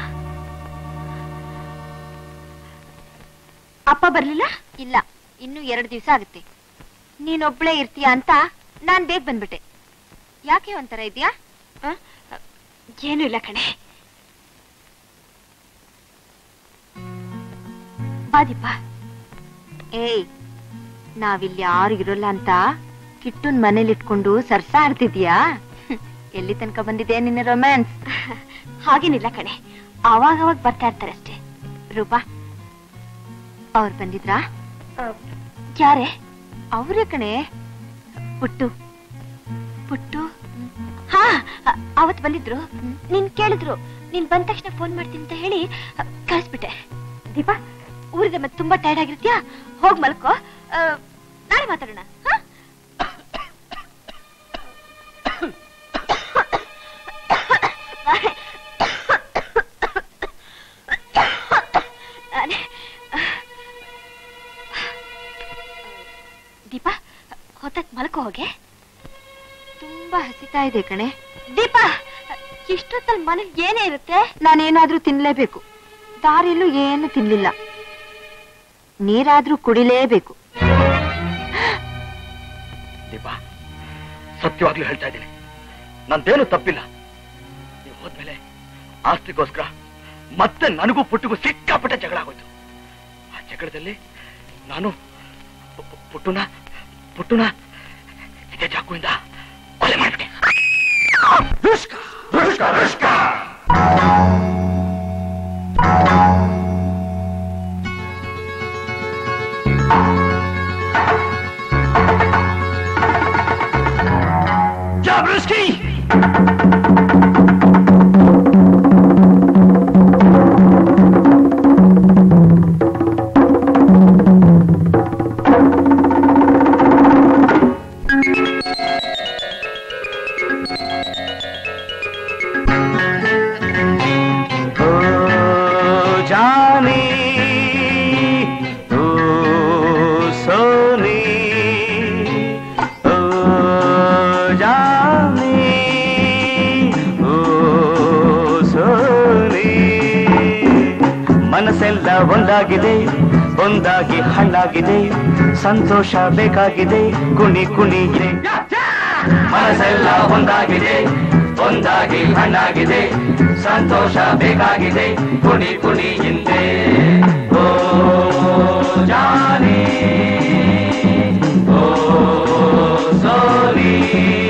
ಅಪ್ಪ ಬರ್ಲಿಲ್ಲ ಇಲ್ಲ ಇನ್ನು ಎರಡು ದಿವಸ ಆಗುತ್ತೆ ನೀನೊಬ್ಳೇ ಇರ್ತೀಯ ಅಂತ ನಾನ್ ಬೇಗ ಬಂದ್ಬಿಟ್ಟೆ ಯಾಕೆ ಒಂಥರ ಇದೆಯಾ ಏನು ಇಲ್ಲ ಕಣೆ ಬಾದಿಪ್ಪ ಏಯ್ ನಾವಿಲ್ಲಿ ಯಾರು ಇರೋಲ್ಲ ಅಂತ ಕಿಟ್ಟುನ್ ಮನೇಲಿ ಇಟ್ಕೊಂಡು ಸರ್ಸ ಆಡ್ತಿದ್ಯಾ ಎಲ್ಲಿ ತನಕ ಬಂದಿದೆ ನಿನ್ನ ರೊಮ್ಯಾನ್ಸ್ ಹಾಗೇನಿಲ್ಲ ಕಣೆ ಅವಾಗ ಅವಾಗ ಬರ್ತಾ ಇರ್ತಾರೆ ಅಷ್ಟೇ ರೂಪಾ ಅವ್ರು ಬಂದಿದ್ರಾ ಯಾರೇ ಅವ್ರೇ ಕಣೆ ಪುಟ್ಟು ಪುಟ್ಟು ಹಾ ಅ- ಅವತ್ ಬಂದಿದ್ರು ನೀನ್ ಕೇಳಿದ್ರು ನೀನ್ ಬಂದ ತಕ್ಷಣ ಫೋನ್ ಮಾಡ್ತೀನಿ ಅಂತ ಹೇಳಿ ಅ, ಕಳಿಸ್ಬಿಟ್ಟೆ ದೀಪಾ ಊರಿಗೆ ಮತ್ತೆ ತುಂಬಾ ಟೈರ್ಡ್ ಆಗಿರ್ತೀಯಾ ಹೋಗ್ ಮಲ್ಕೋ ಆ, ನಾಳೆ ಮಾತಾಡೋಣ ಹಾ? ಅದೇ. ದೀಪಾ ಹೊತ್ತಕ್ ಮಲ್ಕೋ ಹೋಗೆ ತುಂಬಾ ಹಸಿತಾ ಇದೆ ಕಣೆ ದೀಪಾ ಇಷ್ಟೊತ್ತಲ್ಲಿ ಮನೇಲಿ ಏನೇ ಇರುತ್ತೆ ನಾನೇನಾದ್ರೂ ತಿನ್ಲೇಬೇಕು ದಾರಿಲೂ ಏನು ತಿನ್ಲಿಲ್ಲ ನೀರಾದ್ರೂ ಕುಡಿಲೇಬೇಕು ದೀಪ ಸತ್ಯವಾಗ್ಲೂ ಹೇಳ್ತಾ ಇದ್ದೀನಿ ನಂದೇನು ತಪ್ಪಿಲ್ಲ ನೀವು ಹೋದ್ಮೇಲೆ ಆಸ್ತಿಗೋಸ್ಕರ ಮತ್ತೆ ನನಗೂ ಪುಟ್ಟಿಗೂ ಸಿಕ್ಕಾಪಟ್ಟೆ ಜಗಳ ಆಗೋಯ್ತು ಆ ಜಗಳದಲ್ಲಿ ನಾನು ಪು- ಪು- ಪುಟ್ಟುನ ಪುಟ್ಟುನ ಇದೇ ಚಾಕುವಿಂದ ಕೊಲೆ ಮಾಡ್ಬಿಟ್ಟೆ Thank ಮನಸ್ಸೆಲ್ಲ ಒಂದಾಗಿದೆ ಒಂದಾಗಿ ಹಣ್ಣಾಗಿದೆ ಸಂತೋಷ ಬೇಕಾಗಿದೆ ಕುಣಿ ಕುಣಿ ಇದೆ ಮನಸ್ಸೆಲ್ಲ ಒಂದಾಗಿದೆ ಒಂದಾಗಿ ಹಣ್ಣಾಗಿದೆ ಸಂತೋಷ ಬೇಕಾಗಿದೆ ಕುಣಿ ಕುಣಿ ಹಿಂದೆ ಓ ಜಾನಿ ಓ ಸೋನಿ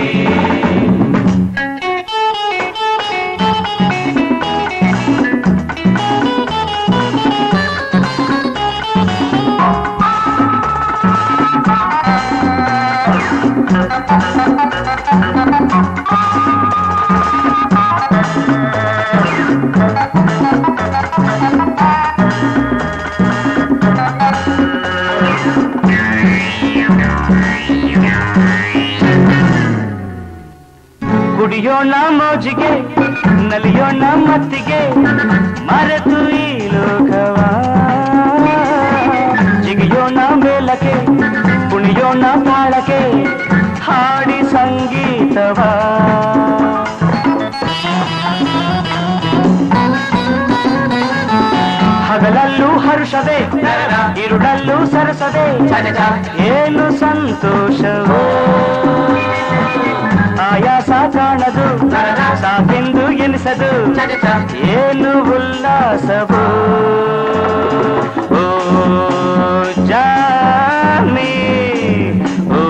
ಕುಡಿಯೋಣ ಮೋಜಿಗೆ ನಲಿಯೋಣ ಮತ್ತಿಗೆ ಮರೆತು ಈ ಲೋಕವ ಜಿಗಿಯೋಣ ಮೇಲಕ್ಕೆ ಕುಣಿಯೋಣ ತಾಳಕ್ಕೆ ಹಾಡಿ ಸಂಗೀತವ ಹಗಲಲ್ಲೂ ಹರುಷವೇ ಇರುಳಲ್ಲೂ ಸರಸದೆ ಏನು ಸಂತೋಷವೋ ಆಯಾಸ ಕಾಣದು ಸಾಕೆಂದು ಎನಿಸದು ಏನು ಉಲ್ಲಾಸವೋ ಓ ಜಾನಿ ಓ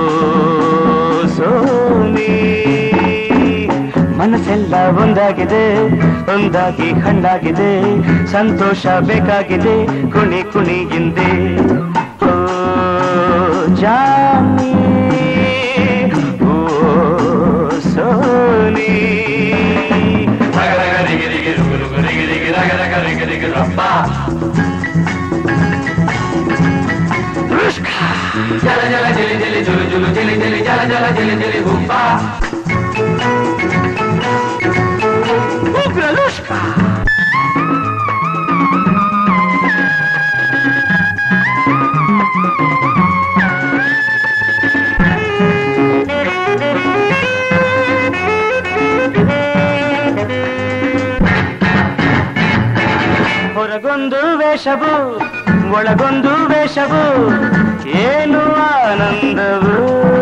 ಸೋನಿ ಮನಸ್ಸೆಲ್ಲ ಒಂದಾಗಿದೆ ಒಂದಾಗಿ ಹಣ್ಣಾಗಿದೆ ಸಂತೋಷ ಬೇಕಾಗಿದೆ ಕುಣಿ ಕುಣಿ ಹಿಂದೆ ಓ ಜಾನಿ ಓ ಸೋನಿ ಜಲ ಜಲ ಜಲಿ ಜಲಿ ಜುಲು ಜುಲು ಜಲಿ ಜಲಿ ಜಲ ಜಲ ಜಲಿ ಜಲಿ ಹುಬ್ಬ ಉಗ್ರಲುಷ್ಕ ಹೊರಗೊಂದು ವೇಷವು ಒಳಗೊಂದು ವೇಷವು ಏನು ಆನಂದವು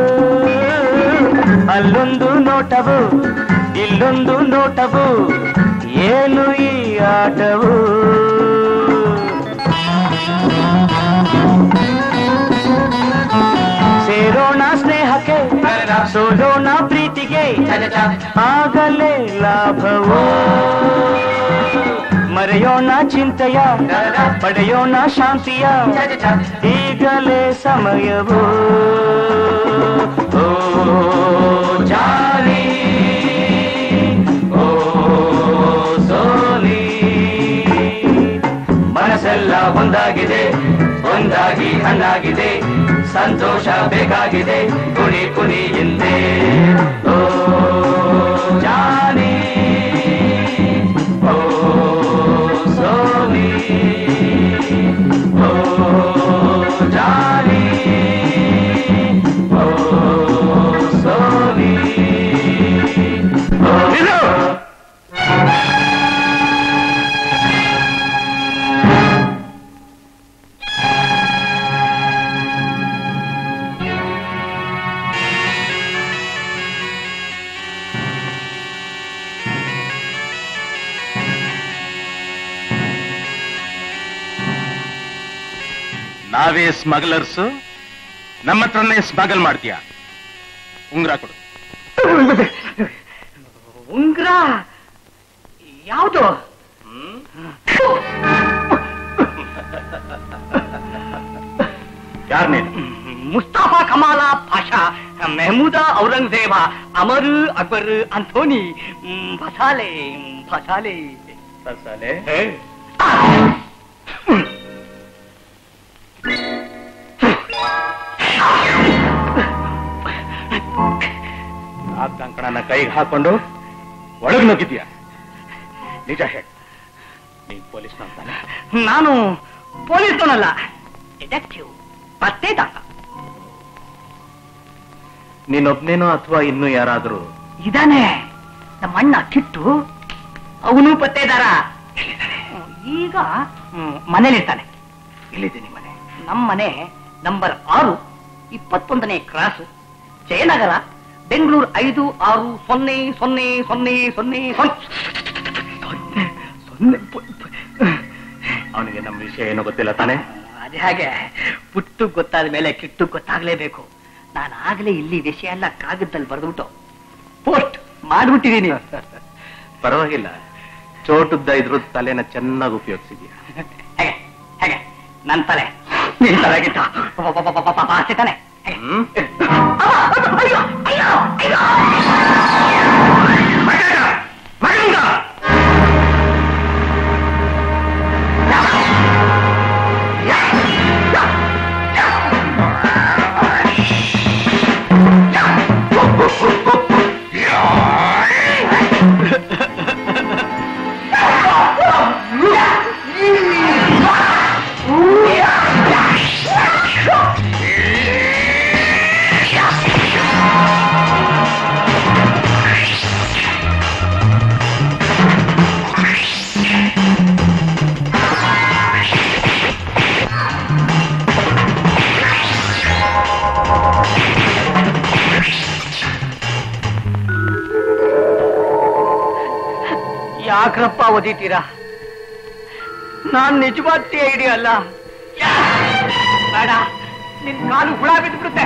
ಅಲ್ಲೊಂದು ನೋಟವು ಇಲ್ಲೊಂದು ನೋಟವು ಏನು ಈ ಆಟವು ಸೇರೋಣ ಸ್ನೇಹಕ್ಕೆ ಸೋಲೋಣ ಪ್ರೀತಿಗೆ ಆಗಲೇ ಲಾಭವು ಮರೆಯೋಣ ಚಿಂತೆಯ ಪಡೆಯೋಣ ಶಾಂತಿಯ ಈಗಲೇ ಸಮಯವು ಓ ಜಾನಿ ಓ ಸೋನಿ ಮನಸ್ಸೆಲ್ಲ ಒಂದಾಗಿದೆ ಒಂದಾಗಿ ಹಣ್ಣಾಗಿದೆ ಸಂತೋಷ ಬೇಕಾಗಿದೆ ಕುಣಿ ಕುಣಿ ಹಿಂದೆ ಓ ಜಾನಿ ಓ ಸೋನಿ ಓ ಜಾನಿ ಓ ಸೋನಿ ಓ ನಾವೇ ಸ್ಮಗ್ಲರ್ಸ್ ನಮ್ಮ ಹತ್ರನೇ ಸ್ಮಗಲ್ ಮಾಡ್ತೀಯ ಉಂಗ್ರ ಕೊಡು ಉಂಗ್ರ ಯಾವುದು ಯಾರ್ ನೀನು Mustafa Kamal Pasha Mehmood Aurangzeb Amar Akbar Anthony ಮ್, ಫಸಾಲೆ ಮ್, ಫಸಾಲೆ ಫಸಾಲೆ ಆ ಕಂಕಣನ ಕೈಗೆ ಹಾಕೊಂಡು ಒಳಗ್ ನುಗ್ಗಿದ್ಯಾ ನಿಜ ಹೇಳ ನೀನ್ ಪೊಲೀಸ್ ಅಂತಾನೆ ನಾನು ಪೊಲೀಸನಲ್ಲ ಡಿಟೆಕ್ಟಿವ್ ಪತ್ತೇದಾರ ನೀನೊಬ್ನೇನೋ ಅಥವಾ ಇನ್ನೂ ಯಾರಾದ್ರೂ ಇದಾನೆ ನಮ್ಮ ಅಣ್ಣ ಕಿಟ್ಟು ಅವನು ಪತ್ತೇದಾರ ಈಗ ಹ್ಮ್, ಮನೇಲಿರ್ತಾನೆ ಇಲ್ಲಿದ್ದೀನಿ ಮನೆ ನಮ್ಮ ಮನೆ ನಂಬರ್ ಆರು ಇಪ್ಪತ್ತೊಂದನೇ ಕ್ರಾಸು ಜಯನಗರ ಬೆಂಗಳೂರು ಐದು ಆರು ಸೊನ್ನೆ ಸೊನ್ನೆ ಸೊನ್ನೆ ಸೊನ್ನೆ ಸೊನ್ನೆ ಸೊನ್ನೆ ಅವನಿಗೆ ನಮ್ಮ ವಿಷಯ ಏನೋ ಗೊತ್ತಿಲ್ಲ ತಾನೆ ಅದೇ ಹಾಗೆ ಪುಟ್ಟು ಗೊತ್ತಾದ ಮೇಲೆ ಕಿಟ್ಟು ಗೊತ್ತಾಗ್ಲೇಬೇಕು ನಾನು ಆಗ್ಲೇ ಇಲ್ಲಿ ವಿಷಯ ಎಲ್ಲ ಕಾಗದದಲ್ಲಿ ಬರೆದ್ಬಿಟ್ಟು ಪೋಸ್ಟ್ ಮಾಡ್ಬಿಟ್ಟಿದೀನಿ ಪರವಾಗಿಲ್ಲ ಚೋಟುದ್ದ ಇದ್ರ ತಲೆನ ಚೆನ್ನಾಗಿ ಉಪಯೋಗಿಸಿದ್ಯಾ ಹೇಗೆ ಹೇಗೆ ನನ್ನ ತಲೆ ನಿನ್ ತಲೆಗಿಂತ ಆಸೆ ತಾನೆ ಹ್ಮ್ ಅಯ್ಯೋ ಅಯ್ಯೋ ಅಯ್ಯೋ ಯಾಕ್ರಪ್ಪ ಒದಿತೀರಾ ನಾನ್ ನಿಜವಾದ ಐಡಿ ಅಲ್ಲ ಬೇಡ ನಿನ್ ಕಾಲು ಹುಳ ಬಿದ್ಬಿಡುತ್ತೆ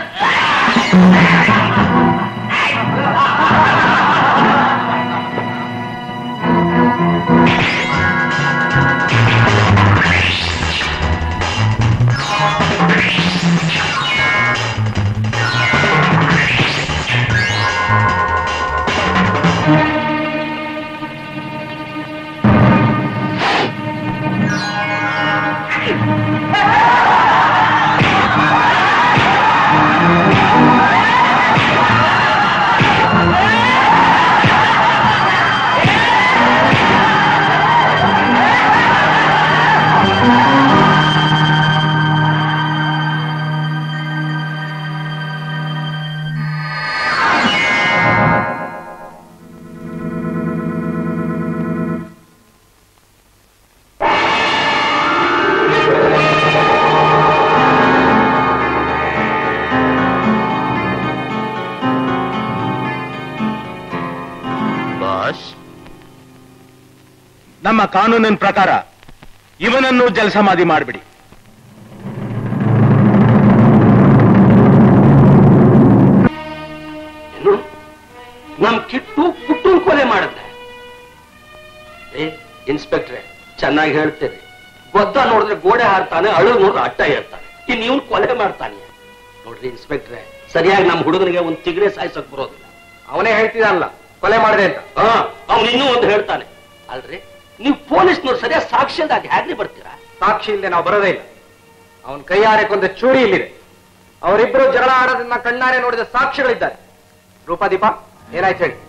ಬಾಸ್ ನಮ್ಮ ಕಾನೂನಿನ ಪ್ರಕಾರ ಇವನನ್ನು ಜಲಸಮಾಧಿ ಮಾಡಿಬಿಡಿ ಏನು ನಮ್ ಕಿಟ್ಟು ಕುಟ್ಟು ಕೊಲೆ ಮಾಡಿದ್ದೆ ಏ ಇನ್ಸ್ಪೆಕ್ಟ್ರೆ ಚೆನ್ನಾಗಿ ಹೇಳ್ತೇನೆ ಗೊದ್ದ ನೋಡಿದ್ರೆ ಗೋಡೆ ಹಾರ್ತಾನೆ ಅಳು ನೋಡಿದ್ರೆ ಅಟ್ಟ ಹೇಳ್ತಾನೆ ಇನ್ ಇವನ್ ಕೊಲೆ ಮಾಡ್ತಾನೆ ನೋಡ್ರಿ ಇನ್ಸ್ಪೆಕ್ಟ್ರೆ ಸರಿಯಾಗಿ ನಮ್ಮ ಹುಡುಗನಿಗೆ ಒಂದ್ ತಿಗಡೆ ಸಾಯಿಸಕ್ ಬರೋದಿಲ್ಲ ಅವನೇ ಹೇಳ್ತಿದಾನಲ್ಲ ಕೊಲೆ ಮಾಡಿದೆ ಅಂತ ಹಾ ಅವ್ನು ಇನ್ನೂ ಒಂದು ಹೇಳ್ತಾನೆ ಅಲ್ರಿ ನೀವು ಪೊಲೀಸ್ನವ್ರು ಸರಿಯಾಗಿ ಸಾಕ್ಷಿ ಅಂತ ಅದ್ ಹೇಗ್ರಿ ಬರ್ತೀರಾ ಸಾಕ್ಷಿ ಇಲ್ಲದೆ ನಾವು ಬರೋದೇ ಇಲ್ಲ ಅವನ್ ಕೈಯಾರೆ ಕೊಂದ ಚೂರಿ ಇಲ್ಲಿದೆ ಅವರಿಬ್ಬರು ಜಗಳ ಆಡೋದನ್ನ ಕಣ್ಣಾರೆ ನೋಡಿದ ಸಾಕ್ಷಿಗಳಿದ್ದಾರೆ ರೂಪಾದೀಪ ಏನಾಯ್ತು ಹೇಳಿ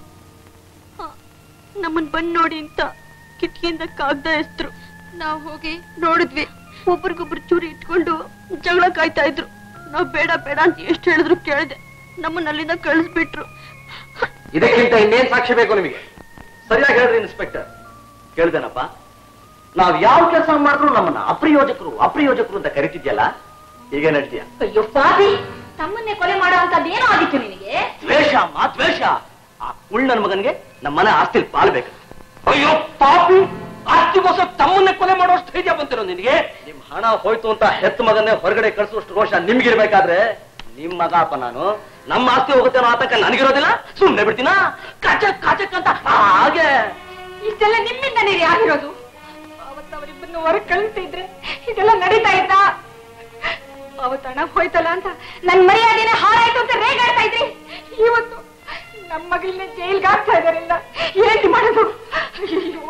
ನಮ್ಮನ್ ಬಂದ್ ನೋಡಿ ಅಂತ ಕಿಟಕಿಯಿಂದ ಕಾಗ್ದ ಎಸ್ತರು ನಾವ್ ಹೋಗಿ ನೋಡಿದ್ವಿ ಒಬ್ರಿಗೊಬ್ರು ಚೂರಿ ಇಟ್ಕೊಂಡು ಜಗಳ ಕಾಯ್ತಾ ಇದ್ರು ನಾವ್ ಬೇಡ ಬೇಡ ಅಂತ ಎಷ್ಟು ಹೇಳಿದ್ರು ಕೇಳಿದೆ ನಮ್ಮನ್ನ ಅಲ್ಲಿಂದ ಕಳಿಸ್ಬಿಟ್ರು ಇದಕ್ಕಿಂತ ಇನ್ನೇನ್ ಸಾಕ್ಷಿ ಬೇಕು ನಿಮಗೆ ಸರಿಯಾಗಿ ಹೇಳ್ರಿ ಇನ್ಸ್ಪೆಕ್ಟರ್ ಕೇಳ್ದೇನಪ್ಪ ನಾವ್ ಯಾವ ಕೆಲಸ ಮಾಡಿದ್ರು ನಮ್ಮನ್ನ ಅಪ್ರಯೋಜಕರು ಅಪ್ರಯೋಜಕರು ಅಂತ ಕರಿತಿದ್ಯಲ್ಲ ಹೀಗೆ ನಡ್ತೀಯ ಅಯ್ಯೋ ಪಾಪಿ ತಮ್ಮನ್ನೇ ಕೊಲೆ ಮಾಡುವಂತದ್ದೇನೋ ಆಗಿತ್ತು ನಿನಗೆ ದ್ವೇಷ ಅಮ್ಮ ದ್ವೇಷ ಆ ಕುಳ್ ನನ್ ಮಗನ್ಗೆ ನಮ್ಮ ಮನೆ ಆಸ್ತಿಲ್ ಪಾಲ್ಬೇಕು ಅಯ್ಯೋ ಪಾಪಿ ಆಸ್ತಿಗೋಸ್ಕರ ತಮ್ಮನ್ನೇ ಕೊಲೆ ಮಾಡುವಷ್ಟು ಧೈರ್ಯ ಬಂತಿರೋ ನಿನಗೆ ನಿಮ್ ಹಣ ಹೋಯ್ತು ಅಂತ ಹೆತ್ತ ಮಗನ್ನೇ ಹೊರಗಡೆ ಕಳಿಸುವಷ್ಟು ರೋಷ ನಿಮ್ಗಿರ್ಬೇಕಾದ್ರೆ ನಿಮ್ ಮಗ ಅಪ್ಪ ನಾನು ನಮ್ಮ ಆಸ್ತಿ ಹೋಗುತ್ತೆ ಅನ್ನೋ ಆತಂಕ ನನಗಿರೋದಿಲ್ಲ ಸುಮ್ನೆ ಬಿಡ್ತೀನಾ ಕಚಕ್ ಕಚಕ್ ಅಂತ ಹಾಗೆ ಇಷ್ಟೆಲ್ಲ ನಿಮ್ಮಿಂದನೇ ರೀ ಆಗಿರೋದು ಅವತ್ತು ಅವರಿಬ್ಬರನ್ನು ಹೊರಗೆ ಕಳಿಸ್ತಿದ್ರೆ ಇದೆಲ್ಲ ನಡೀತಾ ಇತ್ತ ಅವತ್ತು ಹಣ ಹೋಯ್ತಲ್ಲ ಅಂತ ನನ್ ಮರ್ಯಾದೆನ ಹಾಳಾಯ್ತು ಅಂತ ರೇಗಾಡ್ತಾ ಇದ್ರಿ ಇವತ್ತು ನಮ್ಮ ಮಗಳನ್ನ ಜೈಲ್ಗೆ ಹಾಕ್ತಾ ಇದಾರಲ್ಲ ಏನ್ ಮಾಡೋದು ಅಯ್ಯೋ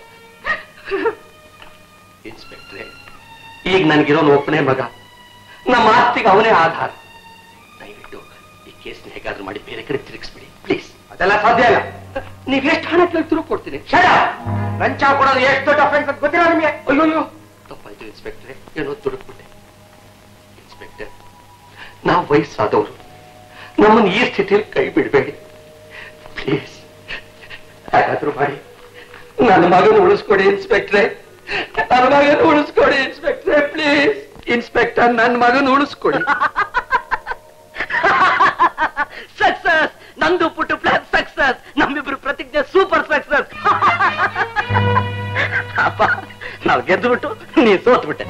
ಇನ್ಸ್ಪೆಕ್ಟ್ರೆ ಈಗ ನನಗಿರೋನು ಒಬ್ಬನೇ ಮಗ ನಮ್ಮ ಆಸ್ತಿಗೆ ಅವನೇ ಆಧಾರ ದಯವಿಟ್ಟು ಈ ಕೇಸ್ನ ಹೇಗಾದ್ರೂ ಮಾಡಿ ಬೇರೆ ಕಡೆ ತಿರುಗಿಸ್ಬಿಡಿ ಪ್ಲೀಸ್ ಅದೆಲ್ಲ ಸಾಧ್ಯ ಇಲ್ಲ ನೀವ್ ಎಷ್ಟು ಹಣ ಕೇಳ್ತಿರೋ ಕೊಡ್ತೀನಿ ಶಡ ಲಂಚ ಕೊಡೋದು ಎಷ್ಟು ದೊಡ್ಡ ಅಫೆನ್ಸ್ ಅಂತ ಗೊತ್ತಿಲ್ಲ ನಿಮಗೆ ಅಯ್ಯೋ ತಪ್ಪಾಯ್ತು ಇನ್ಸ್ಪೆಕ್ಟ್ರೆ ಏನೋ ತುಡುಕ್ಬಿಟ್ಟೆ ಇನ್ಸ್ಪೆಕ್ಟರ್ ನಾವು ವಯಸ್ಸಾದವರು ನಮ್ಮನ್ನು ಈ ಸ್ಥಿತಿಯಲ್ಲಿ ಕೈ ಬಿಡಬೇಡಿ ಪ್ಲೀಸ್ ಹೇಗಾದ್ರೂ ಮಾಡಿ ನನ್ನ ಮಗನ ಉಳಿಸ್ಕೊಡಿ ಇನ್ಸ್ಪೆಕ್ಟ್ರೆ ನನ್ನ ಮಗನ ಉಳಿಸ್ಕೊಡಿ ಇನ್ಸ್ಪೆಕ್ಟ್ರೆ ಪ್ಲೀಸ್ ಇನ್ಸ್ಪೆಕ್ಟರ್ ನನ್ನ ಮಗನ ಉಳಿಸ್ಕೊಡಿ ಸಕ್ಸಸ್ ನಂದು ಪುಟ್ಟು ಪ್ಲಾನ್ ಸಕ್ಸಸ್ ನಮ್ಮಿಬ್ರು ಪ್ರತಿಜ್ಞೆ ಸೂಪರ್ ಸಕ್ಸಸ್ ಅಪ್ಪ ನಾವು ಗೆದ್ದು ಬಿಟ್ಟು ನೀ ಸೋತ್ ಬಿಟ್ಟೆ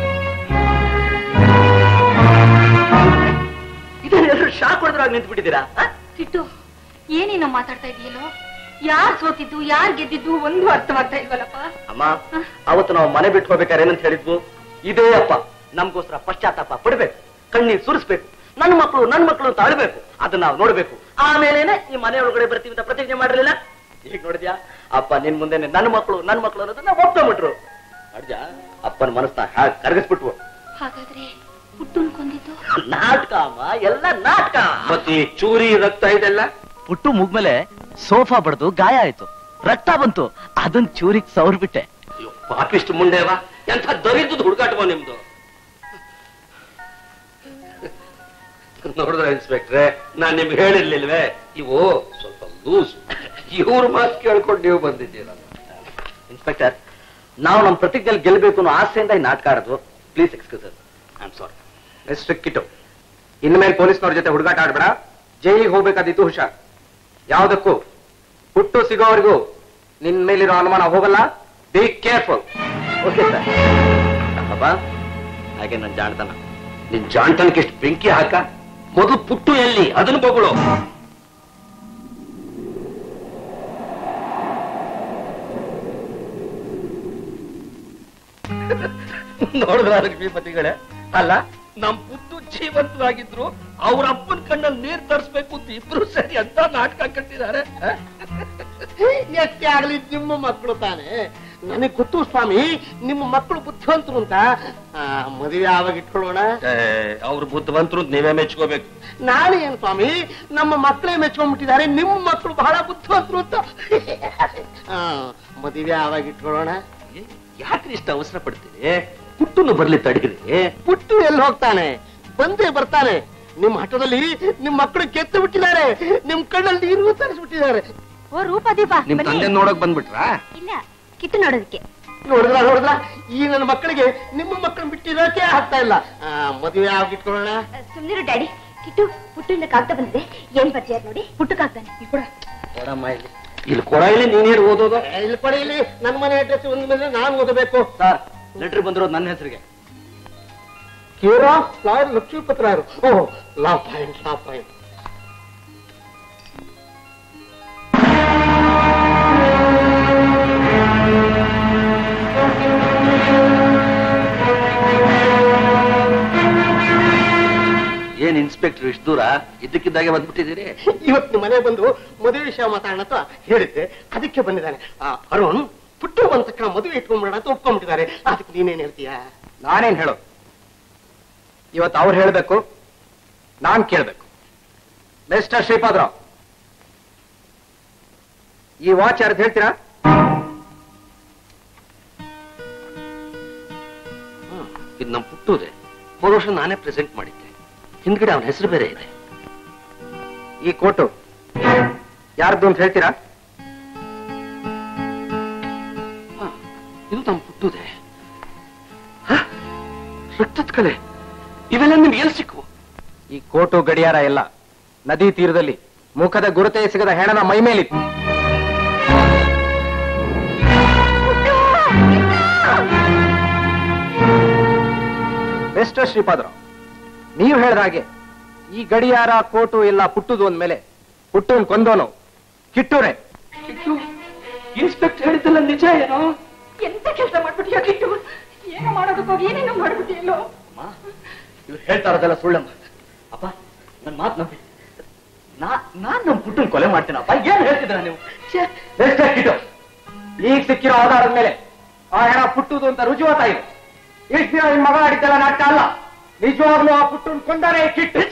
ಇದೇನೆಲ್ಲರೂ ಶಾಕ್ ಹೊಡೆದ್ರಾಗ ನಿಂತು ಬಿಟ್ಟಿದ್ದೀರಾ ಸಿಟ್ಟು ಏನೇನೋ ಮಾತಾಡ್ತಾ ಇದೆಯಲ್ಲೋ ಯಾರ್ ಸೋತಿದ್ದು ಯಾರ್ ಗೆದ್ದಿದ್ದು ಒಂದು ಅರ್ಥವಾಗ್ತಾ ಇಲ್ವಲ್ಲಪ್ಪ ಅಮ್ಮ ಅವತ್ತು ನಾವು ಮನೆ ಬಿಟ್ಟು ಹೋಗ್ಬೇಕಾದ್ರೆ ಏನಂತ ಹೇಳಿದ್ವು ಇದೇ ಅಪ್ಪ ನಮ್ಗೋಸ್ಕರ ಪಶ್ಚಾತ್ತಾಪ ಪಡ್ಬೇಕು ಕಣ್ಣೀರ್ ಸುರಿಸ್ಬೇಕು ನನ್ನ ಮಕ್ಕಳು ನನ್ನ ಮಕ್ಕಳು ಅಂತ ಅಳ್ಬೇಕು ಅದನ್ನ ನಾವು ನೋಡ್ಬೇಕು ಆಮೇಲೇನೆ ಈ ಮನೆ ಒಳಗಡೆ ಬರ್ತೀವಿ ಅಂತ ಪ್ರತಿಜ್ಞೆ ಮಾಡಿರ್ಲಿಲ್ಲ ಈಗ ನೋಡಿದ್ಯಾ ಅಪ್ಪ ನಿನ್ ಮುಂದೆ ನನ್ನ ಮಕ್ಕಳು ನನ್ನ ಮಕ್ಕಳು ಅನ್ನೋದನ್ನ ಒಪ್ಕೊಂಡ್ಬಿಟ್ರು ನೋಡ್ದ್ಯಾ ಅಪ್ಪನ ಮನಸ್ಸನ್ನ ಹ್ಯಾಕ್ ಕರಗಿಸ್ಬಿಟ್ವು ಹಾಗಾದ್ರೆ ಹುಟ್ಟುನ್ ಕೊಂದಿದ್ದು ನಾಟಕ ಅಮ್ಮ ಎಲ್ಲ ನಾಟಕ ಮತ್ತೆ ಈ ಚೂರಿ ರಕ್ತ ಇದೆಲ್ಲ ಪುಟ್ಟು ಮುಗ್ಮೇಲೆ ಸೋಫಾ ಬಡ್ದು ಗಾಯ ಆಯ್ತು ರಕ್ತ ಬಂತು ಅದನ್ ಚೂರಿಗ್ ಸೌರ್ ಬಿಟ್ಟೆ ಅಯ್ಯೋ, ಪಾಪಿಸ್ಟ್ ಮುಂಡೆವಾ ಎಂಥ ದರಿದ್ರದ್ದು ಹುಡುಗಾಟವ ನಿಮ್ದು ನೋಡಿದ್ರ ಇನ್ಸ್ಪೆಕ್ಟ್ರೆ ನಾನ್ ನಿಮ್ಗೆ ಹೇಳಿರ್ಲಿಲ್ವೇ ಇವು ಸ್ವಲ್ಪ ಲೂಸ್ ಇವ್ರ ಮಾತು ಕೇಳ್ಕೊಂಡು ನೀವು ಬಂದಿದ್ದೀರ ಇನ್ಸ್ಪೆಕ್ಟರ್ ನಾವು ನಮ್ಮ ಪ್ರತಿಜ್ಞೆಯಲ್ಲಿ ಗೆಲ್ಲಬೇಕು ಅನ್ನೋ ಆಸೆಯಿಂದ ಈ ನಾಟಕ ಆಡೋದು please excuse I am sorry mister Kittu ಇನ್ಮೇಲೆ ಪೊಲೀಸ್ನವ್ರ ಜೊತೆ ಹುಡುಗಾಟ ಆಡ್ಬೇಡ ಜೈಲಿಗೆ ಹೋಗ್ಬೇಕಾದಿತ್ತು ಹುಷಾರ್ ಯಾವ್ದಕ್ಕೂ ಹುಟ್ಟು ಸಿಗೋವರೆಗೂ ನಿನ್ ಮೇಲಿರೋ ಅನುಮಾನ ಹೋಗಲ್ಲ ಬಿ ಕೇರ್ಫುಲ್ ಓಕೆ ಸರ್ ಅಪ್ಪ ಹಾಗೆ ನನ್ನ ಜಾಣತನ ನಿನ್ ಜಾಂಟನ್ಗೆ ಎಷ್ಟು ಬೆಂಕಿ ಹಾಕ ಮೊದಲು ಪುಟ್ಟು ಎಲ್ಲಿ ಅದನ್ನು ಬಗಳು ನೋಡಿದ್ರ ಲಕ್ಷ್ಮೀಪತಿಗಳೇ ಅಲ್ಲ ನಮ್ ಪುಟ್ಟು ಜೀವಂತವಾಗಿದ್ರು ಅವ್ರ ಅಪ್ಪನ ಕಣ್ಣಲ್ಲಿ ನೀರ್ ತರಿಸ್ಬೇಕು ಅಂತ ಇಬ್ರು ಸರಿ ಅಂತ ನಾಟಕ ಕಟ್ಟಿದ್ದಾರೆ ಎಷ್ಟೇ ಆಗ್ಲಿ ನಿಮ್ಮ ಮಕ್ಕಳು ತಾನೆ ನನಗೆ ಗೊತ್ತು ಸ್ವಾಮಿ ನಿಮ್ಮ ಮಕ್ಕಳು ಬುದ್ಧಿವಂತರು ಅಂತ ಆ, ಮದುವೆ ಆವಾಗ ಇಟ್ಕೊಳ್ಳೋಣ ಅವ್ರ ಬುದ್ಧಿವಂತರು ನೀವೇ ಮೆಚ್ಕೋಬೇಕು ನಾಳೆ ಏನ್ ಸ್ವಾಮಿ ನಮ್ಮ ಮಕ್ಕಳೇ ಮೆಚ್ಕೊಂಡ್ಬಿಟ್ಟಿದ್ದಾರೆ ನಿಮ್ಮ ಮಕ್ಕಳು ಬಹಳ ಬುದ್ಧಿವಂತರು ಅಂತ ಆ, ಮದುವೆ ಆವಾಗ ಇಟ್ಕೊಳ್ಳೋಣ ಯಾಕ್ರಿ ಇಷ್ಟ ಅವಸರ ಪಡ್ತೀರಿ ಪುಟ್ಟನ್ನು ಬರ್ಲಿ ತಡಗ್ರಿ ಪುಟ್ಟು ಎಲ್ಲಿ ಹೋಗ್ತಾನೆ ಬಂದೇ ಬರ್ತಾನೆ ನಿಮ್ಮ ಹಠದಲ್ಲಿ ನಿಮ್ಮ ಮಕ್ಕಳು ಕೆತ್ತು ಬಿಟ್ಟಿದ್ದಾರೆ ನಿಮ್ ಕಣ್ಣಲ್ಲಿ ನೀರು ತರಿಸ್ಬಿಟ್ಟಿದ್ದಾರೆ ಓ ರೂಪದೀಪ ನಿಮ್ ಬನ್ನಿ. ತಂದೆ ನೋಡಕ್ ಬಂದ್ಬಿಟ್ರಾ ಇಲ್ಲ ಕಿತ್ತು ನೋಡೋದಕ್ಕೆ ನೋಡಿದ್ರ ನೋಡಿದ್ರ ಈ ನನ್ನ ಮಕ್ಕಳಿಗೆ ನಿಮ್ಮ ಮಕ್ಕಳು ಬಿಟ್ಟಿರೋಕೆ ಆಗ್ತಾ ಇಲ್ಲ ಆ, ಮದುವೆ ಆಗಿಟ್ಕೊಳ್ಳೋಣ ಸುಮ್ನಿರು ಡ್ಯಾಡಿ ಕಿಟ್ಟು ಪುಟ್ಟಿಂದ ಕಾಗ್ದ ಬಂದಿದೆ ಏನ್ ಬರ್ತೀಯಾರ ನೋಡಿ ಪುಟ್ಟು ಕಾಗ್ದಾನೆ ಕೂಡ ಕೊಡಮ್ಮ ಇಲ್ಲಿ ಇಲ್ಲಿ ಕೊಡ ಇಲ್ಲಿ ನೀನೇನು ಓದೋದು ಇಲ್ಲಿ ಕೊಡಿ ಇಲ್ಲಿ ನನ್ನ ಮನೆ ಅಡ್ರೆಸ್ ಒಂದ್ ಮೇಲೆ ನಾನು ಓದಬೇಕು ಸರ್ ಲೆಟರ್ ಬಂದಿರೋದು ನನ್ನ ಹೆಸರಿಗೆ ಕೇರ ಲಾಯರ್ ಲಕ್ಷ್ಮೀಪತಿ ರಾಯರು oh law point law point ಏನ್ ಇನ್ಸ್ಪೆಕ್ಟರ್ ಇಷ್ಟು ದೂರ ಇದ್ದಕ್ಕಿದ್ದಾಗೆ ಬಂದ್ಬಿಟ್ಟಿದ್ದೀರಿ ಇವತ್ತು ಮನೆ ಬಂದು ಮದುವೆ ವಿಷಯ ಮಾತಾಡೋಣ ಅಂತ ಹೇಳಿದ್ದೆ ಅದಕ್ಕೆ ಬಂದಿದ್ದಾನೆ ಆ, ಅರುಣ್ ಪುಟ್ಟು ಬಂದ ತಕ್ಷಣ ಮದುವೆ ಇಟ್ಕೊಂಡ್ಬಿಡೋಣ ಅಂತ ಒಪ್ಕೊಂಡ್ಬಿಟ್ಟಿದ್ದಾರೆ ಅದಕ್ಕೆ ನೀನೇನ್ ಹೇಳ್ತೀಯಾ ನಾನೇನ್ ಹೇಳೋ ಇವತ್ತು ಅವ್ರು ಹೇಳ್ಬೇಕು ನಾನ್ ಕೇಳ್ಬೇಕು ಮಿಸ್ಟರ್ ಶ್ರೀಪಾದ್ರಾವ್ ಈ ವಾಚ್ ಯಾರ್ದು ಹೇಳ್ತೀರಾ ಇದು ನಮ್ ಪುಟ್ಟುದೆ ಹೋದ ವರ್ಷ ನಾನೇ ಪ್ರೆಸೆಂಟ್ ಮಾಡಿದ್ದೆ ಹಿಂದ್ಗಡೆ ಅವನ ಹೆಸರು ಬೇರೆ ಇದೆ ಈ ಕೋಟು ಯಾರ್ದು ಅಂತ ಹೇಳ್ತೀರಾ ಹ, ಇದು ನಮ್ ಪುಟ್ಟುದೆ ಹ? ರಕ್ತದ ಕಲೆ ಇವೆಲ್ಲ ನಿಮ್ಗೆ ಎಲ್ಲಿ ಸಿಕ್ಕು ಈ ಕೋಟು ಗಡಿಯಾರ ಎಲ್ಲ ನದಿ ತೀರದಲ್ಲಿ ಮುಖದ ಗುರುತೇ ಸಿಗದ ಹೆಣನ ಮೈ ಮೇಲಿತ್ತು ಮಿಸ್ಟರ್ ಶ್ರೀಪಾದರಾವ್ ನೀವು ಹೇಳಿದ ಹಾಗೆ ಈ ಗಡಿಯಾರ ಕೋಟು ಎಲ್ಲ ಪುಟ್ಟುದು ಅಂದ್ಮೇಲೆ ಪುಟ್ಟುನ್ ಕೊಂದೋನು ಕಿಟ್ಟೂರೆ ಇನ್ಸ್ಪೆಕ್ಟರ್ ಹೇಳಿದ್ದಲ್ಲ ನಿಜ ಏನೋ ಎಂತ ಕೆಲಸ ಮಾಡ್ಬಿಟ್ಟಿಯೋ ಕಿಟ್ಟು ಏನೋ ಮಾಡೋದಕ್ಕೆ ಹೋಗಿ ಏನೇನೋ ಮಾಡ್ಬಿಟ್ಟಿಯಲ್ಲೋ ಇವ್ರು ಹೇಳ್ತಾ ಇರೋದೆಲ್ಲ ಸುಳ್ಳಮ್ಮ ಅಪ್ಪ ನನ್ ಮಾತು ನಂಬಿ ನಾ ನಾನ್ ನಮ್ ಪುಟ್ಟನ್ ಕೊಲೆ ಮಾಡ್ತೀನಪ್ಪ ಏನ್ ಹೇಳ್ತಿದ್ರ ನೀವು ಛೇ, ಮಿಸ್ಟರ್ ಕಿಟ್ಟು ಈಗ ಸಿಕ್ಕಿರೋ ಆಧಾರದ ಮೇಲೆ ಆ ಹೆಣ ಪುಟ್ಟುದು ಅಂತ ರುಜುವಾತ ಇದೆ ಇಷ್ಟು ದಿನ ನಿಮ್ ಮಗ ಆಡಿದ್ದೆಲ್ಲ ನಾಟಕ ಅಲ್ಲ ನಿಜವಾಗ್ಲೂ ಆ ಪುಟ್ಟುನ್ ಕೊಂಡರೆ ಕಿಟ್ಟು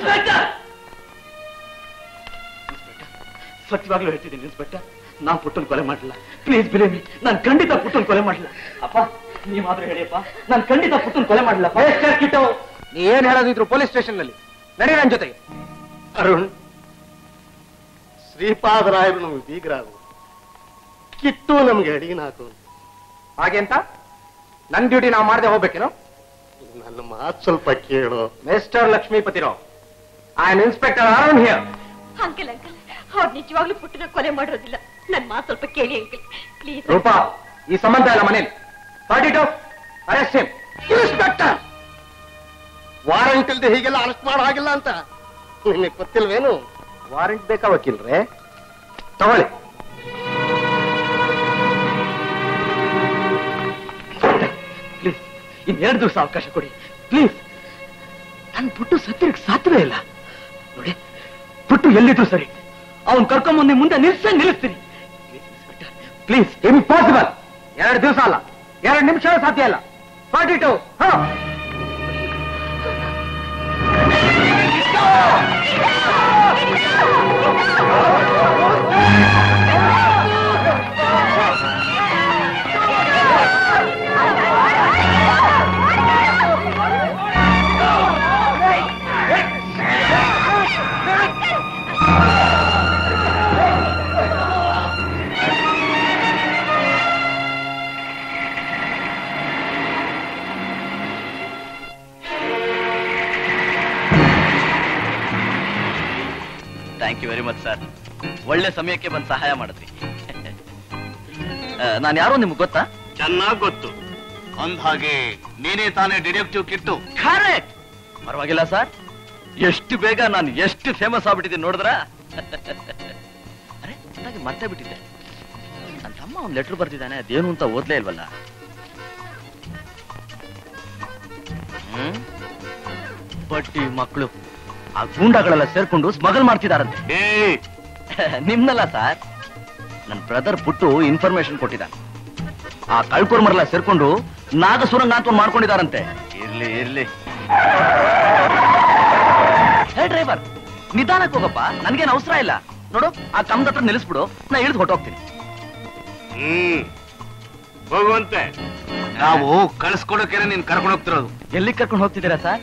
ಸತ್ಯವಾಗ್ಲೂ ಹೇಳ್ತಿದ್ದೀನಿ ಇನ್ಸ್ಪೆಕ್ಟರ್ ನಾನ್ ಪುಟ್ಟನ್ ಕೊಲೆ ಮಾಡಲಿಲ್ಲ ಪ್ಲೀಸ್ ಬಿಲೇ ಮೀ ನಾನ್ ಖಂಡಿತ ಪುಟ್ಟನ್ ಕೊಲೆ ಮಾಡಲಿಲ್ಲ ಅಪ್ಪ ನೀವಾದ್ರೂ ಹೇಳಿಯಪ್ಪ ನಾನ್ ಖಂಡಿತ ಪುಟ್ಟನ್ ಕೊಲೆ ಮಾಡಲಿಲ್ಲ ಮಿಸ್ಟರ್ ಕಿಟ್ಟು ನೀ ಏನ್ ಹೇಳೋದಿದ್ರು ಪೊಲೀಸ್ ಸ್ಟೇಷನ್ ನಲ್ಲಿ ನಡಿ ನನ್ ಜೊತೆಗೆ ಅರುಣ್ ಶ್ರೀಪಾದರಾಯರು ನಮ್ಗೆ ಬೀಗರಾಗು ಕಿತ್ತು ನಮ್ಗೆ ಅಡಿನಾಕು ಹಾಗೆ ಅಂತ ನನ್ ಡ್ಯೂಟಿ ನಾವು ಮಾಡದೆ ಹೋಗ್ಬೇಕೇನೋ ನನ್ನ ಮಾತು ಸ್ವಲ್ಪ ಕೇಳು mister Lakshmipatirao I am inspector around here uncle uncle ಅವ್ರು ನಿಜವಾಗ್ಲೂ ಪುಟ್ಟನ ಕೊಲೆ ಮಾಡಿರೋದಿಲ್ಲ ನನ್ ಮಾತು ಸ್ವಲ್ಪ ಕೇಳಿ ಅಂಕಲ್ ಪ್ಲೀಸ್ ರೂಪಾ ಈ ಸಂಬಂಧ ಇಲ್ಲ ಮನೇಲಿ forty two arrest him inspector warrant ಇಲ್ದೆ ಹೀಗೆಲ್ಲ ಅರೆಸ್ಟ್ ಮಾಡೋ ಹಾಗಿಲ್ಲ ಅಂತ ನಿಮಗೆ ಗೊತ್ತಿಲ್ವೇನು ವಾರಂಟ್ ಬೇಕಾ ವಕೀಲ್ರೆ ತಗೊಳ್ಳಿ ಪ್ಲೀಸ್ ಇನ್ನೆರಡು ದಿವಸ ಅವಕಾಶ ಕೊಡಿ ಪ್ಲೀಸ್ ನನ್ ಪುಟ್ಟು ಸತ್ತಿರಕ್ ಸಾಧ್ಯವೇ ಇಲ್ಲ ನೋಡಿ ಪುಟ್ಟು ಎಲ್ಲಿದ್ರು ಸರಿ ಅವನ್ ಕರ್ಕೊಂಬಂದು ಮುಂದೆ ನಿಲ್ಸೇ ನಿಲ್ಲಿಸ್ತೀನಿ ಪ್ಲೀಸ್ ಇಂಪಾಸಿಬಲ್ ಎರಡು ದಿವಸ ಅಲ್ಲ ಎರಡು ನಿಮಿಷ ಸಾಧ್ಯ ಇಲ್ಲ ಫಾರ್ಟಿ ಟು ಹಾ thank you very much sir ಒಳ್ಳೆ ಸಮಯಕ್ಕೆ ಬಂದು ಸಹಾಯ ಮಾಡಿದ್ರಿ ನಾನು ಯಾರೋ ನಿಮ್ಗೆ ಗೊತ್ತಾ ಚೆನ್ನಾಗ್ ಗೊತ್ತು ಅಂದ ಹಾಗೆ ನೀನೇ ತಾನೇ ಡಿಟೆಕ್ಟಿವ್ ಕಿಟ್ಟು ಕರೆಕ್ಟ್ ಪರವಾಗಿಲ್ಲ ಸರ್ ಎಷ್ಟು ಬೇಗ ನಾನು ಎಷ್ಟು ಫೇಮಸ್ ಆಗ್ಬಿಟ್ಟಿದ್ದೀನಿ ನೋಡಿದ್ರ ಅರೆ ಅದಾಗಿ ಮರ್ತೇ ಬಿಟ್ಟಿದ್ದೆ ನನ್ನ ತಮ್ಮ ಒಂದು ಲೆಟರ್ ಬರ್ತಿದ್ದಾನೆ ಅದೇನು ಅಂತ ಓದ್ಲೇ ಇಲ್ವಲ್ಲ ಹ್ಮ್ ಬಟ್ಟಿ ಮಕ್ಕಳು ಆ ಗೂಂಡಗಳೆಲ್ಲ ಸೇರ್ಕೊಂಡು ಸ್ಮಗಲ್ ಮಾಡ್ತಿದಾರಂತೆ ನಿಮ್ನಲ್ಲ ಸರ್ ನನ್ನ ಬ್ರದರ್ ಪುಟ್ಟು ಇನ್ಫಾರ್ಮೇಶನ್ ಕೊಟ್ಟಿದ್ದಾನೆ ಆ ಕಳ್ಕೊರ್ಮರೆಲ್ಲ ಸೇರ್ಕೊಂಡು ನಾಗಸುರಂಗ ಅಂತ ಒಂದ್ ಮಾಡ್ಕೊಂಡಿದಾರಂತೆ ಇರ್ಲಿ ಇರ್ಲಿ ಹೇ ಡ್ರೈವರ್ ನಿಧಾನಕ್ಕೆ ಹೋಗಪ್ಪ ನನ್ಗೇನು ಅವಸರ ಇಲ್ಲ ನೋಡು ಆ ಕಮ್ದ ಹತ್ರ ನಿಲ್ಲಿಸ್ಬಿಡು ನಾ ಇಳಿದು ಹೊಟ್ಟೋಗ್ತೀನಿ ಹ್ಮ್ ಹೋಗುವಂತೆ ನಾವು ಕಳ್ಸ್ಕೊಡೋಕೆ ನೀನ್ ಕರ್ಕೊಂಡು ಹೋಗ್ತಿರೋದು ಎಲ್ಲಿ ಕರ್ಕೊಂಡು ಹೋಗ್ತಿದ್ದೀರಾ ಸರ್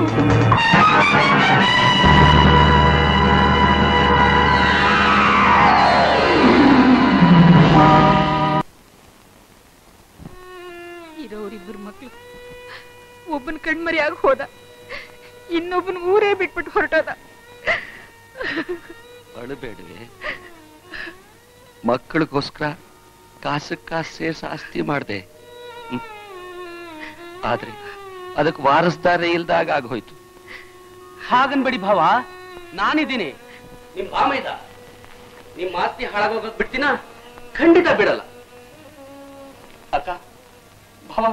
ಇರೋರಿಬ್ಬರು ಮಕ್ಳು ಒಬ್ಬನ ಕಣ್ಮರಿಯಾಗಿ ಹೋದ ಇನ್ನೊಬ್ಬನ ಊರೇ ಬಿಟ್ಬಿಟ್ಟು ಹೊರಟೋದ ಅಳಬೇಡವೆ ಮಕ್ಕಳಿಗೋಸ್ಕರ ಕಾಸಕ್ ಕಾಸು ಸೇರ್ಸ ಆಸ್ತಿ ಮಾಡ್ದೆ ಹ್ಮ್. ಆದ್ರೆ ಅದಕ್ಕೆ ವಾರಸ್ದಾರೆ ಇಲ್ದಾಗ ಆಗೋಯ್ತು ಹಾಗನ್ಬೇಡಿ ಭಾವ ನಾನಿದ್ದೀನಿ ನಿಮ್ ಭಾಮ ಇದ್ದ ನಿಮ್ ಆಸ್ತಿ ಹಾಳಾಗೋಗಕ್ ಬಿಡ್ತೀನ ಖಂಡಿತ ಬಿಡಲ್ಲ ಅಕ್ಕ ಭಾವ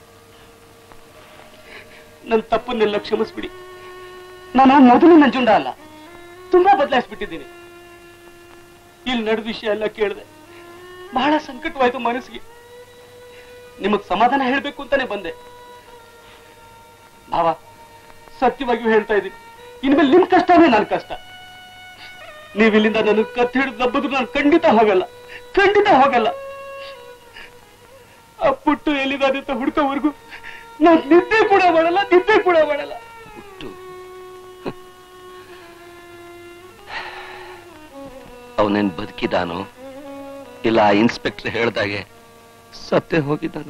ನನ್ ತಪ್ಪನ್ನೆಲ್ಲ ಕ್ಷಮಿಸ್ಬಿಡಿ ನಾನು ಮೊದಲು ನಂಜುಂಡ ಅಲ್ಲ ತುಂಬಾ ಬದಲಾಯಿಸ್ಬಿಟ್ಟಿದ್ದೀನಿ ಇಲ್ಲಿ ನಡೆದ ವಿಷಯ ಎಲ್ಲ ಕೇಳಿದೆ ಬಹಳ ಸಂಕಟವಾಯ್ತು ಮನಸ್ಸಿಗೆ ನಿಮಗ್ ಸಮಾಧಾನ ಹೇಳ್ಬೇಕು ಅಂತಾನೆ ಬಂದೆ ಭಾವ ಸತ್ಯವಾಗಿಯೂ ಹೇಳ್ತಾ ಇದ್ದೀನಿ ಇನ್ಮೇಲೆ ನಿಮ್ ಕಷ್ಟನೇ ನನ್ ಕಷ್ಟ ನೀವ್ ಇಲ್ಲಿಂದ ನನ್ನ ಕತ್ ಹಿಡಿದು ದಬ್ಬದ್ರು ನಾನು ಖಂಡಿತ ಹೋಗಲ್ಲ ಖಂಡಿತ ಹೋಗಲ್ಲ ಆ ಪುಟ್ಟು ಎಲ್ಲಿದ್ದಾನೆ ಅಂತ ಹುಡ್ಕೋವರೆಗೂ ನಾನ್ ನಿದ್ದೆ ಕೂಡ ಮಾಡಲ್ಲ ನಿದ್ದೆ ಕೂಡ ಮಾಡಲ್ಲ ಹುಟ್ಟು ಅವನೇನ್ ಬದುಕಿದಾನೋ ಇಲ್ಲ ಆ ಇನ್ಸ್ಪೆಕ್ಟರ್ ಹೇಳ್ದಾಗೆ ಸತ್ತೇ ಹೋಗಿದ್ದಾನು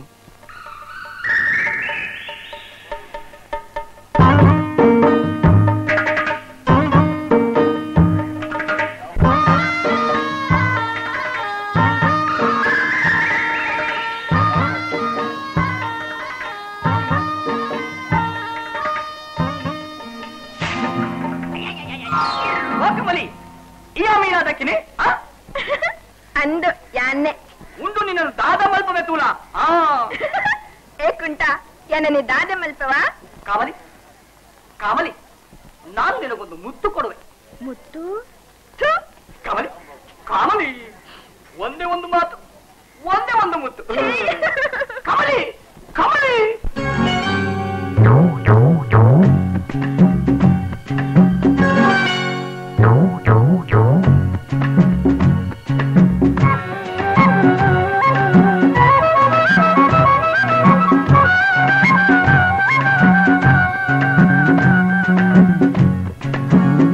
ಓಕಮಲಿ ಈ ಮೀನಾದಕ್ಕಿನಿ ಅಂದು ಯಾನ್ನೆ ಉಂಡು ನಿನ್ನ ದಾದ ಮಲ್ಪವೇ ತೂಲ ಆ ಏ ಕುಂಟ ಯಾನ ನೀ ದಾದ ಮಲ್ಪವಾ ಕಾವಲಿ ಕಾವಲಿ ನಾನು ನಿನಗೊಂದು ಮುತ್ತು ಕೊಡುವೆ ಮುತ್ತು ಛೆ, ಕಾವಲಿ ಕಾವಲಿ ಒಂದೇ ಒಂದು ಮಾತು ಒಂದೇ ಒಂದು ಮುತ್ತು ಕಮಲಿ ಕಮಲಿ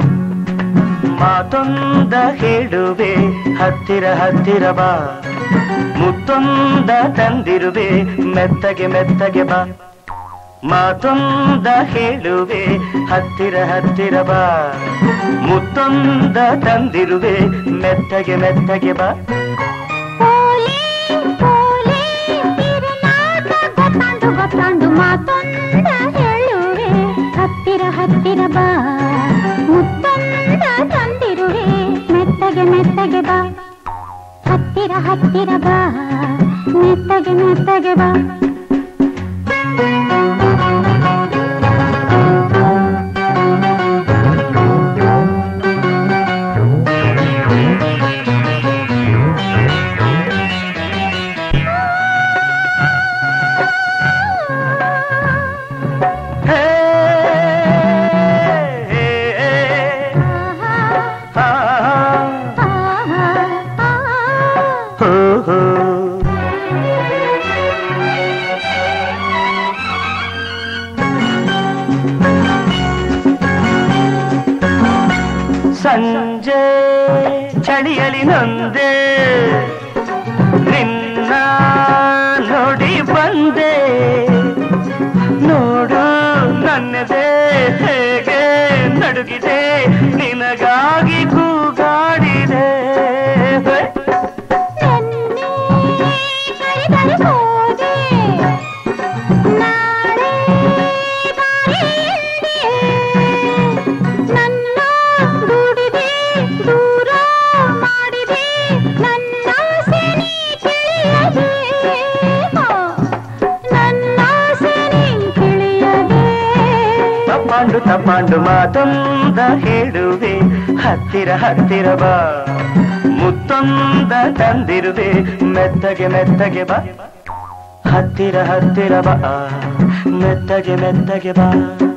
ಮಾತೊಂದ ಹೇಳುವೆ ಹತ್ತಿರ ಹತ್ತಿರ ಬಾ ಮುತ್ತೊಂದ ತಂದಿರುವೆ ಮೆತ್ತಗೆ ಮೆತ್ತಗೆ ಬಾ ಮಾತೊಂದ ಹೇಳುವೆ ಹತ್ತಿರ ಹತ್ತಿರ ಬಾ ಮುತ್ತೊಂದ ತಂದಿರುವೆ ಮೆತ್ತಗೆ ಮೆತ್ತಗೆ ಬಾ ಪೋಲೆ ಪೋಲೆ ತಿರುನಾಟ ಗೊತ್ತಾಂಡು ಗೊತ್ತಾಂಡು ಮಾತೊಂದ ಹೇಳುವೆ ಹತ್ತಿರ ಹತ್ತಿರ ಬಾ ಮುತ್ತೊಂದ ತಂದಿರುವೆ ಮೆತ್ತಗೆ ಮೆತ್ತಗೆ ಬಾ ಹತ್ತಿರ ಹತ್ತಿರ ಬಾ ಮೆತ್ತಗೆ ಮೆತ್ತಗೆ ಬಾ ಹೇ, ಹೇ, ಹೇ, ಹಾ, ಹೋ, ಹೋ. ಸಂಜೆ ಚಳಿಯಲಿ ನೊಂದೆ ನಿನ್ನ ನೋಡಿ ಬಂದೆ ನೋಡು ನನ್ನದೇ ಹೇಗೆ ನಡುಗಿದೆ ನಿನಗಾಗಿ ಕೂಗಾಡಿದೆ ನಿನ್ನೆ ಕರೆದರೆ ಹೋದೆ ನಾಳೆ ಬಾರೆ ಎಂದೆ ನನ್ನ ದೂಡಿದೆ ದೂರ ಮಾಡಿದೆ ನನ್ನ ಆಸೆ ನೀ ತಿಳಿಯದೆ ಹೋ, ನನ್ನ ಆಸೆ ನೀ ತಿಳಿಯದೆ ತಪ್ಪಾಂಡು ತಪ್ಪಾಂಡು ಮಾತೊಂದ ಹೇಳುವೆ ಹತ್ತಿರ ಹತ್ತಿರ ಬಾ ಮುತ್ತೊಂದ ತಂದಿರುವೆ ಮೆತ್ತಗೆ ಮೆತ್ತಗೆ ಬಾ ಹತ್ತಿರ ಹತ್ತಿರ ಬಾ ಮೆತ್ತಗೆ ಮೆತ್ತಗೆ ಬಾ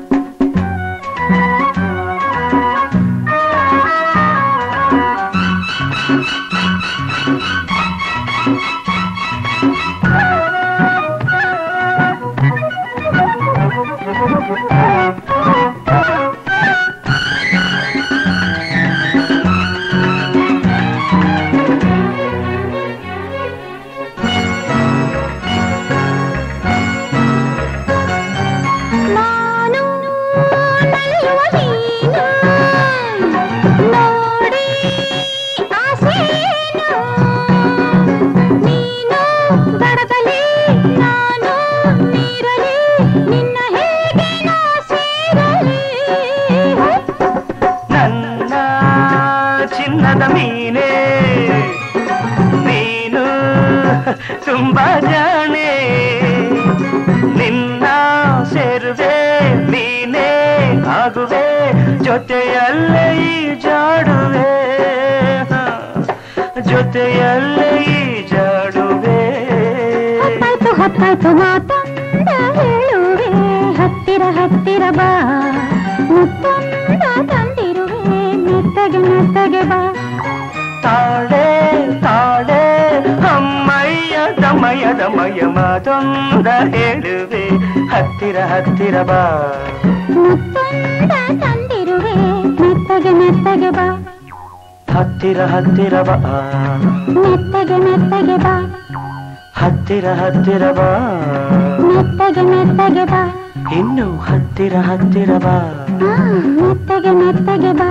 ನಾನು ನಲಿಯುವ ನೀನು ನೋಡಿ ಆಸೆನು ನೀನು ದಡದಲ್ಲಿ ನಾನು ನೀರಲಿ ನಿನ್ನ ಹೇಗೆ ನಾ ಸೇರಲಿ ನನ್ನ ಚಿನ್ನದ ಮೀನೆ ನೀನು ತುಂಬಾ ಜಾಣೆ ನಿನ್ನ ಸೇರುವೆ ನೀನೇ ಆಗುವೆ ಜೊತೆಯಲ್ಲೇ ಈ ಜಾಡುವೆ ಜೊತೆಯಲ್ಲೇ ಈ ಜಾಡುವೆ ಹೊತ್ತಾಯ್ತು ಹೊತ್ತಾಯ್ತು ಮಾತೊಂದ ಹೇಳುವೆ ಹತ್ತಿರ ಹತ್ತಿರ ಬಾ ಮುತ್ತೊಂದ ತಂದಿರುವೆ ಮೆತ್ತಗೆ ಮೆತ್ತಗೆ ಬಾ ತಾಳೆ ತಾಳೆ ಅಮ್ಮಯ್ಯ ದಮಯ ದಮಯ ಮಾತೊಂದ ಹೇಳುವೆ ಹತ್ತಿರ ಹತ್ತಿರ ಬಾ ಮುತ್ತೊಂದ ತಂದಿರುವೆ ಮೆತ್ತಗೆ ಮೆತ್ತಗೆ ಬಾ ಹತ್ತಿರ ಹತ್ತಿರ ಬಾ ಮೆತ್ತಗೆ ಮೆತ್ತಗೆ ಬಾ ಹತ್ತಿರ ಹತ್ತಿರ ಬಾ ಮೆತ್ತಗೆ ಮೆತ್ತಗೆ ಬಾ ಇನ್ನು ಹತ್ತಿರ ಹತ್ತಿರ ಬಾ ಆ, ಮೆತ್ತಗೆ ಮೆತ್ತಗೆ ಬಾ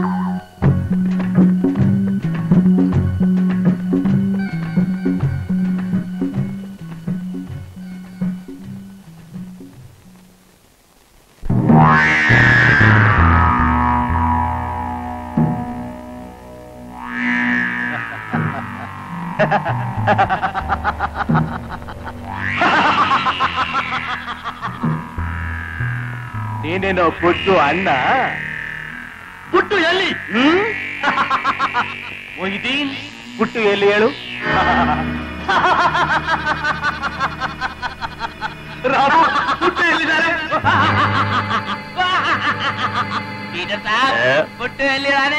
ನೀನೇನೋ ಪುಟ್ಟು ಅಣ್ಣ ಪುಟ್ಟು ಎಲ್ಲಿ ಹ್ಮ್ ಮೊಹಿದೀನ್ ಪುಟ್ಟು ಎಲ್ಲಿ ಹೇಳು ರಾಮು ಪುಟ್ಟು ಎಲ್ಲಿದ್ದಾರೆ ಪುಟ್ಟು ಎಲ್ಲಿದ್ದಾನೆ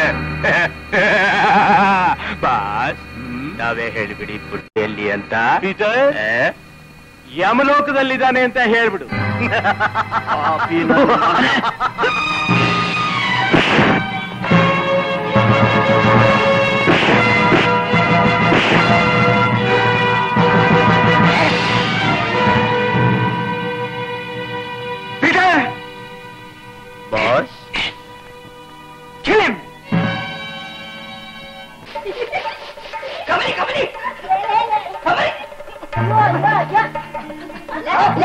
ಬಾಸ್ ನಾವೇ ಹೇಳಿಬಿಡಿ ಪುಟ್ಟು ಎಲ್ಲಿ ಅಂತ ಏ? ಯಮಲೋಕದಲ್ಲಿದ್ದಾನೆ ಅಂತ ಹೇಳ್ಬಿಡು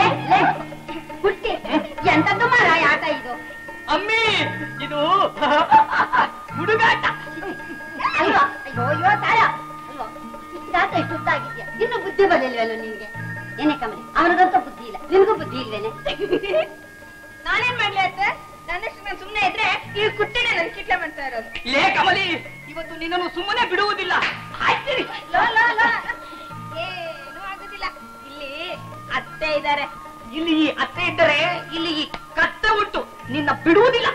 ಹುಟ್ಟಿ ಎಂತದ್ದು ಮಾರ ಆಟ ಇದು ಅಮ್ಮಿ ಇದು ಹುಡುಗಾಟ ಅಲ್ವಾ ಅಯ್ಯೋ ಅಯ್ಯೋ ತಾಯ ಅಲ್ವಾ ಇಷ್ಟಾತ ಇಷ್ಟುತ್ತಾಗಿದ್ಯಾ ಇನ್ನು ಬುದ್ಧಿ ಬರಲಿಲ್ವಲ್ಲ ನಿನ್ಗೆ ಏನೇ ಕಮಲಿ ಅವನಿಗಂತೂ ಬುದ್ಧಿ ಇಲ್ಲ ನಿನ್ಗೂ ಬುದ್ಧಿ ಇಲ್ವೇನೆ ನಾನೇನ್ ಮಾಡ್ಲಿ ಅತ್ತೆ ನನ್ನಷ್ಟು ನಾನು ಸುಮ್ನೆ ಇದ್ರೆ ಈ ಕುಟ್ಟಿನೇ ನನ್ ಕಿಟ್ಲೆ ಮಾಡ್ತಾ ಇರೋದು ಲೇ ಕಮಲಿ ಇವತ್ತು ನಿನ್ನನ್ನು ಸುಮ್ಮನೆ ಬಿಡುವುದಿಲ್ಲ ಹಾಯ್ತೀರಿ ಲೋ, ಲೋ, ಲೋ. ಏನೂ ಆಗುದಿಲ್ಲ ಇಲ್ಲಿ ಅತ್ತೆ ಇದ್ದಾರೆ ಇಲ್ಲಿ ಈ ಅತ್ತೆ ಇದ್ದರೆ ಇಲ್ಲಿ ಈ ಕತ್ತೆ ಉಂಟು ನಿನ್ನ ಬಿಡುವುದಿಲ್ಲ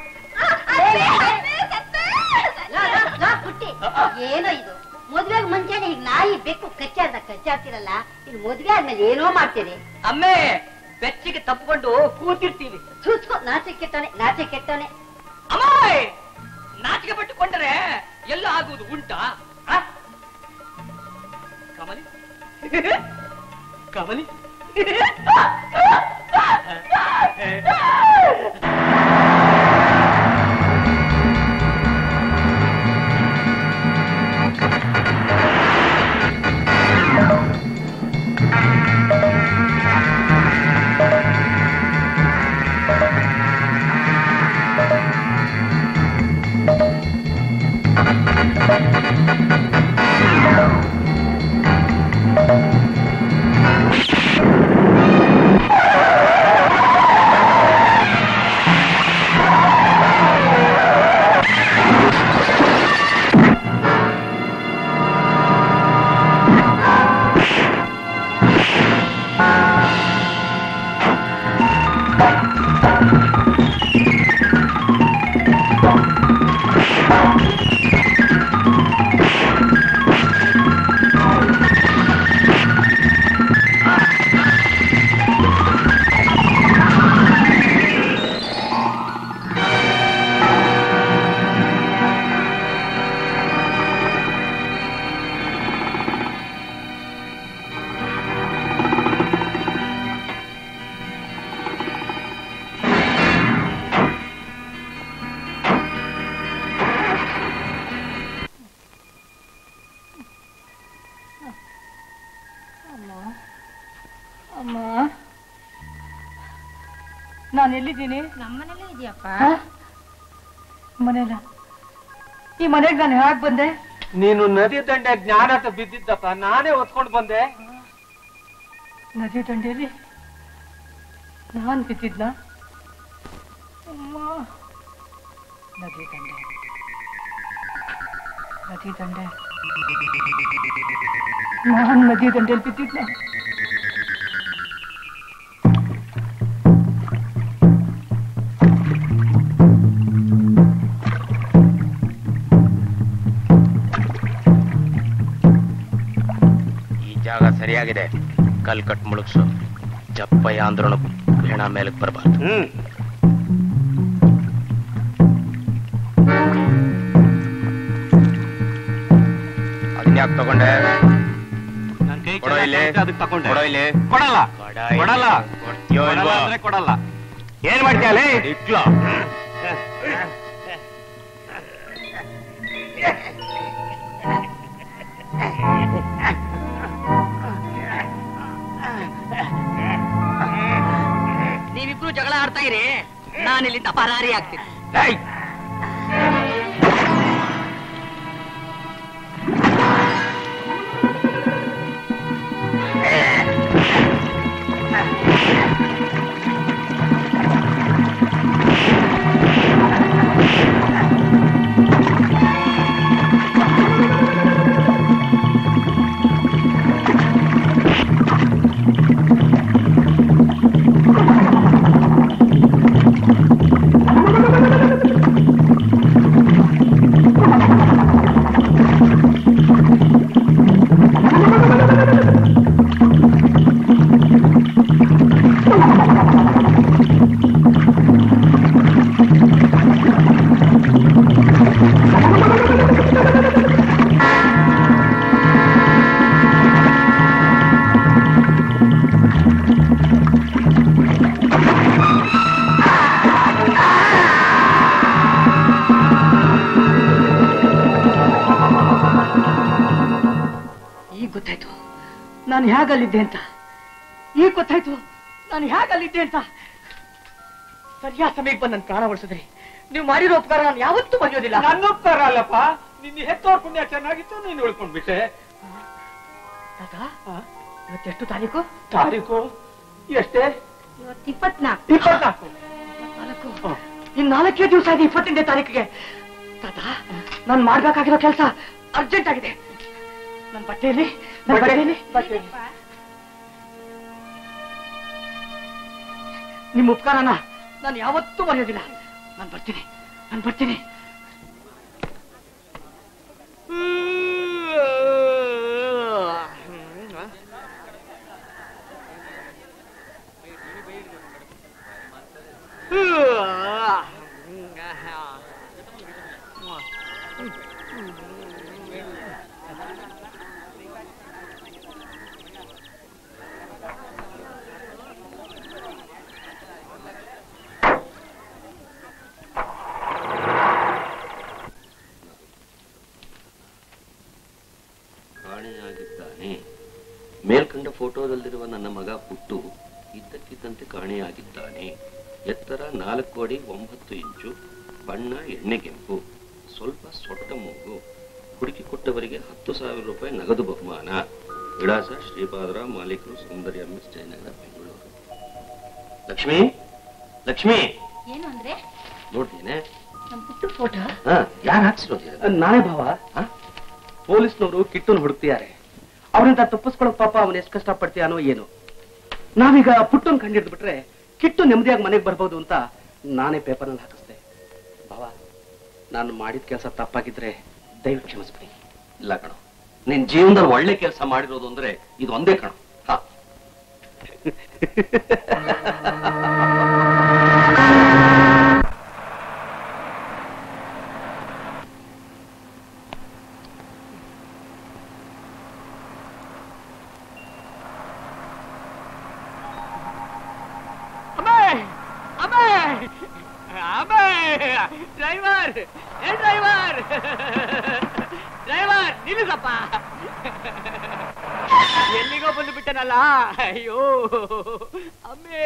ಲೋ, ಲೋ, ಲೋ, ಪುಟ್ಟಿ ಏನೋ ಇದು ಮದ್ವೆಗ್ ಮುಂಚೆನೆ ಈಗ ನಾಯಿ ಬೆಕ್ಕು ಕಚ್ಚಾಡ್ದ ಕಚ್ಚಾಡ್ತಿರಲ್ಲ ಈಗ ಮದ್ವೆ ಆದ್ಮೇಲೆ ಏನೋ ಮಾಡ್ತೀರಿ ಅಮ್ಮೆ ಬೆಚ್ಚಿಗೆ ತಪ್ಪಿಕೊಂಡು ಕೂತಿರ್ತೀವಿ ಚೂಚ್ಕೊ ನಾಚೆ ಕೆಟ್ಟವನೆ ನಾಚೆ ಕೆಟ್ಟವನೆ ಅಮ್ಮಾಯ್ ನಾಚಿಕೆ ಪಟ್ಟುಕೊಂಡರೆ ಎಲ್ಲ ಆಗುವುದು ಉಂಟಾ ಆ? ಕಮಲಿ ಕಮಲಿ ಅಮ್ಮ ನಾನು ಎಲ್ಲಿದ್ದೀನಿ ನಮ್ಮನೇಲೇ ಇದೆಯಪ್ಪ ಮನೇಲ ಈ ಮನೆಗೆ ನಾನು ಹೇಗ್ ಬಂದೆ ನೀನು ನದಿ ದಂಡೆ ಜ್ಞಾನಾಟ ಬಿದ್ದಿದ್ದಪ್ಪ ನಾನೇ ಹೊತ್ಕೊಂಡು ಬಂದೆ ನದಿ ದಂಡೆಯಲ್ಲಿ ನಾನ್ ಬಿದ್ದಿದ್ನ ಅಮ್ಮ ನದಿ ದಂಡೆ ನದಿ ದಂಡೆ ನಾನ್ ನದಿ ದಂಡೆಯಲ್ಲಿ ಬಿದ್ದಿದ್ನ ಈ ಜಾಗ ಸರಿಯಾಗಿದೆ ಕಲ್ ಕಟ್ ಮುಳುಗ್ಸು ಜಪ್ಪಯ್ಯ ಅಂದ್ರೂ ಹೆಣ ಮೇಲಕ್ ಬರಬಾರ್ದು ಹ್ಮ್ ಅದನ್ಯಾಕ್ ತಗೊಂಡೆ ನನ್ ಕೈ ಕೊಡೋ ಇಲ್ಲಿ. ಅದಕ್ಕೆ ತಕೊಂಡೆ ಕೊಡೋ ಇಲ್ಲಿ. ಕೊಡಲ್ಲ ಕೊಡ ಕೊಡಲ್ಲ ಕೊಡ್ತೀಯೋ ಕೊಡಲ್ಲ ಇಲ್ವೋ? ಅಂದ್ರೆ ಕೊಡಲ್ಲ ಏನ್ ಮಾಡ್ತೀಯಲೇ ಇಟ್ಲೋ? ನೀವಿಬ್ರು ಜಗಳ ಆಡ್ತಾ ಇರಿ ನಾನು ಇಲ್ಲಿಂದ ಪರಾರಿ ಆಗ್ತೀನಿ ಏಯ್! ಈಗ ಗೊತ್ತಾಯ್ತು ನಾನು ಹೇಗಲ್ಲಿದ್ದೆ ಅಂತ ಈಗ ಗೊತ್ತಾಯ್ತು ನಾನು ಹೇಗೆ ಅಲ್ಲಿದ್ದೆ ಅಂತ ಸರಿಯಾದ ಸಮಯಕ್ಕೆ ಬಂದು ನನ್ನ ಪ್ರಾಣ ಉಳಿಸಿದ್ರಿ ನೀವು ಮಾಡಿರೋ ಉಪಕಾರ ನಾನು ಯಾವತ್ತೂ ಮರೆಯೋದಿಲ್ಲ ನನ್ನ ಉಪಕಾರ ಅಲ್ಲಪ್ಪ ನಿನ್ನ ಹೆತ್ತೋರ್ ಪುಣ್ಯ ಚೆನ್ನಾಗಿತ್ತು ನೀನು ಉಳ್ಕೊಂಡ್ಬಿಟ್ಟೆ ತಾತ ಇವತ್ತೆಷ್ಟು ತಾರೀಕು ತಾರೀಕು ಎಷ್ಟೇ ಇವತ್ತು ಇಪ್ಪತ್ನಾಲ್ಕು ಇಪ್ಪತ್ನಾಲ್ಕು ನಾಲ್ಕು ಇನ್ ನಾಲ್ಕೇ ದಿವಸ ಇದೆ ಇಪ್ಪತ್ತೆಂಟನೇ ತಾರೀಕಿಗೆ ತಾತ ನಾನು ಮಾಡ್ಬೇಕಾಗಿರೋ ಕೆಲಸ ಅರ್ಜೆಂಟ್ ಆಗಿದೆ ನನ್ನ ಬಟ್ಟೆಯಲ್ಲಿ ನನ್ನ ಬಟ್ಟೆಯಲ್ಲಿ ನಿಮ್ಮ ಉಪಕಾರನ ನಾನು ಯಾವತ್ತೂ ಮರೆಯೋದಿಲ್ಲ ನಾನು ಬರ್ತೀನಿ ನಾನು ಬರ್ತೀನಿ ಕಾಣೆಯಾಗಿದ್ದಾನೆ ಮೇಲ್ಕಂಡ ಫೋಟೋದಲ್ಲಿರುವ ನನ್ನ ಮಗ ಪುಟ್ಟು ಇದ್ದಕ್ಕಿದ್ದಂತೆ ಕಾಣೆಯಾಗಿದ್ದಾನೆ ಎತ್ತರ ನಾಲ್ಕು ಅಡಿ ಒಂಬತ್ತು ಇಂಚು ಬಣ್ಣ ಎಣ್ಣೆಗೆಂಪು ಸ್ವಲ್ಪ ಸೊಟ್ಟ ಮೂಗು ಹುಡುಕಿ ಕೊಟ್ಟವರಿಗೆ ಹತ್ತು ಸಾವಿರ ರೂಪಾಯಿ ನಗದು ಬಹುಮಾನ ವಿಳಾಸ ಶ್ರೀಪಾದರಾವ್ ಮಾಲೀಕರು ಸುಂದರಿ ಎಂ ಎಸ್ ಜಯನಗರ ಬೆಂಗಳೂರು ಲಕ್ಷ್ಮಿ ಲಕ್ಷ್ಮಿ ಏನು ಅಂದ್ರೆ ನೋಡ್ತೀನಿ ನಮ್ ಪುಟ್ಟು ಫೋಟೋ ಯಾರು ಹಾಕ್ಸಿರೋದು ನಾನೇ ಭಾವ ಪೊಲೀಸ್ನವರು ಕಿಟ್ಟುನ್ ಹುಡುಕ್ತಿದ್ದಾರೆ ಅವರಿಂದ ತಪ್ಪಿಸ್ಕೊಳಕ್ ಪಾಪ ಅವನು ಎಷ್ಟು ಕಷ್ಟ ಪಡ್ತೀಯಾನೋ ಏನು ನಾವೀಗ ಪುಟ್ಟನ್ ಕಂಡಿಡ್ದು ಬಿಟ್ರೆ ಕಿಟ್ಟು ನೆಮ್ಮದಿಯಾಗಿ ಮನೆಗೆ ಬರ್ಬೋದು ಅಂತ ನಾನೇ ಪೇಪರ್ನಲ್ಲಿ ಹಾಕಿಸ್ದೆ ಭಾವ ನಾನು ಮಾಡಿದ ಕೆಲಸ ತಪ್ಪಾಗಿದ್ರೆ ದಯವಿಟ್ಟು ಕ್ಷಮಿಸ್ಬಿಡಿ ಇಲ್ಲ ಕಣೋ ನಿನ್ ಜೀವನದಲ್ಲಿ ಒಳ್ಳೆ ಕೆಲಸ ಮಾಡಿರೋದು ಅಂದ್ರೆ ಇದು ಒಂದೇ ಕಣ ಹಾ ಡ್ರೈವರ್ ಏ ಡ್ರೈವರ್ ಡ್ರೈವರ್ ನಿಲ್ಲಿಸಪ್ಪ ಎಲ್ಲಿಗೋ ಬಂದು ಬಿಟ್ಟನಲ್ಲ ಅಯ್ಯೋ ಅಮ್ಮೇ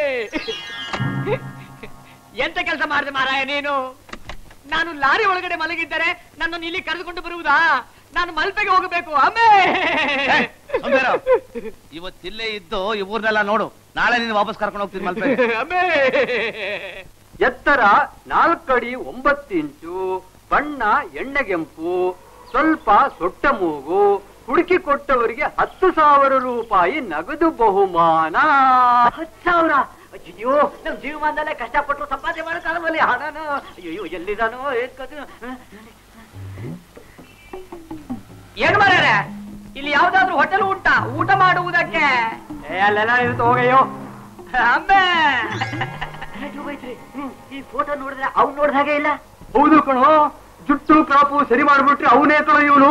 ಎಂತ ಕೆಲಸ ಮಾಡಿದೆ ಮಾರಾಯ ನೀನು ನಾನು ಲಾರಿ ಒಳಗಡೆ ಮಲಗಿದ್ದರೆ ನನ್ನನ್ನು ಇಲ್ಲಿ ಕರೆದುಕೊಂಡು ಬರುವುದಾ ನಾನು ಮಲ್ಪೆಗೆ ಹೋಗಬೇಕು ಅಮ್ಮೇ ಇವತ್ತಿಲ್ಲೇ ಇದ್ದು ಈ ಊರ್ನೆಲ್ಲ ನೋಡು ನಾಳೆ ನೀನು ವಾಪಸ್ ಕರ್ಕೊಂಡು ಹೋಗ್ತೀನಿ ಮಲ್ಪೆ ಅಮ್ಮೇ ಎತ್ತರ ನಾಲ್ಕು ಅಡಿ ಒಂಬತ್ತು ಇಂಚು ಬಣ್ಣ ಎಣ್ಣೆಗೆಂಪು ಸ್ವಲ್ಪ ಸೊಟ್ಟ ಮೂಗು ಹುಡುಕಿ ಕೊಟ್ಟವರಿಗೆ ಹತ್ತು ಸಾವಿರ ರೂಪಾಯಿ ನಗದು ಬಹುಮಾನ ಹತ್ತು ಸಾವಿರ ಅಯ್ಯೋ ನಮ್ ಜೀವಮಾನದಲ್ಲೇ ಕಷ್ಟಪಟ್ಟು ಸಂಪಾದನೆ ಮಾಡೋಕ್ಕಾಗಲ್ವಲ್ಲಿ ಹಣನು ಅಯ್ಯೋ ಎಲ್ಲಿದಾನೋ ಏನ್ ಕಥೆ? ಏನು ಮಾರ್ಯಾರೆ ಇಲ್ಲಿ ಯಾವ್ದಾದ್ರು ಹೋಟೆಲ್ ಉಂಟಾ ಊಟ ಮಾಡುವುದಕ್ಕೆ ಏ ಅಲ್ಲೆಲ್ಲ ಇರುತ್ತೆ ಹೋಗಯ್ಯೋ ಅಮ್ಮೆ ಈ ಫೋಟೋ ನೋಡಿದ್ರೆ ಅವ್ನು ನೋಡಿದ ಹಾಗೆ ಇಲ್ಲ ಹೌದು ಕಣೋ ಜುಟ್ಟು ಕ್ರಾಪು ಸರಿ ಮಾಡ್ಬಿಟ್ರೆ ಅವನೇ ಕಣೋ ಇವನು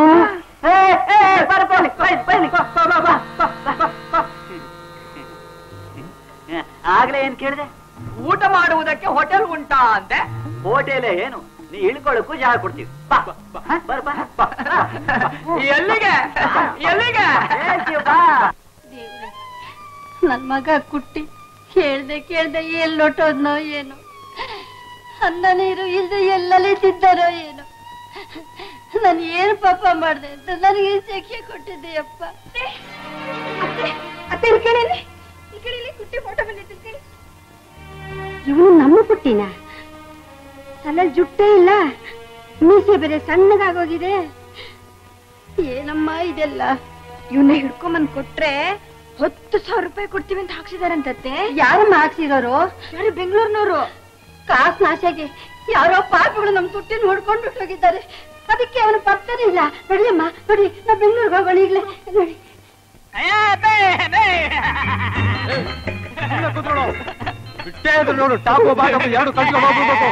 ಆಗ್ಲೇ ಏನ್ ಕೇಳಿದೆ ಊಟ ಮಾಡುವುದಕ್ಕೆ ಹೋಟೆಲ್ ಉಂಟಾ ಅಂತೆ ಹೋಟೆಲ್ ಏನು ನೀ ಇಳ್ಕೊಳ್ಳಕ್ಕೂ ಜಾಗ ಕೊಡ್ತೀವಿ ಬಾ ಹ? ಬರ್ ಬಾ ಬಾ. ಎಲ್ಲಿಗೆ ಎಲ್ಲಿಗೆ ಹೇಳ್ತೀವಿ ಬಾ ದೇವ್ರೆ ನನ್ ಮಗ ಕುಟ್ಟಿ ಕೇಳ್ದೆ ಕೇಳ್ದೆ ಎಲ್ಲೊಟ್ಟೋದ್ನೋ ಏನು ಅನ್ನ ನೀರು ಇಲ್ದೆ ಎಲ್ಲಲ್ಲಿ ತಿದ್ದಾರೋ ಏನು ನಾನು ಏನು ಪಾಪ ಮಾಡ್ದೆ ಅಂತ ನನಗೆ ಈ ಶಿಕ್ಷೆ ಕೊಟ್ಟಿದ್ದೀಯಪ್ಪ ಅತ್ತೆ ಇಲ್ಲಿ ಕೇಳಿ ಇಲ್ಲಿ. ಇಲ್ಲಿ ಕೇಳಿ ಇಲ್ಲಿ ಕುಟ್ಟಿ ಫೋಟೋ ಬಂದಿತ್ತು ಕೇಳಿ ಇವನು ನಮ್ಮ ಪುಟ್ಟಿನ ತಲೆ ಜುಟ್ಟೇ ಇಲ್ಲ ಮೀಸೆ ಬೇರೆ ಸಣ್ಣಗಾಗೋಗಿದೆ ಏನಮ್ಮ ಇದೆಲ್ಲ ಇವನ್ನ ಹಿಡ್ಕೊಂಬಂದ್ ಕೊಟ್ರೆ ಹತ್ತು ಸಾವಿರ ರೂಪಾಯಿ ಕೊಡ್ತೀವಿ ಅಂತ ಹಾಕ್ಸಿದಾರಂತತ್ತೆ ಯಾರಮ್ಮ ಹಾಕ್ಸಿರೋರು ಯಾರು ಬೆಂಗಳೂರಿನವರು ಕಾಸ್ ನಾಶಾಗಿ ಯಾರೋ ಪಾಪಗಳು ನಮ್ ತುಟ್ಟಿನ ಹೊಡ್ಕೊಂಡು ಹೋಗಿದ್ದಾರೆ ಅದಕ್ಕೆ ಅವನು ಪತ್ತನೇ ಇಲ್ಲ ನೋಡಿ ಅಮ್ಮ ನೋಡಿ ನಾವು ಬೆಂಗಳೂರಿಗೆ ಹೋಗೋಣ ಈಗ್ಲೇ ನೋಡಿ ಬಿಟ್ಟೇ ಇದ್ರು ನೋಡು ಟಾಪು ಬಾಗಪ್ಪ ಎರಡು ಕಟ್ಕೊಂಡು ಹೋಗ್ಬಿಡ್ಬೇಕು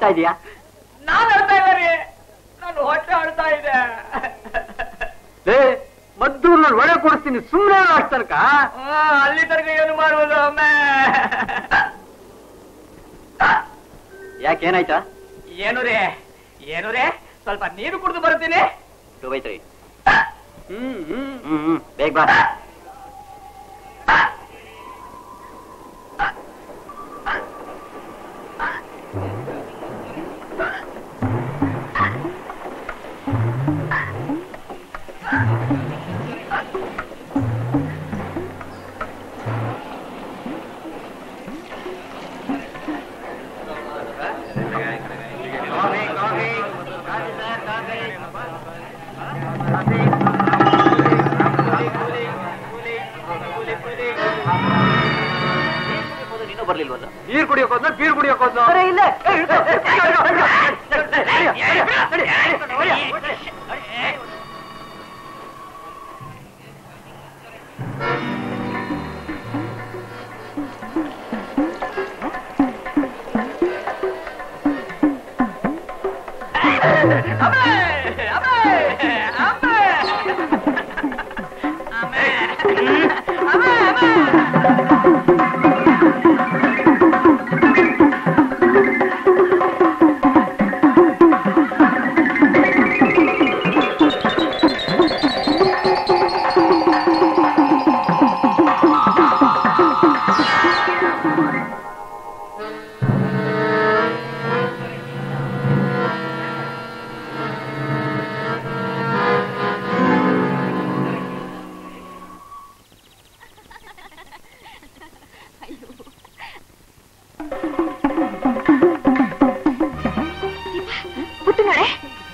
ಅಳ್ತಾ ಇದೀಯಾ ನಾನು ಅಳ್ತಾ ಇಲ್ಲ ರೀ ನಾನು ಹೊಟ್ಟೆ ಅಳ್ತಾ ಇದೆ ಲೇ ಮದ್ದು ನಾನು ಒಳ್ಳೆ ಕೊಡಿಸ್ತೀನಿ ಸುಮ್ಮನೆ ಅಷ್ಟು ತನಕ ಆ, ಅಲ್ಲಿ ತನಕ ಏನು ಮಾಡುವುದು ಒಮ್ಮೆ ಯಾಕೆ ಏನಾಯ್ತಾ ಏನು ರೇ ಏನು ರೇ ಸ್ವಲ್ಪ ನೀರು ಕುಡಿದು ಬರ್ತೀನಿ ಟೂ ಬೈ ತ್ರೀ ಹ್ಮ್ ಹ್ಮ್ ಹ್ಮ್ ಹ್ಮ್ ಬೇಗ ಬಾ ನೀನು ಬರ್ಲಿಲ್ವಲ್ಲ ನೀರು ಕುಡಿಯೋಕೋದ್ನ ಬೀರ್ ಕುಡಿಯೋಕೋದ್ನ ಪುಟ್ಟು ನೋಡೆ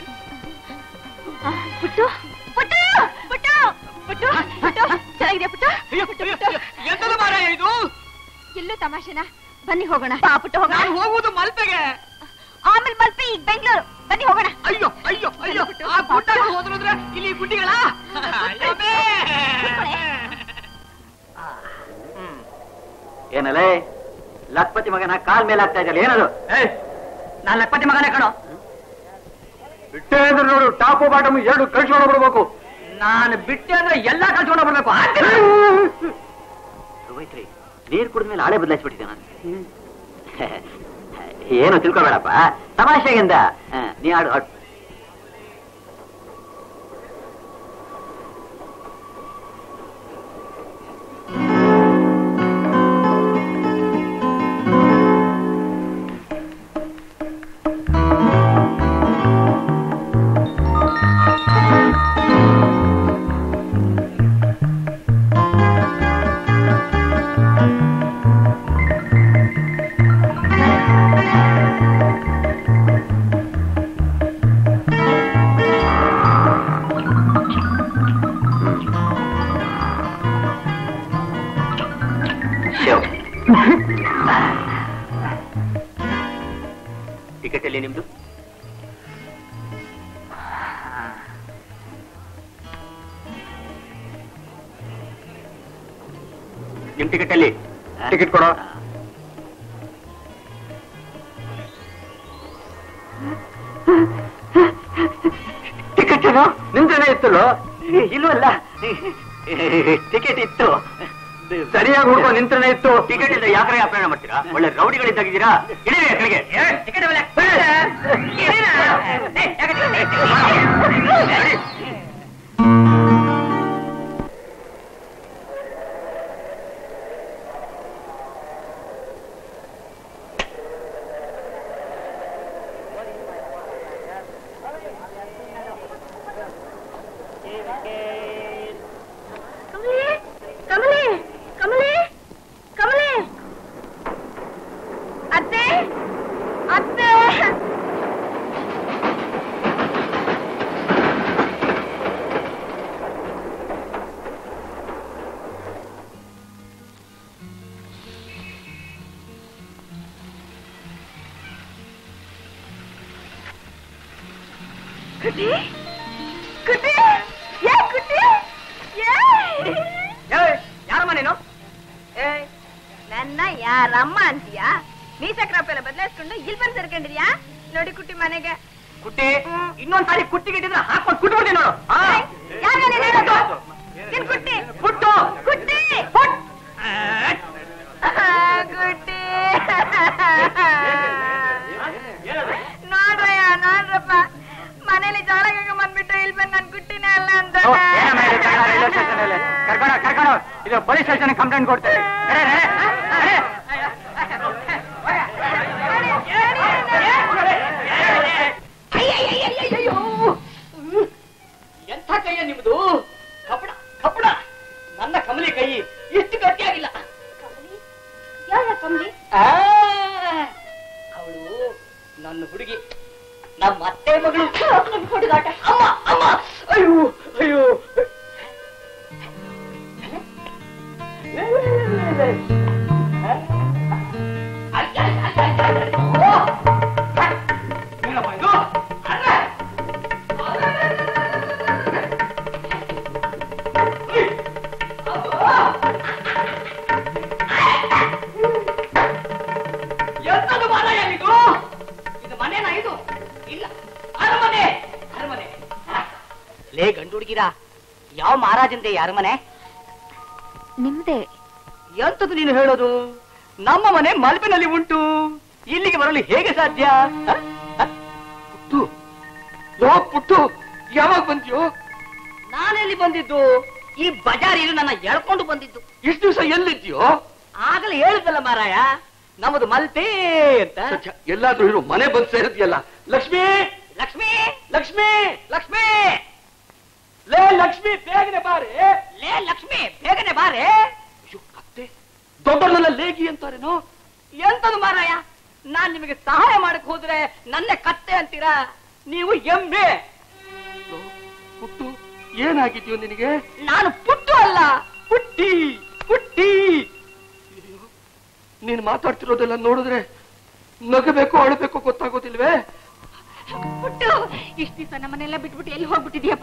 ಆ, ಪುಟ್ಟು ಪುಟ್ಟು ಪುಟ್ಟು ಪುಟ್ಟು ಪುಟ್ಟು ಚೆನ್ನಾಗಿದೆ ಪುಟ್ಟು ಪುಟ್ಟು, ಪುಟ್ಟು. ಎಂತದ ಮಾರ ಇದು ಎಲ್ಲೂ ತಮಾಷೆನಾ ಬನ್ನಿ ಹೋಗೋಣ ಬಾ ಪುಟ್ಟು ಹೋಗೋಣ ನಾನು ಹೋಗುವುದು ಮಲ್ಪೆಗೆ ಆಮೇಲೆ ಮಲ್ಪೆ ಈಗ ಬೆಂಗಳೂರು ಬನ್ನಿ ಹೋಗೋಣ ಅಯ್ಯೋ ಅಯ್ಯೋ ಅಯ್ಯೋ ಆ ಗುಡ್ಡಗಳು ಹೋದ್ರಂದ್ರೆ ಇಲ್ಲಿ ಗುಡ್ಡಿಗಳ ಏನಲ್ಲೇ ಲಕ್ಪತಿ ಮಗನ ಕಾಲ್ ಮೇಲೆ ಆಗ್ತಾ ಇದೆಯಲ್ಲ ಏನದು ನಾನ್ ಲಕ್ಪತಿ ಮಗನೇ ಕಣೋ ಬಿಟ್ಟೆ ಅಂದ್ರೆ ನೋಡು ಟಾಪು ಬಾಟಮ್ ಎರಡು ಕಳ್ಸ್ಕೊಂಡು ಬಿಡ್ಬೇಕು ನಾನು ಬಿಟ್ಟೆ ಅಂದ್ರೆ ಎಲ್ಲಾ ಕಳ್ಸ್ಕೊಂಡು ಬರ್ಬೇಕು ರೋಹಿತ್ರಿ ನೀರ್ ಕುಡಿದ್ಮೇಲೆ ಆಳೆ ಬದಲಾಯಿಸ್ಬಿಟ್ಟಿದ್ದೆ ನಾನು ಏನು ತಿಳ್ಕೊಬೇಡಪ್ಪ ತಮಾಷೆಗಿಂದ ಹ, ನೀ ಆಡು ಆಡು ಟಿಕೆಟ್ ಎಲ್ಲಿ ನಿಮ್ದು ನಿಮ್ ಟಿಕೆಟ್ ಅಲ್ಲಿ ಟಿಕೆಟ್ ಕೊಡೋ ಟಿಕೆಟ್ ಏನು ನಿಮ್ದೇನೆ ಇತ್ತಲ್ಲೋ ಇಲ್ವಲ್ಲ ಟಿಕೆಟ್ ಇತ್ತು ಸರಿಯಾಗಿ ಹುಡ್ಕೊಂಡು ನಿಂತ್ರನೇ ಇತ್ತು ಟಿಕೆಟ್ ಇಲ್ಲದೆ ಯಾಕ್ರೆ ಅಪಹರಣ ಮಾಡ್ತೀರಾ ಒಳ್ಳೆ ರೌಡಿಗಳಿದ್ದಾಗಿದ್ದೀರಾ ಇಳಿ ಕಡೆಗೆ ಕಮಲಿ ಕಮಲಿ ಕಮಲಿ ಕಮಲಿ ಅತ್ತೆ ಅತ್ತೆ ಕುಟಿ ಕುಟಿ ಯಾ ಕುಟಿ ಯಾ ಯಾರಮ್ಮ ನೀನು ಏ, ನನ್ನ ಯಾರಮ್ಮ ಅಂತೀಯಾ ಮೀಸಕ್ರಪ್ಪ ಎಲ್ಲ ಬದಲಾಯಿಸ್ಕೊಂಡು ಇಲ್ಲಿ ಬಂದು ಸೇರ್ಕೊಂಡಿದ್ಯಾ ನೋಡಿ ಕುಟ್ಟಿ ಮನೆಗೆ ಕುಟ್ಟಿ ಇನ್ನೊಂದ್ ಸಾರಿ ಕುಟ್ಟಿಗೆ ಇಟ್ಟಿದ್ರೆ ಹಾಕೊಂಡು ಕುಟ್ಬಿಡ್ತೀನಿ ನೋಡು ಆ? ಯಾಕೆ ನೀನ್ ಹೇಳೋದು? ಏನ್ ಕುಟ್ಟಿ ಪುಟ್ಟು ಕುಟ್ಟಿ ಪುಟ್. ಗುಡ್ಡಿ ನೋಡ್ರಯ್ಯ ನೋಡ್ರಪ್ಪ ಮನೇಲಿ ಜೋಳಗಂಗ ಬಂದ್ಬಿಟ್ಟು ಇಲ್ಲಿ ಬಂದ್ ನನ್ ಗುಟ್ಟಿನೇ ಅಲ್ಲ ಅಂತ ಓ, ಏನಮ್ಮ ಇದು ಕನ್ನಡ ರೈಲ್ವೆ ಸ್ಟೇಷನ್ ಅಲ್ಲಿ? ಕರ್ಕೊಂಡು ಹೋಗ್, ಕರ್ಕೊಂಡು ಹೋಗ್. ಇದು ಪೊಲೀಸ್ ಸ್ಟೇಷನ್ ಕಂಪ್ಲೇಂಟ್ ಕೊಡ್ತೇವೆ ನಡೆ, ನಡೆ, ನಡೆ. ಅಯ್ಯಯ್ಯಯ್ಯಯ್ಯಯ್ಯೋ. ಎಂಥ ಕೈಯ ನಿಮ್ದು ಕಪಡ ಕಪಡ ನನ್ನ ಕಮಲಿ ಕೈ ಇಷ್ಟು ಗಟ್ಟಿಯಾಗಿಲ್ಲ ಯಾವ ಕಮ್ಮಿ ಅವಳು ನನ್ನ ಹುಡುಗಿ ನಮ್ಮ ಅತ್ತೆ ಮಗಳು ಹುಡುಗಾಟ ಅಮ್ಮ ಅಮ್ಮ ಅಯ್ಯೋ ಅಯ್ಯೋ ಏನಪ್ಪ ಇದು ಅಣ್ಣ ಎಂತದು ಮಾರಾಯ ಇದು ಇದು ಮನೆನಾ ಇದು ಇಲ್ಲ ಅರಮನೆ ಅರಮನೆ ಲೇ ಗಂಡು ಹುಡುಗಿರ ಯಾವ ಮಹಾರಾಜಂದೆ ಅರಮನೆ ನಿಮ್ದೇ ಎಂತದು ನೀನು ಹೇಳೋದು ನಮ್ಮ ಮನೆ ಮಲ್ಪಿನಲ್ಲಿ ಉಂಟು ಇಲ್ಲಿಗೆ ಬರಲು ಹೇಗೆ ಸಾಧ್ಯ ಹ? ಹ? ಪುಟ್ಟು ಯೋ ಪುಟ್ಟು ಯಾವಾಗ ಬಂದ್ಯೋ ನಾನೆಲ್ಲಿ ಬಂದಿದ್ದು ಈ ಬಜಾರಿಯಲ್ಲಿ ನನ್ನ ಎಳ್ಕೊಂಡು ಬಂದಿದ್ದು ಇಷ್ಟು ದಿವಸ ಎಲ್ಲಿದ್ಯೋ ಆಗಲೇ ಹೇಳಿದ್ವಲ್ಲ ಮಾರಾಯ ನಮ್ಮದು ಮಲ್ಪೆ ಅಂತ ಎಲ್ಲಾದ್ರೂ ಇರು ಮನೆ ಬಂದ್ ಸೇರಿದ್ಯಲ್ಲ ಲಕ್ಷ್ಮಿ ಲಕ್ಷ್ಮಿ ಲಕ್ಷ್ಮಿ ಲಕ್ಷ್ಮಿ ಲೇ ಲಕ್ಷ್ಮಿ ಬೇಗನೆ ಬಾರೆ ಲೇ ಲಕ್ಷ್ಮಿ ಬೇಗನೆ ಬಾರೆ ದೊಡ್ಡವರನ್ನೆಲ್ಲ ಲೇಗಿ ಅಂತಾರೇನೋ ಎಂತದು ಮಾರಾಯ ನಾನ್ ನಿಮಗೆ ಸಹಾಯ ಮಾಡಕ್ ಹೋದ್ರೆ ನನ್ನೇ ಕತ್ತೆ ಅಂತೀರಾ ನೀವು ಎಮ್ಮೆ ಪುಟ್ಟು ಏನಾಗಿದ್ಯೋ ನಿನಗೆ ನಾನು ಪುಟ್ಟು ಅಲ್ಲ ಪುಟ್ಟಿ ಪುಟ್ಟಿ ನೀನ್ ಮಾತಾಡ್ತಿರೋದೆಲ್ಲ ನೋಡಿದ್ರೆ ನಗಬೇಕು ಅಳಬೇಕು ಗೊತ್ತಾಗೋದಿಲ್ವೇ ಪುಟ್ಟು ಇಷ್ಟ ದಿವಸ ನಮ್ಮನೆಲ್ಲ ಬಿಟ್ಬಿಟ್ಟು ಎಲ್ಲಿ ಹೋಗ್ಬಿಟ್ಟಿದ್ಯಪ್ಪ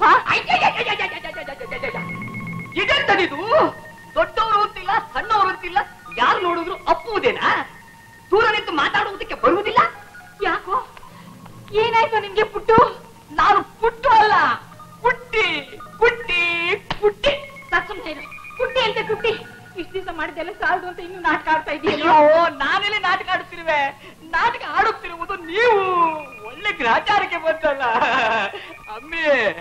ಇದೆಂತದಿದು ದೊಡ್ಡವರು ಅಂತಿಲ್ಲ ಸಣ್ಣವರು ಅಂತಿಲ್ಲ ಯಾರು ನೋಡಿದ್ರು ಅಪ್ಪುವುದೇನಾ ದೂರ ನಿಂತು ಮಾತಾಡುವುದಕ್ಕೆ ಬರುವುದಿಲ್ಲ ಯಾಕೋ ಏನಾಯ್ತು ನಿಮ್ಗೆ ಪುಟ್ಟು ನಾನು ಪುಟ್ಟು ಅಲ್ಲ ಪುಟ್ಟಿ ಪುಟ್ಟಿ ಪುಟ್ಟಿ ಸುಮ್ನೆ ಇರು. ಪುಟ್ಟಿ ಅಂತ ಪುಟ್ಟಿ ಇಷ್ಟ ದಿವಸ ಮಾಡಿದ್ದೆಲ್ಲ ಸಾಲದು ಅಂತ ಇನ್ನು ನಾಟಕ ಆಡ್ತಾ ಇದೆಯಲ್ಲ ಅಯ್ಯೋ ನಾನೆಲ್ಲಿ ನಾಟಕ ಆಡುತ್ತಿರುವೆ ನಾಟಕ ಆಡುತ್ತಿರುವುದು ನೀವು ಒಳ್ಳೆ ಗ್ರಾಚಾರಕ್ಕೆ ಬಂತಲ್ಲ ಅಮ್ಮಿ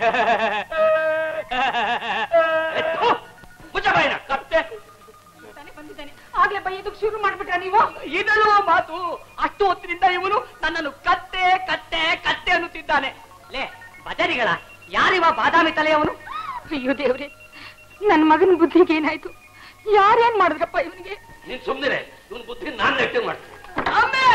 ಎತ್ತು, ಮುಚ್ಚ ಬಾಯಿನ, ಕತ್ತೆ ತಾನೇ ಬಂದಿದ್ದಾನೆ ಆಗ್ಲೇ ಬೈಯೋದಕ್ಕೆ ಶುರು ಮಾಡ್ಬಿಟ್ರ ನೀವು ಇದಲ್ವ ಮಾತು ಅಷ್ಟು ಹೊತ್ತಿನಿಂದ ಇವನು ನನ್ನನ್ನು ಕತ್ತೆ ಕತ್ತೆ ಕತ್ತೆ ಅನ್ನುತ್ತಿದ್ದಾನೆ ಲೇ ಬಜರಿಗಳ ಯಾರಿವ ಬಾದಾಮಿ ತಲೆಯವನು ಅಯ್ಯೋ ದೇವ್ರೆ ನನ್ ಮಗನ ಬುದ್ಧಿಗೆ ಏನಾಯ್ತು ಯಾರೇನ್ ಮಾಡಿದ್ರಪ್ಪ ಇವನಿಗೆ ನೀನ್ ಸುಮ್ನಿರೆ ಇವನ್ ಬುದ್ಧಿ ನಾನ್ ನೆಟ್ಟಿಗೆ ಮಾಡ್ತೀನಿ ಅಮ್ಮೆ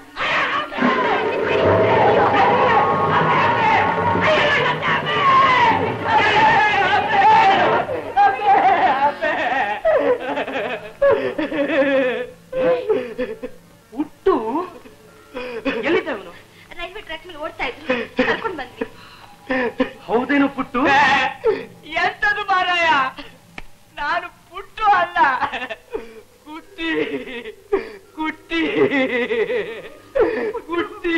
ಹುಟ್ಟು ಎಲ್ಲಿದ್ದ ಅವನು ರೈಲ್ವೆ ಟ್ರ್ಯಾಕ್ ಮೇಲೆ ಓಡ್ತಾ ಇದ್ರು ಕರ್ಕೊಂಡ್ ಬಂದ್ವಿ ಹೌದೇನು ಪುಟ್ಟು ಎಂತದು ಮಾರಾಯ ನಾನು ಪುಟ್ಟು ಅಲ್ಲ ಕುಟ್ಟಿ ಕುಟ್ಟಿ ಕುಟ್ಟಿ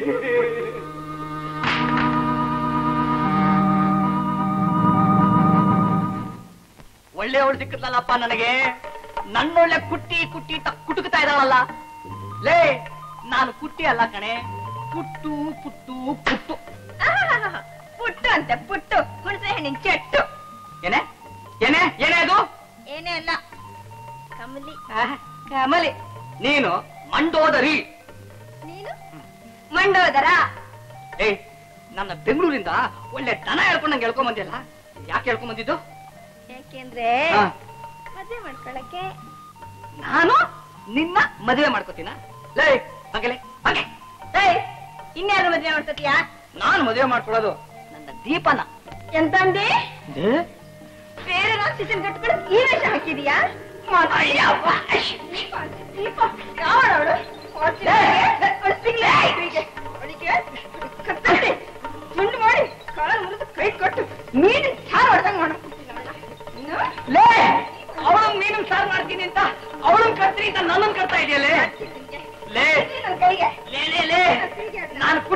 ಒಳ್ಳೆಯವಳು ಸಿಕ್ಕದ್ಲಲ್ಲಪ್ಪ ನನಗೆ ನನ್ನೊಳ್ಳೆ ಕುಟ್ಟಿ ಕುಟ್ಟಿ ಅಂತ ಕುಟುಕ್ತಾ ಇದ್ದಾಳಲ್ಲ ಲೇ ನಾನು ಕುಟ್ಟಿ ಅಲ್ಲ ಕಣೆ ಪುಟ್ಟು ಪುಟ್ಟು ಪುಟ್ಟು ಆಹಾಹಾಹಾ. ಪುಟ್ಟು ಅಂತೆ ಪುಟ್ಟು ಹುಣಸೆ ಹಣ್ಣಿನ ಚೆಟ್ಟು ಏನೇ ಏನೇ ಏನೇ ಅದು ಏನೇ ಅಲ್ಲ ಕಮಲಿ ಆಹ್, ಕಮಲಿ ನೀನು ಮಂಡೋದರಿ ನೀನು ಮಂಡೋದರ ಏ ನನ್ನ ಬೆಂಗಳೂರಿಂದ ಒಳ್ಳೆ ದನ ಹೇಳ್ಕೊಂಡು ನಂಗೆ ಹೇಳ್ಕೊಂಡ್ ಬಂದಿಲ್ಲ ಯಾಕೆ ಹೇಳ್ಕೊಂಡ್ ಬಂದಿದ್ದು ಯಾಕೆಂದ್ರೆ ಹಾ. ಮದ್ವೆ ಮಾಡ್ಕೊಳಕ್ಕೆ ನಾನು ನಿನ್ನ ಮದುವೆ ಮಾಡ್ಕೋತೀನ ಲೇ ಹಾಗೆಲೆ ಹಾಗೆ ಏಯ್ ಇನ್ಯಾರು ಮದ್ವೆ ಮಾಡ್ಕೊತೀಯಾ ನಾನು ಮದುವೆ ಮಾಡ್ಕೊಳ್ಳೋದು ನನ್ನ ದೀಪನ ಎಂತಂದೆ ಬೇರೆ ರಾಕ್ಷಸನ್ ಕಟ್ಕೊಂಡು ಈ ವೇಷ ಹಾಕಿದೀಯಾ ಅಯ್ಯವ್ವ. ದೀಪ ದೀಪ ಯಾವಳವಳು ಮುಂಡು ಮಾಡಿ ಕಾಲು ಮುರಿದು ಕೈ ಕೊಟ್ಟು ಮೀನು ಸಾರು ಹೊಡೆದಂಗ್ ಮಾಡ್ಬಿಡ್ತೀನಿ ಲೇ ಅವಳು ನೀನು ಸಾರ್ ಮಾಡ್ತೀನಿ ಅಂತ ಅವಳು ಕರ್ತೀನಿ ಅಂತ ನನ್ನನ್ನು ಕರ್ತಾ ಇದೆಯಲ್ಲೇ ಲೇ ನನ್ನ ಕೈಗೆ ಲೇ ಲೇ ಲೇ ನಾನು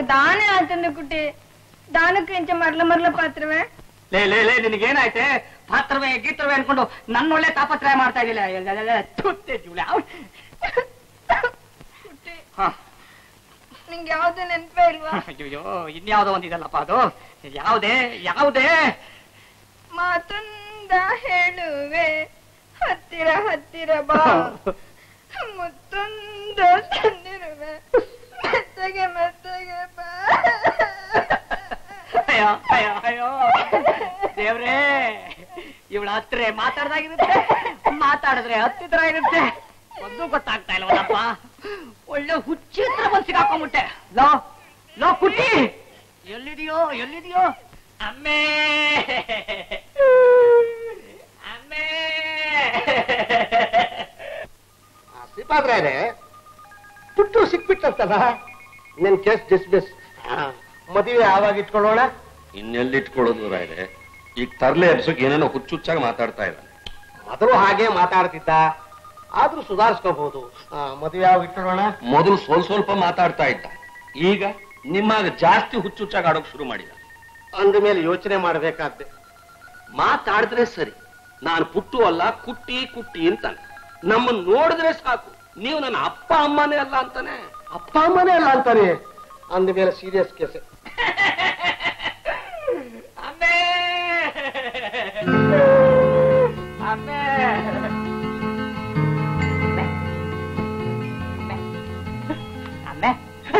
ದಾನ ಆತಂದು ಕುಟ್ಟಿ ದಾನಕ್ಕೆ ಇಂಚ ಮರ್ಲ ಮರ್ಲ ಪಾತ್ರವೇ ಲೇ ಲೇ ಲೇ ನಿನಗೇನಾಯ್ತೆ ಪಾತ್ರವೇ ಗೀತ್ರವೇ ಅನ್ಕೊಂಡು ನನ್ನೊಳ್ಳೆ ತಾಪತ್ರಯ ಮಾಡ್ತಾ ಇದ್ದಿಲ್ಲ ತುತ್ತೆ ಜೂಳ ಹಾ ನಿಂಗೆ ಯಾವ್ದು ನೆನ್ಪೇ ಇಲ್ವಾ ಅಯ್ಯೋ ಇನ್ಯಾವುದೋ ಒಂದಿದಲ್ಲಪ್ಪ ಅದು ಯಾವುದೇ ಯಾವುದೇ ಮಾತೊಂದ ಹೇಳುವೆ ಹತ್ತಿರ ಹತ್ತಿರ ಬಾ ಮುತ್ತೊಂದ ತಂದಿರುವೆ ಮೆತ್ತಗೆ ಮೆತ್ತಗೆ ಬಾ ಅಯ್ಯೋ ಅಯ್ಯೋ ಅಯ್ಯೋ ದೇವ್ರೇ ಇವಳ ಹತ್ರ ಮಾತಾಡ್ದಾಗಿರುತ್ತೆ ಮಾತಾಡಿದ್ರೆ ಹತ್ತಿದ್ರ ಇರುತ್ತೆ ಒಂದು ಗೊತ್ತಾಗ್ತಾ ಇಲ್ವಲ್ಲಪ್ಪ ಒಳ್ಳೆ ಹುಚ್ಚಿತ್ರ ಮನ್ಸಿಗೆ ಹಾಕೊಂಡ್ಬಿಟ್ಟೆ ಲೋ ಲೋ ಕುಟ್ಟಿ ಎಲ್ಲಿದೆಯೋ ಎಲ್ಲಿದೆಯೋ ಅಮ್ಮೇ ಅಮ್ಮೇ ಶ್ರೀಪಾದ್ರಾಯರೇ ಪುಟ್ಟು ಸಿಕ್ಬಿಟ್ಟಂತಲ್ಲ ನಿನ್ ಕೇಸ್ ಡಿಸ್ಮಿಸ್ ಮದುವೆ ಆವಾಗ ಇಟ್ಕೊಳ್ಳೋಣ ಇನ್ನೆಲ್ಲಿ ಇಟ್ಕೊಳ್ಳೋದು ರಾಯ್ರೆ ಈಗ ತರ್ಲೆ ಎಬ್ಸಕ್ ಏನೇನೋ ಹುಚ್ಚುಚ್ಚಾಗಿ ಮಾತಾಡ್ತಾ ಇದ್ದಾನೆ ಮೊದಲು ಹಾಗೆ ಮಾತಾಡ್ತಿದ್ದ ಆದ್ರೂ ಸುಧಾರಿಸ್ಕೋಬಹುದು ಮದುವೆ ಆವಾಗ ಇಟ್ಕೊಳ್ಳೋಣ ಮೊದಲು ಸ್ವಲ್ಪ ಸ್ವಲ್ಪ ಮಾತಾಡ್ತಾ ಇದ್ದ ಈಗ ನಿಮ್ಮಾಗ ಜಾಸ್ತಿ ಹುಚ್ಚುಚ್ಚಾಗಿ ಆಡೋಕ್ ಶುರು ಮಾಡಿದ ಅಂದ ಮೇಲೆ ಯೋಚನೆ ಮಾಡಬೇಕಾದ್ದೆ ಮಾತಾಡಿದ್ರೆ ಸರಿ ನಾನು ಪುಟ್ಟು ಅಲ್ಲ ಕುಟ್ಟಿ ಕುಟ್ಟಿ ಅಂತಾನೆ ನಮ್ಮನ್ನ ನೋಡಿದ್ರೆ ಸಾಕು ನೀವು ನನ್ನ ಅಪ್ಪ ಅಮ್ಮನೇ ಅಲ್ಲ ಅಂತಾನೆ ಅಪ್ಪ ಅಮ್ಮನೇ ಅಲ್ಲ ಅಂತಾನೆ ಅಂದ ಮೇಲೆ ಸೀರಿಯಸ್ ಕೇಸ್ ಅಮ್ಮೇ ಅಮ್ಮೇ ಅಮ್ಮೆ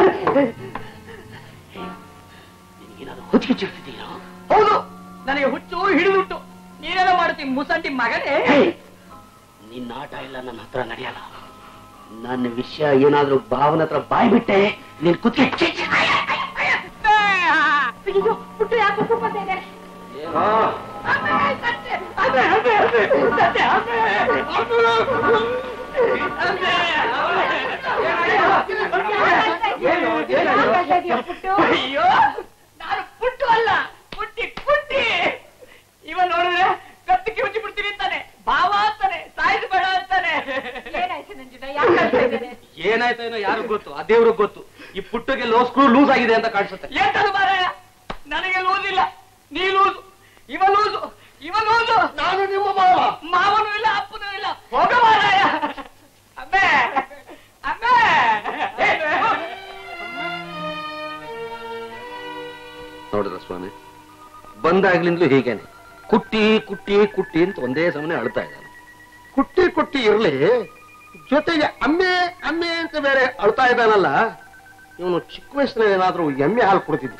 ಏನಾದ್ರು ಹುಚ್ಚಿಚ್ಚಿಡ್ತಿದ್ದೀರಾ ಹೌದು ನನಗೆ ಹುಚ್ಚು ಹಿಡಿದುಟ್ಟು ನೀನೆಲ್ಲ ಮಾಡ್ತೀನಿ ಮುಸಂಟಿ ಮಗನೇ ನಿನ್ನ ಆಟ ಎಲ್ಲ ನನ್ನ ಹತ್ರ ನಡೆಯಲ್ಲ ನನ್ನ ವಿಷಯ ಏನಾದ್ರೂ ಭಾವನ ಹತ್ರ ಬಾಯ್ ಬಿಟ್ಟೆ ನೀನ್ ಕುತ್ಕೆ ಅಯ್ಯೋ ಪುಟ್ಟು ಯಾಕೆ ಕೂಪತ್ತೆ ಇದೆ ಅಯ್ಯೋ ನಾನು ಪುಟ್ಟು ಅಲ್ಲ ಪುಟ್ಟಿ ಪುಟ್ಟಿ ಇವ ನೋಡಿದ್ರೆ ಕತ್ತಿಗೆ ಮುಚ್ಚಿ ಬಿಡ್ತೀನಿ ಅಂತಾನೆ ಭಾವ ಅಂತಾನೆ ಸಾಯಿಸ್ ಬೇಡ ಅಂತಾನೆ ಏನಾಯ್ತು ನಂಜುಡ ಯಾಕೆ ಅಳ್ತಾ ಇದ್ದಾನೆ ಏನಾಯ್ತೋ ಏನೋ ಯಾರು ಗೊತ್ತು ಆ ದೇವ್ರಿಗೆ ಗೊತ್ತು ಈ ಪುಟ್ಟಿಗೆ ಲೋ ಸ್ಕ್ರೂ ಲೂಸ್ ಆಗಿದೆ ಅಂತ ಕಾಣಿಸುತ್ತೆ ಎಂತದು ಮಾರಾಯ ನನಗೆ ಲೂಸ್ ಇಲ್ಲ ನೀ ಲೂಸು ಇವ ಲೂಸು ಇವ ಲೂಸು ನಾನು ನಿಮ್ಮ ಮಾವ ಮಾವನೂ ಇಲ್ಲ ಅಪ್ಪನೂ ಇಲ್ಲ ಹೋಗ ಮಾರಾಯ ಅಮ್ಮೆ ಅಮ್ಮೆ ನೋಡಿದ್ರ ಸ್ವಾಮಿ ಬಂದಾಗ್ಲಿಂದಲೂ ಹೀಗೇನೆ ಕುಟ್ಟಿ ಕುಟ್ಟಿ ಕುಟ್ಟಿ ಅಂತ ಒಂದೇ ಸಮನೆ ಅಳ್ತಾ ಇದ್ದಾನೆ ಕುಟ್ಟಿ ಕುಟ್ಟಿ ಇರ್ಲಿ ಜೊತೆಗೆ ಅಮ್ಮೆ ಅಮ್ಮೆ ಅಂತ ಬೇರೆ ಅಳ್ತಾ ಇದ್ದಾನಲ್ಲ ಇವನು ಚಿಕ್ಕ ವಯಸ್ಸಿನಲ್ಲಿ ಏನಾದ್ರೂ ಎಮ್ಮೆ ಹಾಲು ಕುಡ್ತಿದ್ದ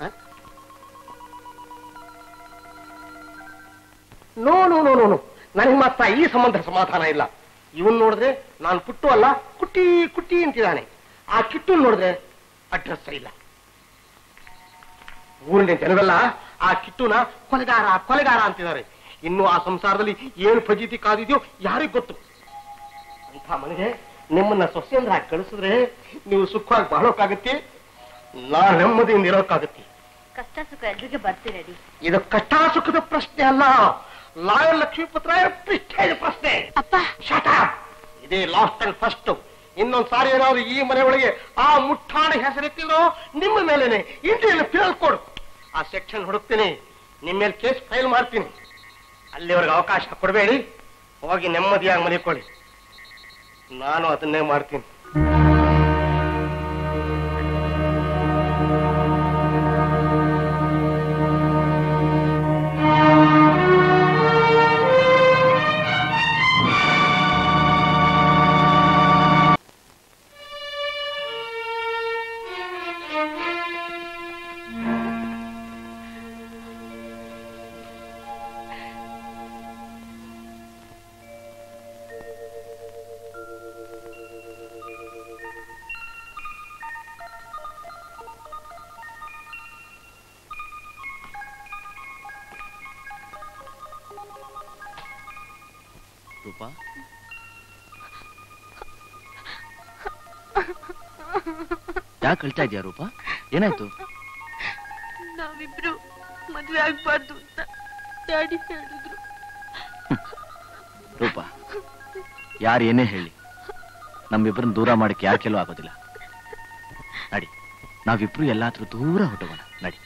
no no no no no ನನಗೆ ಮಾತ್ರ ಈ ಸಂಬಂಧ ಸಮಾಧಾನ ಇಲ್ಲ ಇವನ್ ನೋಡಿದ್ರೆ ನಾನು ಪುಟ್ಟು ಅಲ್ಲ ಕುಟ್ಟಿ ಕುಟ್ಟಿ ಅಂತಿದ್ದಾನೆ ಆ ಕಿಟ್ಟು ನೋಡಿದ್ರೆ ಅಡ್ರೆಸ್ ಸರಿ ಇಲ್ಲ ಊರಿನ ಜನವೆಲ್ಲ ಆ ಕಿಟ್ಟುನ ಕೊಲೆಗಾರ ಕೊಲೆಗಾರ ಅಂತಿದ್ದಾರೆ ಇನ್ನು ಆ ಸಂಸಾರದಲ್ಲಿ ಏನು ಫಜೀತಿ ಕಾದಿದೆಯೋ ಯಾರಿಗ್ ಗೊತ್ತು ಅಂತ ಮನೆಗೆ ನಿಮ್ಮನ್ನ ಸೊಸೆಯಂದ್ರ ಹಾಕಿ ಕಳಿಸಿದ್ರೆ ನೀವು ಸುಖವಾಗಿ ಬಾಳೋಕ್ಕಾಗತ್ತೆ ನಾ ನೆಮ್ಮದಿಯಿಂದ ಇರೋಕ್ಕಾಗತ್ತೆ ಕಷ್ಟ ಸುಖ ಎಲ್ರಿಗೂ ಬರ್ತೀರಡಿ ಇದು ಕಷ್ಟ ಸುಖದ ಪ್ರಶ್ನೆ ಅಲ್ಲ ಲಾಯರ್ ಲಕ್ಷ್ಮೀಪುತ್ರ ಪ್ರಿಸ್ಟೇಜ್ ಪ್ರಶ್ನೆ ಅಪ್ಪ ಶಟ ಇದೇ ಲಾಸ್ಟ್ ಅಂಡ್ ಫಸ್ಟ್ ಇನ್ನೊಂದ್ ಸಾರಿ ಏನಾದ್ರು ಈ ಮನೆ ಒಳಗೆ ಆ ಮುಟ್ಟಾಣಿ ಹೆಸರೆತ್ತಿದ್ರು ನಿಮ್ಮ ಮೇಲೇನೆ ಇಂಡಿಯನ್ ಫಿನಲ್ ಕೋಡ್ ಆ ಸೆಕ್ಷನ್ ಹುಡುಕ್ತೀನಿ ನಿಮ್ಮ ಮೇಲೆ ಕೇಸ್ ಫೈಲ್ ಮಾಡ್ತೀನಿ ಅಲ್ಲಿವರೆಗೆ ಅವಕಾಶ ಕೊಡಬೇಡಿ ಹೋಗಿ ನೆಮ್ಮದಿಯಾಗಿ ಮಲಿಕೊಳ್ಳಿ ನಾನು ಅದನ್ನೇ ಮಾಡ್ತೀನಿ ರೂಪಾ ಯಾಕೆ ಕಳ್ತಾ ಇದೀಯಾ ರೂಪಾ ಏನಾಯ್ತು ನಾವಿಬ್ರು ಮದ್ವೆ ಆಗ್ಬಾರ್ದು ಅಂತ ಡ್ಯಾಡಿ ಹೇಳಿದ್ರು ರೂಪಾ ಯಾರು ಏನೇ ಹೇಳಿ ನಮ್ಮಿಬ್ಬರನ್ನ ದೂರ ಮಾಡಕ್ಕೆ ಯಾಕೆಲ್ಲೂ ಆಗೋದಿಲ್ಲ ನಡಿ ನಾವಿಬ್ರು ಎಲ್ಲಾದ್ರೂ ದೂರ ಹೊಟ್ಟೋಗೋಣ ನಡಿ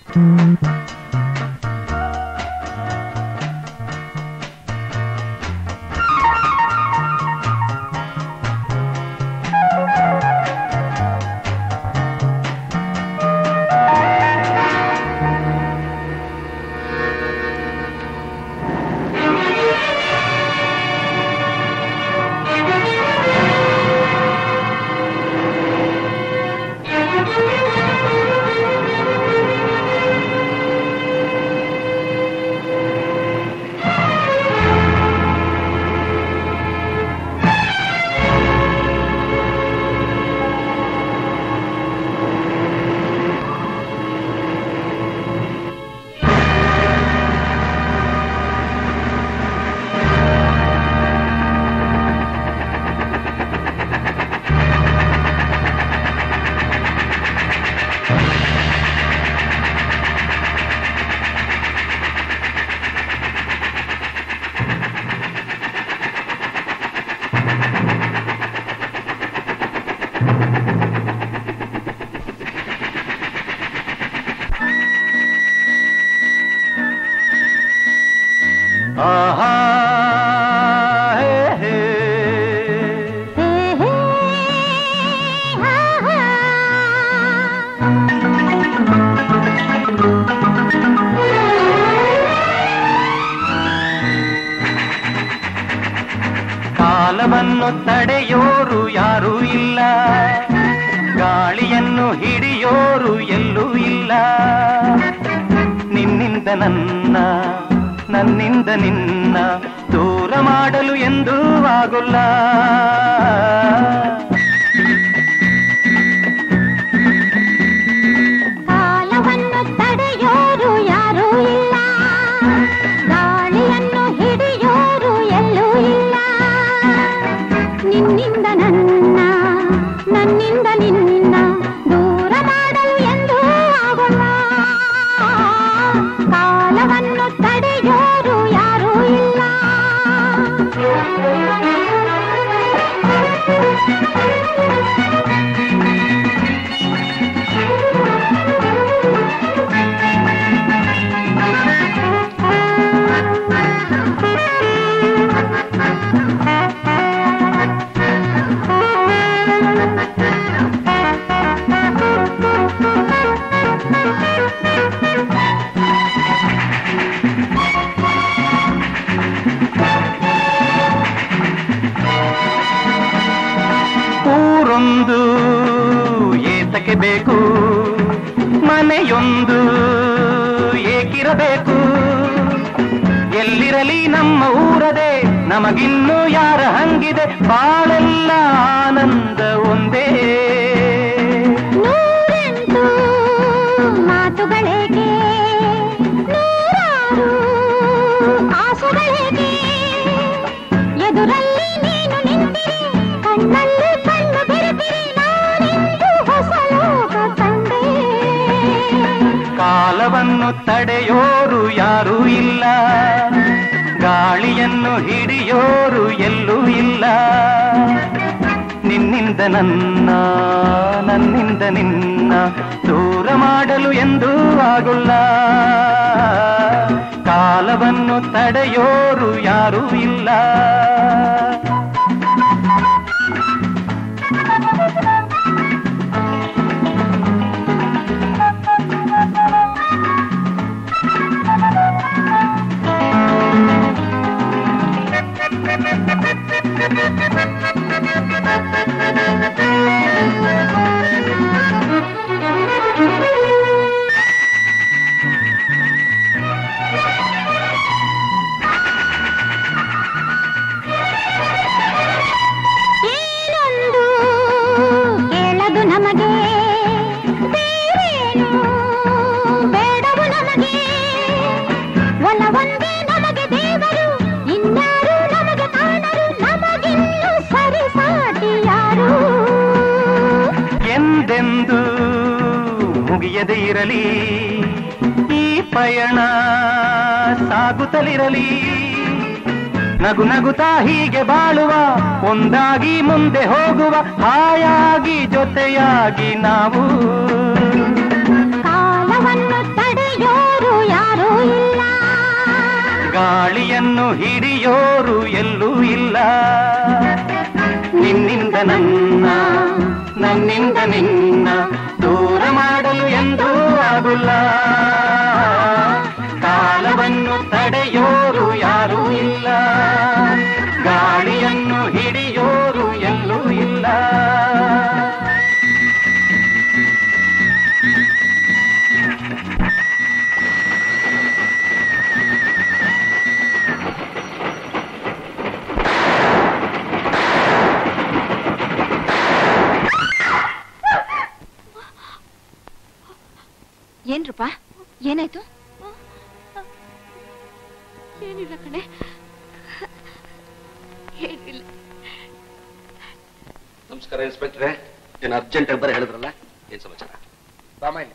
ಆಹಾ ಹೇ ಹೇ ಕಾಲವನ್ನು ತಡೆಯೋರು ಯಾರೂ ಇಲ್ಲ ಗಾಳಿಯನ್ನು ಹಿಡಿಯೋರು ಎಲ್ಲೂ ಇಲ್ಲ ನಿನ್ನಿಂದ ನನ್ನ ನನ್ನಿಂದ ನಿನ್ನ ದೂರ ಮಾಡಲು ಎಂದೂ ಆಗುಲ್ಲ ಕಾಲವನ್ನು ತಡೆಯೋರು ಯಾರೂ ಇಲ್ಲ ಗಾಳಿಯನ್ನು ಹಿಡಿಯೋರು ಎಲ್ಲೂ ಇಲ್ಲ ನಿನ್ನಿಂದ ನನ್ನ ನನ್ನಿಂದ ನಿನ್ನ ದೂರ ಮಾಡಲು ಎಂದೂ ಆಗೋಲ್ಲ ಕಾಲವನ್ನು ತಡೆಯೋರು ಯಾರೂ ಇಲ್ಲ ಊರೊಂದು ಏತಕ್ಕೆ ಬೇಕು ಮನೆಯೊಂದು ಏಕಿರಬೇಕು ಎಲ್ಲಿರಲಿ ನಮ್ಮ ಊರದೆ ನಮಗಿನ್ನು ಯಾರ ಹಂಗಿದೆ ಬಾಳೆಲ್ಲ ಆನಂದ ಒಂದೇ ನೂರೆಂಟು ಮಾತುಗಳೇಗೆ ನೂರಾರು ಆಸೆಗಳೇಗೆ ಎದುರಲ್ಲಿ ನೀನು ನಿಂತಿರಿ ಕಣ್ಣಲ್ಲಿ ಕಣ್ಣು ಬೆರೆತಿರಿ ನಾನಿಂದು ಹೊಸ ಲೋಕ ಕಂಡೆ ಕಾಲವನ್ನು ತಡೆಯೋರು ಯಾರೂ ಇಲ್ಲ ಗಾಳಿಯನ್ನು ಹಿಡಿಯೋರು ಎಲ್ಲೂ ಇಲ್ಲ ನಿನ್ನಿಂದ ನನ್ನ ನನ್ನಿಂದ ನಿನ್ನ ದೂರ ಮಾಡಲು ಎಂದೂ ಆಗುಲ್ಲ ಕಾಲವನ್ನು ತಡೆಯೋರು ಯಾರೂ ಇಲ್ಲ ಏನೊಂದು ಕೇಳದು ನಮಗೆ ಬೇರೇನು ಬೇಡವು ನಮಗೆ ಒಲವೊಂದೇ ನಮಗೆ ದೇವರು ಇನ್ಯಾರು ನಮಗೆ ಕಾಣರು ನಮಗಿನ್ನು ಸರಿ ಸಾಟಿ ಯಾರು ಎಂದೆಂದು ಮುಗಿಯದೆ ಇರಲಿ ಈ ಪಯಣ ಸಾಗುತ್ತಲಿರಲಿ ನಗು ನಗುತ್ತಾ ಹೀಗೆ ಬಾಳುವ ಒಂದಾಗಿ ಮುಂದೆ ಹೋಗುವ ಹಾಯಾಗಿ ಜೊತೆಯಾಗಿ ನಾವು ಇಲ್ಲ ಗಾಳಿಯನ್ನು ಹಿಡಿಯೋರು ಎಲ್ಲೂ ಇಲ್ಲ ನಿನ್ನಿಂದ ನನ್ನ ನನ್ನಿಂದ ನಿನ್ನ ದೂರ ಮಾಡಲು ಎಂದೂ ಆಗುಲ್ಲ ಕಾಲವನ್ನು ತಡೆಯೋರು ಯಾರೂ ಇಲ್ಲ ಗಾಳಿಯನ್ನು ಹಿಡಿಯೋರು ಎಲ್ಲೂ ಇಲ್ಲ ಏನ್ ರೂಪಾ ಏನಾಯ್ತು ಏನಿಲ್ಲ ಕಣೆ ಏನಿಲ್ಲ ನಮಸ್ಕಾರ ಇನ್ಸ್ಪೆಕ್ಟ್ರೆ ಏನು ಅರ್ಜೆಂಟ್ ಆಗಿ ಬರ ಹೇಳಿದ್ರಲ್ಲ ಏನ್ ಸಮಾಚಾರ ಬಾಮಾಯಿಲಿ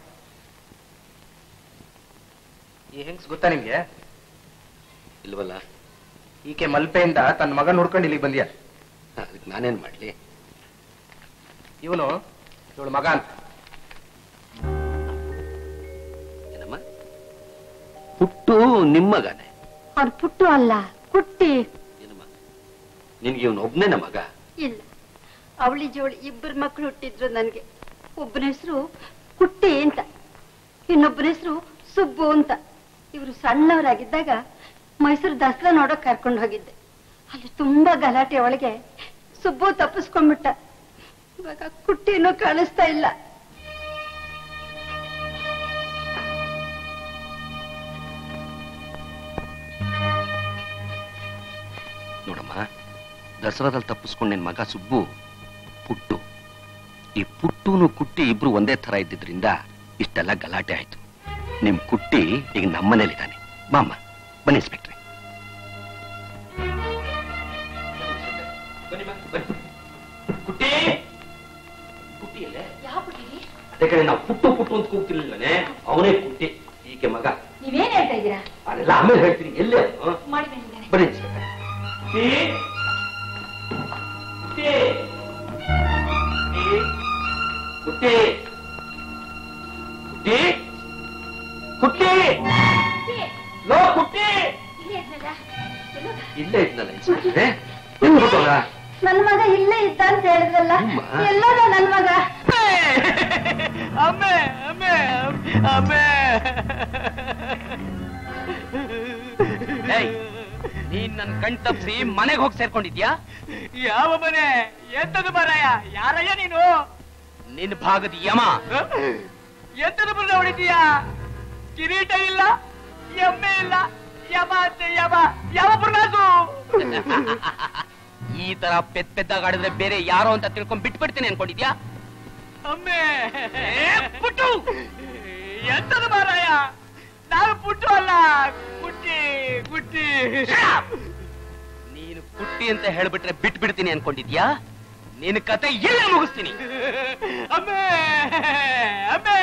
ಈ ಹೆಂಗ್ಸ್ ಗೊತ್ತಾ ನಿಮ್ಗೆ ಇಲ್ವಲ್ಲ ಈಕೆ ಮಲ್ಪೆಯಿಂದ ತನ್ನ ಮಗ ನೋಡ್ಕೊಂಡು ಇಲ್ಲಿಗೆ ಬಂದ್ಯಾ ಅದಕ್ಕೆ ನಾನೇನ್ ಮಾಡ್ಲಿ ಇವನು ಇವಳು ಮಗ ಅಂತ ಏನಮ್ಮ ಪುಟ್ಟು ನಿಮ್ಮ ಮಗನೇ ಅವ್ರು ಪುಟ್ಟು ಅಲ್ಲ ಕುಟ್ಟಿ ಏನಮ್ಮ ನಿನ್ಗೆ ಇವನು ಒಬ್ನೇನ ಮಗ ಇಲ್ಲ ಅವಳಿ ಜೋಳಿ ಇಬ್ಬರು ಮಕ್ಕಳು ಹುಟ್ಟಿದ್ರು ನನ್ಗೆ ಒಬ್ಬನ ಹೆಸರು ಕುಟ್ಟಿ ಅಂತ ಇನ್ನೊಬ್ಬನ ಹೆಸರು ಸುಬ್ಬು ಅಂತ ಇವರು ಸಣ್ಣವರಾಗಿದ್ದಾಗ ಮೈಸೂರು ದಸರಾ ನೋಡೋಕ್ ಕರ್ಕೊಂಡು ಹೋಗಿದ್ದೆ ಅಲ್ಲಿ ತುಂಬಾ ಗಲಾಟೆ ಒಳಗೆ ಸುಬ್ಬು ತಪ್ಪಿಸ್ಕೊಂಡ್ಬಿಟ್ಟ ಇವಾಗ ಕುಟ್ಟಿನೂ ಕಾಣಿಸ್ತಾ ಇಲ್ಲ ನೋಡಮ್ಮ ದಸರಾದಲ್ಲಿ ತಪ್ಪಿಸ್ಕೊಂಡು ನಿನ್ ಮಗ ಸುಬ್ಬು ಪುಟ್ಟು ಈ ಪುಟ್ಟುನು ಕುಟ್ಟಿ ಇಬ್ರು ಒಂದೇ ತರ ಇದ್ದಿದ್ರಿಂದ ಇಷ್ಟೆಲ್ಲ ಗಲಾಟೆ ಆಯ್ತು ನಿಮ್ ಕುಟ್ಟಿ ಈಗ ನಮ್ಮನೇಲಿದ್ದಾನೆ ಬಾಮ್ಮ ಬನ್ನಿ ಇನ್ಸ್ಪೆಕ್ಟ್ರೆ ಕುಟ್ಟಿ ಕುಟ್ಟಿ ಎಲ್ಲೇ ಅದೇ ಕಡೆ ನಾವು ಪುಟ್ಟು ಪುಟ್ಟು ಅಂತ ಕೂಗ್ತಿರ್ಲಿಲ್ಲನೆ ಅವನೇ ಕುಟ್ಟಿ ಈಕೆ ಮಗ ನೀವೇನ್ ಹೇಳ್ತಾ ಇದ್ದೀರಾ ಅದೆಲ್ಲ ಆಮೇಲೆ ಹೇಳ್ತೀನಿ ಎಲ್ಲೇ ಅವನು? ಮಾಡಿ ಬಂದಿದ್ದಾರೆ ಬನ್ನಿ ಇನ್ಸ್ಪೆಕ್ಟ್ರೆ ಕುಟ್ಟಿ ಕುಟ್ಟಿ ಕುಟ್ಟಿ ಲೋ ಕುಟ್ಟಿ ಇಲ್ಲೇ ಇದ್ನಲ್ಲ ಇನ್ಸ್ಪೆಕ್ಟ್ರೆ ಎತ್ಬಿಟ್ಟೋಗ ನನ್ ಮಗ ಇಲ್ಲೇ ಇದ್ದ ಅಂತ ಹೇಳಿದ್ರಲ್ಲ ಹ್ಮ್. ಎಲ್ಲದ ನನ್ ಮಗ ಅಮ್ಮೆ ಅಮ್ಮೆ ಅಮ್ಮೆ ಏಯ್, ನೀನ್ ನನ್ ಕಣ್ ತಪ್ಸಿ ಮನೆಗೆ ಹೋಗಿ ಸೇರ್ಕೊಂಡಿದ್ಯಾ ಯಾವ ಮನೆ ಎಂತದು ಬರಯ್ಯ ಯಾರಯ್ಯ ನೀನು ನಿನ್ ಭಾಗದ ಯಮ ಎಂತದು ಬರ ಹೊಡಿತೀಯ ಕಿರೀಟ ಇಲ್ಲ ಎಮ್ಮೆ ಇಲ್ಲ ಯಮ ಅಂತೆ ಯಮ ಯಾವ ಪುರ್ನಾಸು ಈ ತರ ಪೆದ್ ಪೆದ್ದಾಗಾಡಿದ್ರೆ ಬೇರೆ ಯಾರೋ ಅಂತ ತಿಳ್ಕೊಂಡ್ ಬಿಟ್ಬಿಡ್ತೀನಿ ಅನ್ಕೊಂಡಿದ್ಯಾ ಅಮ್ಮೆ ಪುಟ್ಟು ಎಂತದು ಮಾರಾಯ ನಾನು ಪುಟ್ಟು ಅಲ್ಲ ಗುಟ್ಟಿ ಗುಟ್ಟಿ ನೀನು ಪುಟ್ಟಿ ಅಂತ ಹೇಳ್ಬಿಟ್ರೆ ಬಿಟ್ಬಿಡ್ತೀನಿ ಅನ್ಕೊಂಡಿದ್ಯಾ ನಿನ್ ಕತೆ ಇಲ್ಲೇ ಮುಗಿಸ್ತೀನಿ ಅಮ್ಮೆ ಅಮ್ಮೆ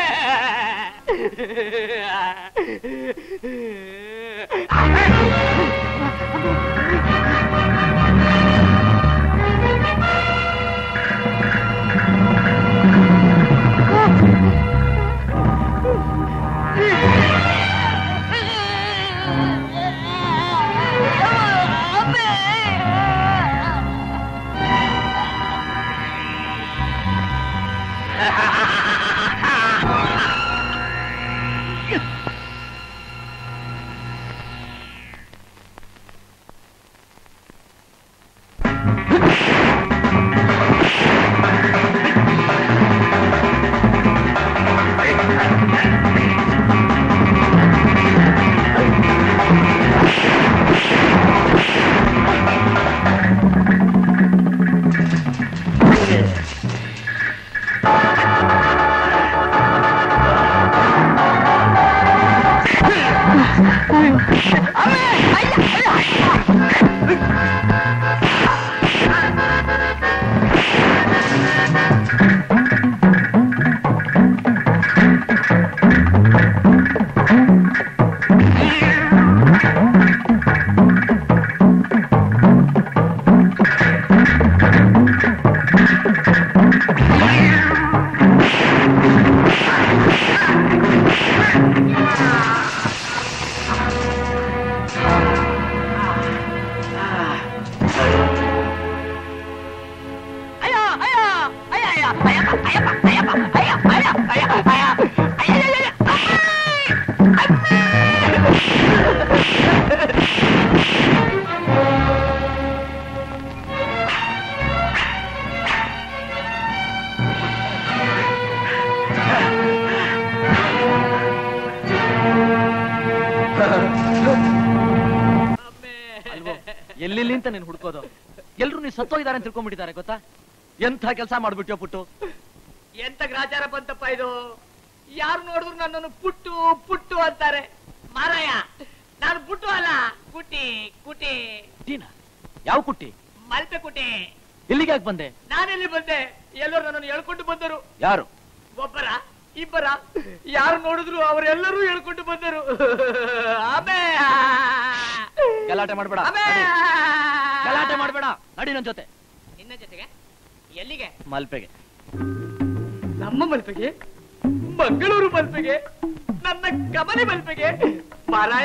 ಅಲ್ವೋ ಎಲ್ಲೆಲ್ಲಿ ಅಂತ ನೀನ್ ಹುಡ್ಕೋದು ಎಲ್ರು ನೀ ಸತ್ತೋಗಿದ್ದಾರೆ ಅಂತ ತಿಳ್ಕೊಂಡ್ಬಿಟ್ಟಿದ್ದಾರೆ ಗೊತ್ತಾ ಎಂಥ ಕೆಲಸ ಮಾಡ್ಬಿಟ್ಯೋ ಪುಟ್ಟು ಎಂತ ಗ್ರಾಚಾರ ಬಂತಪ್ಪ ಇದು ಯಾರು ನೋಡಿದ್ರು ನನ್ನನ್ನು ಪುಟ್ಟು ಪುಟ್ಟು ಅಂತಾರೆ ಮಾರಾಯ ನಾನು ಪುಟ್ಟು ಅಲ್ಲ ಕುಟಿ ಕುಟಿ ಟೀನಾ ಯಾವ ಕುಟ್ಟಿ ಮಲ್ಪೆ ಕುಟಿ ಇಲ್ಲಿಗೆ ಯಾಕೆ ಬಂದೆ ನಾನೆಲ್ಲಿ ಬಂದೆ ಎಲ್ಲರೂ ನನ್ನನ್ನು ಎಳ್ಕೊಂಡು ಬಂದರು ಯಾರು ಒಬ್ಬರ ಇಬ್ಬರ ಯಾರು ನೋಡಿದ್ರು ಅವರೆಲ್ಲರೂ ಹೇಳ್ಕೊಂಡು ಬಂದರು ಆಮೇ ಗಲಾಟೆ ಮಾಡ್ಬೇಡ ಆಮೇ ನಡಿ. ಗಲಾಟೆ ಮಾಡ್ಬೇಡ ನಡಿ ನನ್ ಜೊತೆ ನಿನ್ನ ಜೊತೆಗೆ ಎಲ್ಲಿಗೆ ಮಲ್ಪೆಗೆ ನಮ್ಮ ಮಲ್ಪೆಗೆ ಮಂಗಳೂರು ಮಲ್ಪೆಗೆ ನನ್ನ ಕಮಲಿ ಮಲ್ಪೆಗೆ ಮಾರಾಯ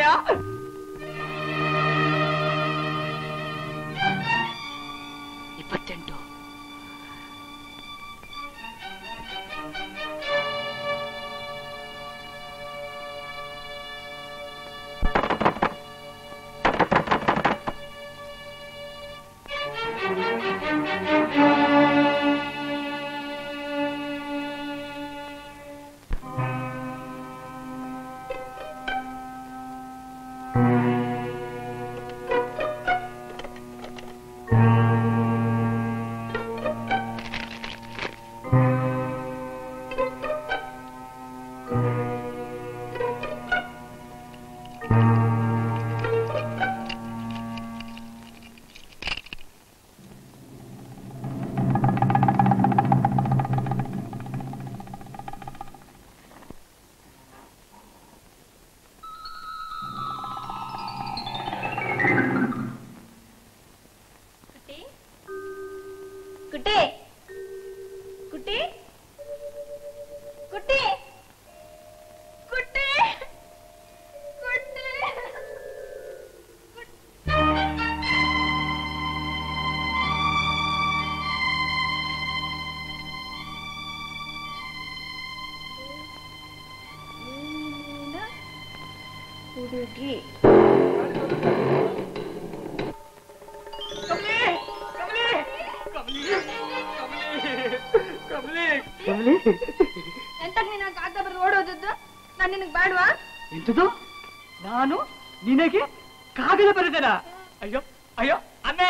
ಇಪ್ಪತ್ತೆಂಟು ಕುಟಿ ಕುಟಿ ಕುಟಿ ಕುಟಿ ಕುಟಿ ಕುಟಿ ಹುಡುಗಿ ಕಮಲಿ ಕಮಲಿ ಕಮಲಿ ಕಮಲಿ ಕಮಲಿ ಎಂತ ನೀನು ಕಾಗ್ದ ಬರೆದು ಓಡೋದದ್ದು ನಾನು ನಿನಗೆ ಬೇಡವಾ ಎಂತದು ನಾನು ನಿನಗೆ ಕಾಗದ ಬರೆದನ ಅಯ್ಯೋ ಅಯ್ಯೋ ಅಮ್ಮೇ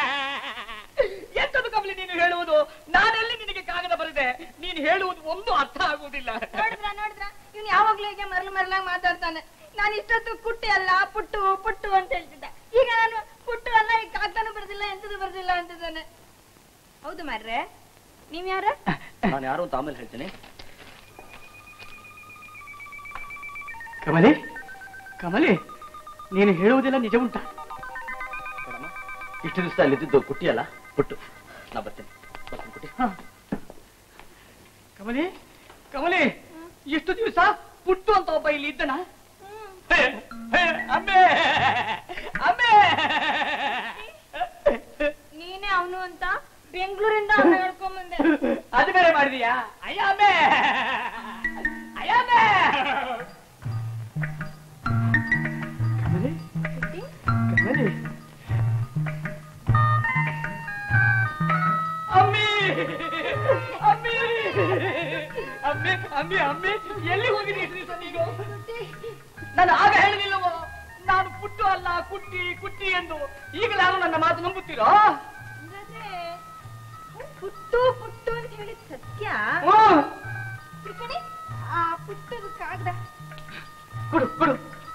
ಎಂತದು ಕಮಲಿ ನೀನು ಹೇಳುವುದು ನಾನೆಲ್ಲಿ ನಿನಗೆ ಕಾಗದ ಬರೆದೆ ನೀನು ಹೇಳುವುದು ಒಂದು ಅರ್ಥ ಆಗುವುದಿಲ್ಲ ನೋಡಿದ್ರ ನೋಡಿದ್ರ ಇವ್ನು ಯಾವಾಗ್ಲೂ ಹೀಗೆ ಮರಳು ಮರಳಾಗಿ ಮಾತಾಡ್ತಾನೆ ನಾನು ಇಷ್ಟೊತ್ತು ಕುಟ್ಟಿ ಅಲ್ಲ ಪುಟ್ಟು ಪುಟ್ಟು ಅಂತ ಹೇಳ್ತಿದ್ದೆ ಈಗ ನಾನು ಪುಟ್ಟು ಅಲ್ಲ ಈಗ ಕಾಗ್ದಾನು ಬರ್ದಿಲ್ಲ ಎಂತದು ಬರ್ದಿಲ್ಲ ಅಂತಿದ್ದಾನೆ ಹೌದು ಮಾರ್ರೆ ನೀವ್ ಯಾರ ನಾನು ಯಾರು ಅಂತ ಆಮೇಲೆ ಹೇಳ್ತೀನಿ ಕಮಲಿ ಕಮಲಿ ನೀನು ಹೇಳುವುದೆಲ್ಲ ನಿಜ ಉಂಟಾ ಇಷ್ಟು ದಿವಸ ಅಲ್ಲಿದ್ದು ಕುಟ್ಟಿ ಅಲ್ಲ ಪುಟ್ಟು ನಾ ಬರ್ತೀನಿ ಬರ್ತೀನಿ ಕುಟ್ಟಿ ಕಮಲಿ ಕಮಲಿ ಎಷ್ಟು ದಿವಸ ಪುಟ್ಟು ಅಂತ ಒಬ್ಬ ಇಲ್ಲಿ ಇದ್ದನ ಅಮ್ಮೆ ಅಮ್ಮೆ ನೀನೇ ಅವನು ಅಂತ ಬೆಂಗಳೂರಿಂದ ಅವನ ಹೇಳ್ಕೊಂಡ್ ಬಂದೆ ಅದು ಬೇರೆ ಮಾಡಿದೀಯಾ ಅಯ್ಯ ಅಮ್ಮೆ ಅಯ್ಯ ಅಮ್ಮೆ ಕಮಲಿ ಕಮಲಿ ಅಮ್ಮಿ ಅಮ್ಮಿ ಅಮ್ಮಿ ಅಮ್ಮಿ ಅಮ್ಮಿ ಎಲ್ಲಿ ಹೋಗಿದ್ದೀರಿ ಇಷ್ಟು ದಿವಸ ನೀನು ನಾನು ಆಗ ಹೇಳಿದಿಲ್ಲವೋ ನಾನು ಪುಟ್ಟು ಅಲ್ಲ ಕುಟ್ಟಿ ಕುಟ್ಟಿ ಎಂದು ಈಗಲಾದ್ರೂ ನನ್ನ ಮಾತು ನಂಬುತ್ತೀರೋ ಅಂದ್ರೆ ಪುಟ್ಟು ಪುಟ್ಟು ಅಂತ ಹೇಳಿದ್ ಸತ್ಯ ಹ್ಮ್. ತಿಳ್ಕಣಿ ಆ ಪುಟ್ಟದು ಕಾಗ್ದ ಕೊಡು ಕೊಡು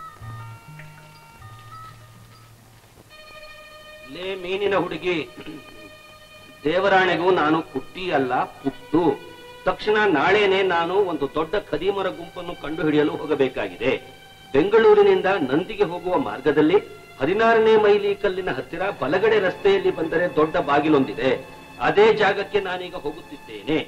ಲೇ ಮೀನಿನ ಹುಡುಗಿ ದೇವರಾಣೆಗೂ ನಾನು ಕುಟ್ಟಿ ಅಲ್ಲ ಪುಟ್ಟು ತಕ್ಷಣ ನಾಳೆನೆ ನಾನು ಒಂದು ದೊಡ್ಡ ಖದೀಮರ ಗುಂಪನ್ನು ಕಂಡುಹಿಡಿಯಲು ಹೋಗಬೇಕಾಗಿದೆ ಬೆಂಗಳೂರಿನಿಂದ ನಂದಿಗೆ ಹೋಗುವ ಮಾರ್ಗದಲ್ಲಿ ಹದಿನಾರನೇ ಮೈಲಿ ಕಲ್ಲಿನ ಹತ್ತಿರ ಬಲಗಡೆ ರಸ್ತೆಯಲ್ಲಿ ಬಂದರೆ ದೊಡ್ಡ ಬಾಗಿಲೊಂದಿದೆ ಅದೇ ಜಾಗಕ್ಕೆ ನಾನೀಗ ಹೋಗುತ್ತಿದ್ದೇನೆ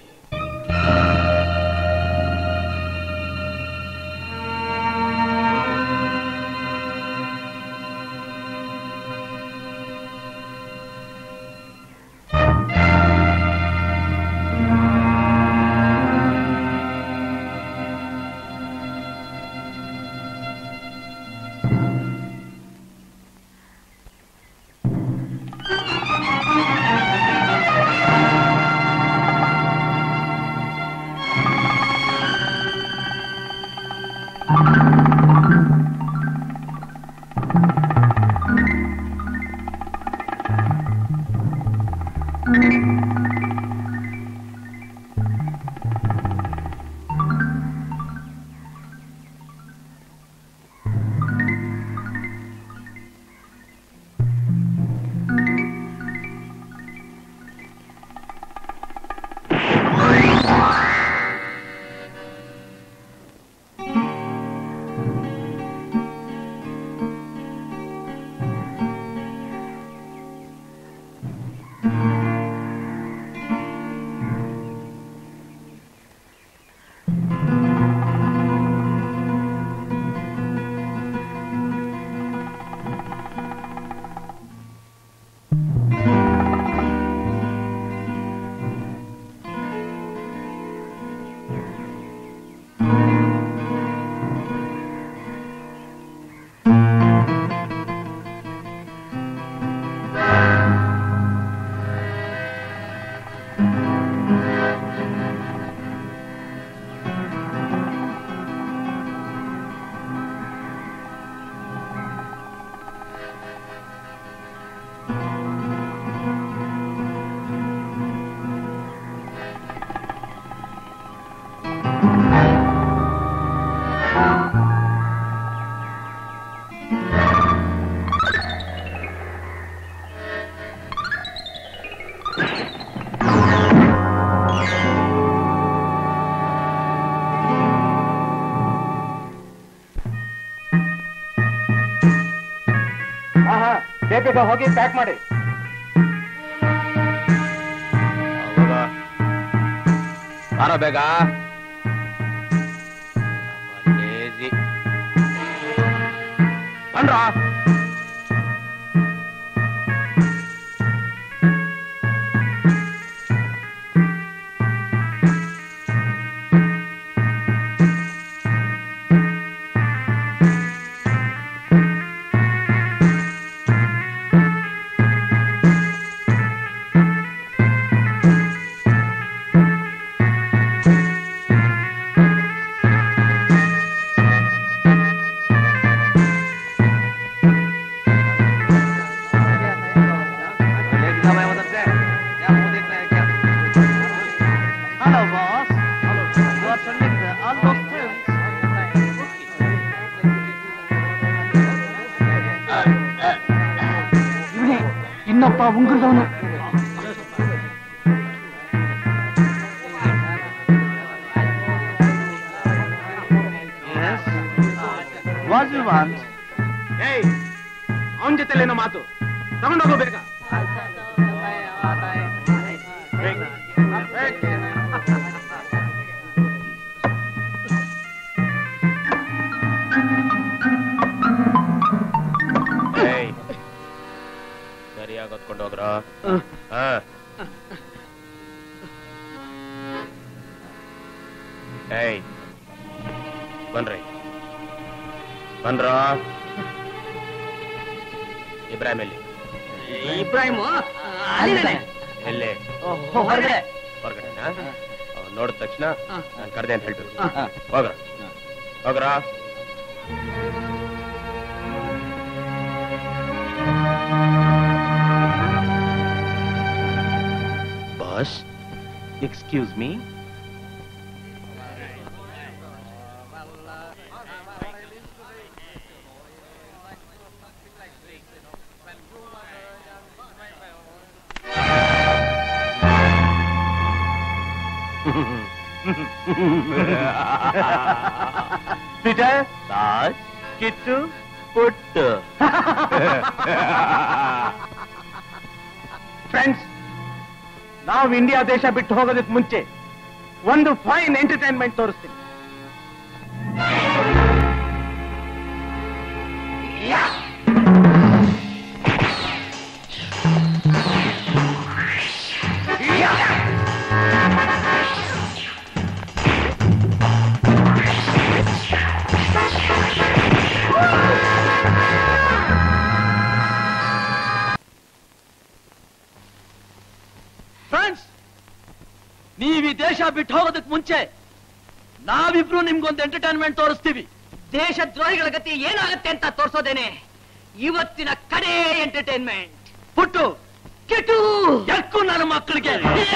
ಆ ಹಾ ಹಾ ಬೇಗ ಬೇಗ ಹೋಗಿ ಪ್ಯಾಕ್ ಮಾಡಿ ಬಾರೋ ಬೇಗ ಬಂದ್ರ Hello, boss. Hello. What's your name? All those things. ಇವನೇ ಇನ್ನೊಬ್ಬ ಉಂಗುರದವನು ವಾಟ್ ಯು ವಾಂಟ್ ಏಯ್ ಅವನ ಜೊತೆಲೇನೋ ಮಾತು ತಗೊಂಡೋಗು ಬೇಗ ಬೇಗ. ಬೇಗ. ಏಯ್ ಸರಿಯಾಗಿ ಹೊತ್ಕೊಂಡು ಹೋಗ್ರ ಹಾ ಏಯ್ ಬನ್ರಿ ಬನ್ರ ಇಬ್ರಾಹಿಂ ಎಲ್ಲಿ ಇಬ್ರಾಹಿಮು ಅಲ್ಲಿದ್ದಾನೆ ಎಲ್ಲಿ ಹೊರಗಡೆ ಹೊರಗಡೆನಾ ಅವ್ನ್ ನೋಡಿದ ತಕ್ಷಣ ಹಾ. ನಾನು ಕರ್ದೆ ಅಂತ ಹೇಳ್ಬಿಡು ಹಾ. ಹೋಗ್ರ ಹೋಗ್ರ boss excuse me Vijay boss Kittu Puttu friends ನಾವು ಇಂಡಿಯಾ ದೇಶ ಬಿಟ್ಟು ಹೋಗೋದಕ್ಕೆ ಮುಂಚೆ ಒಂದು ಫೈನ್ ಎಂಟರ್ಟೈನ್ಮೆಂಟ್ ತೋರಿಸ್ತೀನಿ ಫ್ರೆಂಡ್ಸ್ ನೀವ್ ಈ ದೇಶ ಬಿಟ್ಟು ಹೋಗೋದಕ್ ಮುಂಚೆ ನಾವಿಬ್ರು ನಿಮ್ಗೊಂದು ಎಂಟರ್ಟೈನ್ಮೆಂಟ್ ತೋರಿಸ್ತೀವಿ ದೇಶ ದ್ರೋಹಿಗಳ ಗತಿ ಏನಾಗುತ್ತೆ ಅಂತ ತೋರ್ಸೋದೇನೆ ಇವತ್ತಿನ ಕಡೆ ಎಂಟರ್ಟೈನ್ಮೆಂಟ್ ಪುಟ್ಟು ಕೆಟ್ಟು ಎಕ್ಕು ನನ್ನ ಮಕ್ಕಳಿಗೆ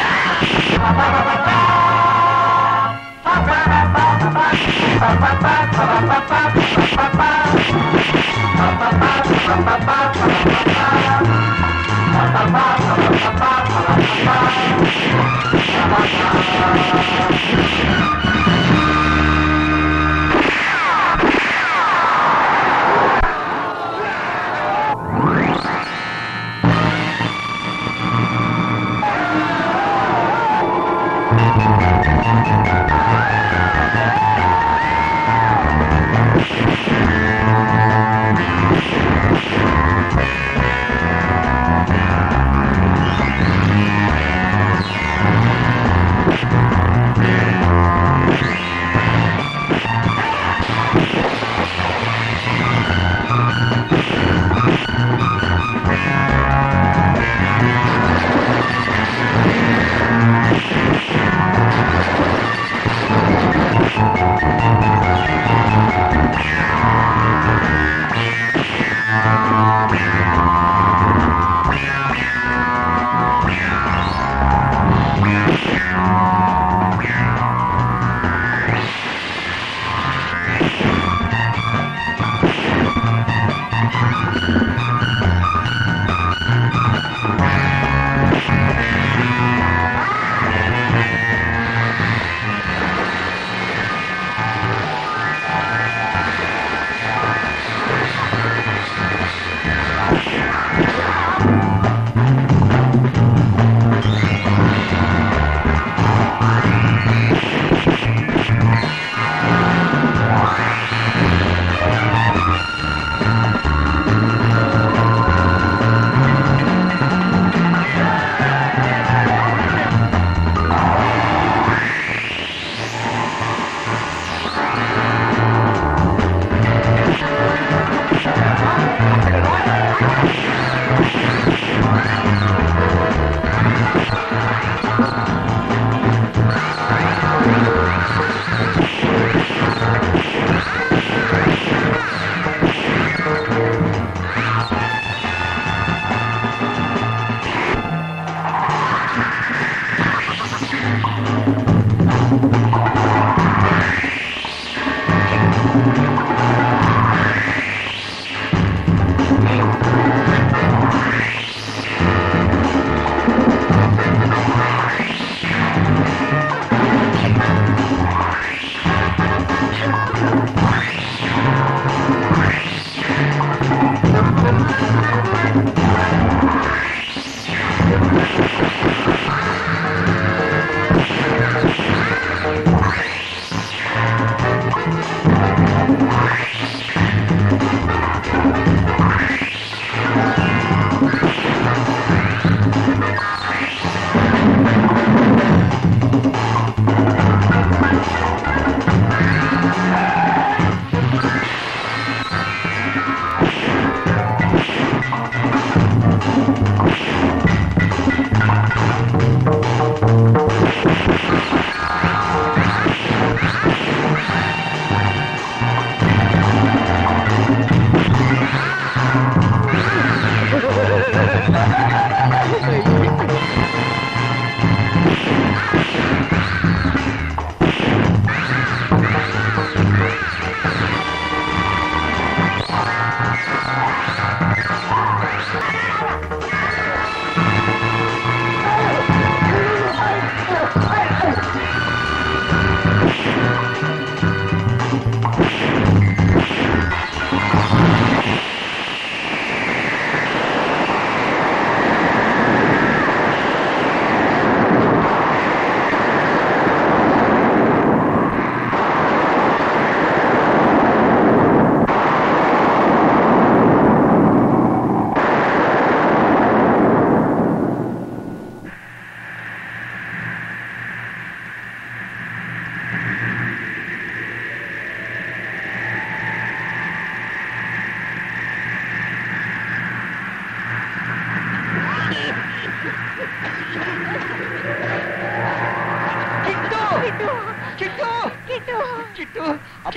ಕಿಟ್ಟು ಅಪ್ಪ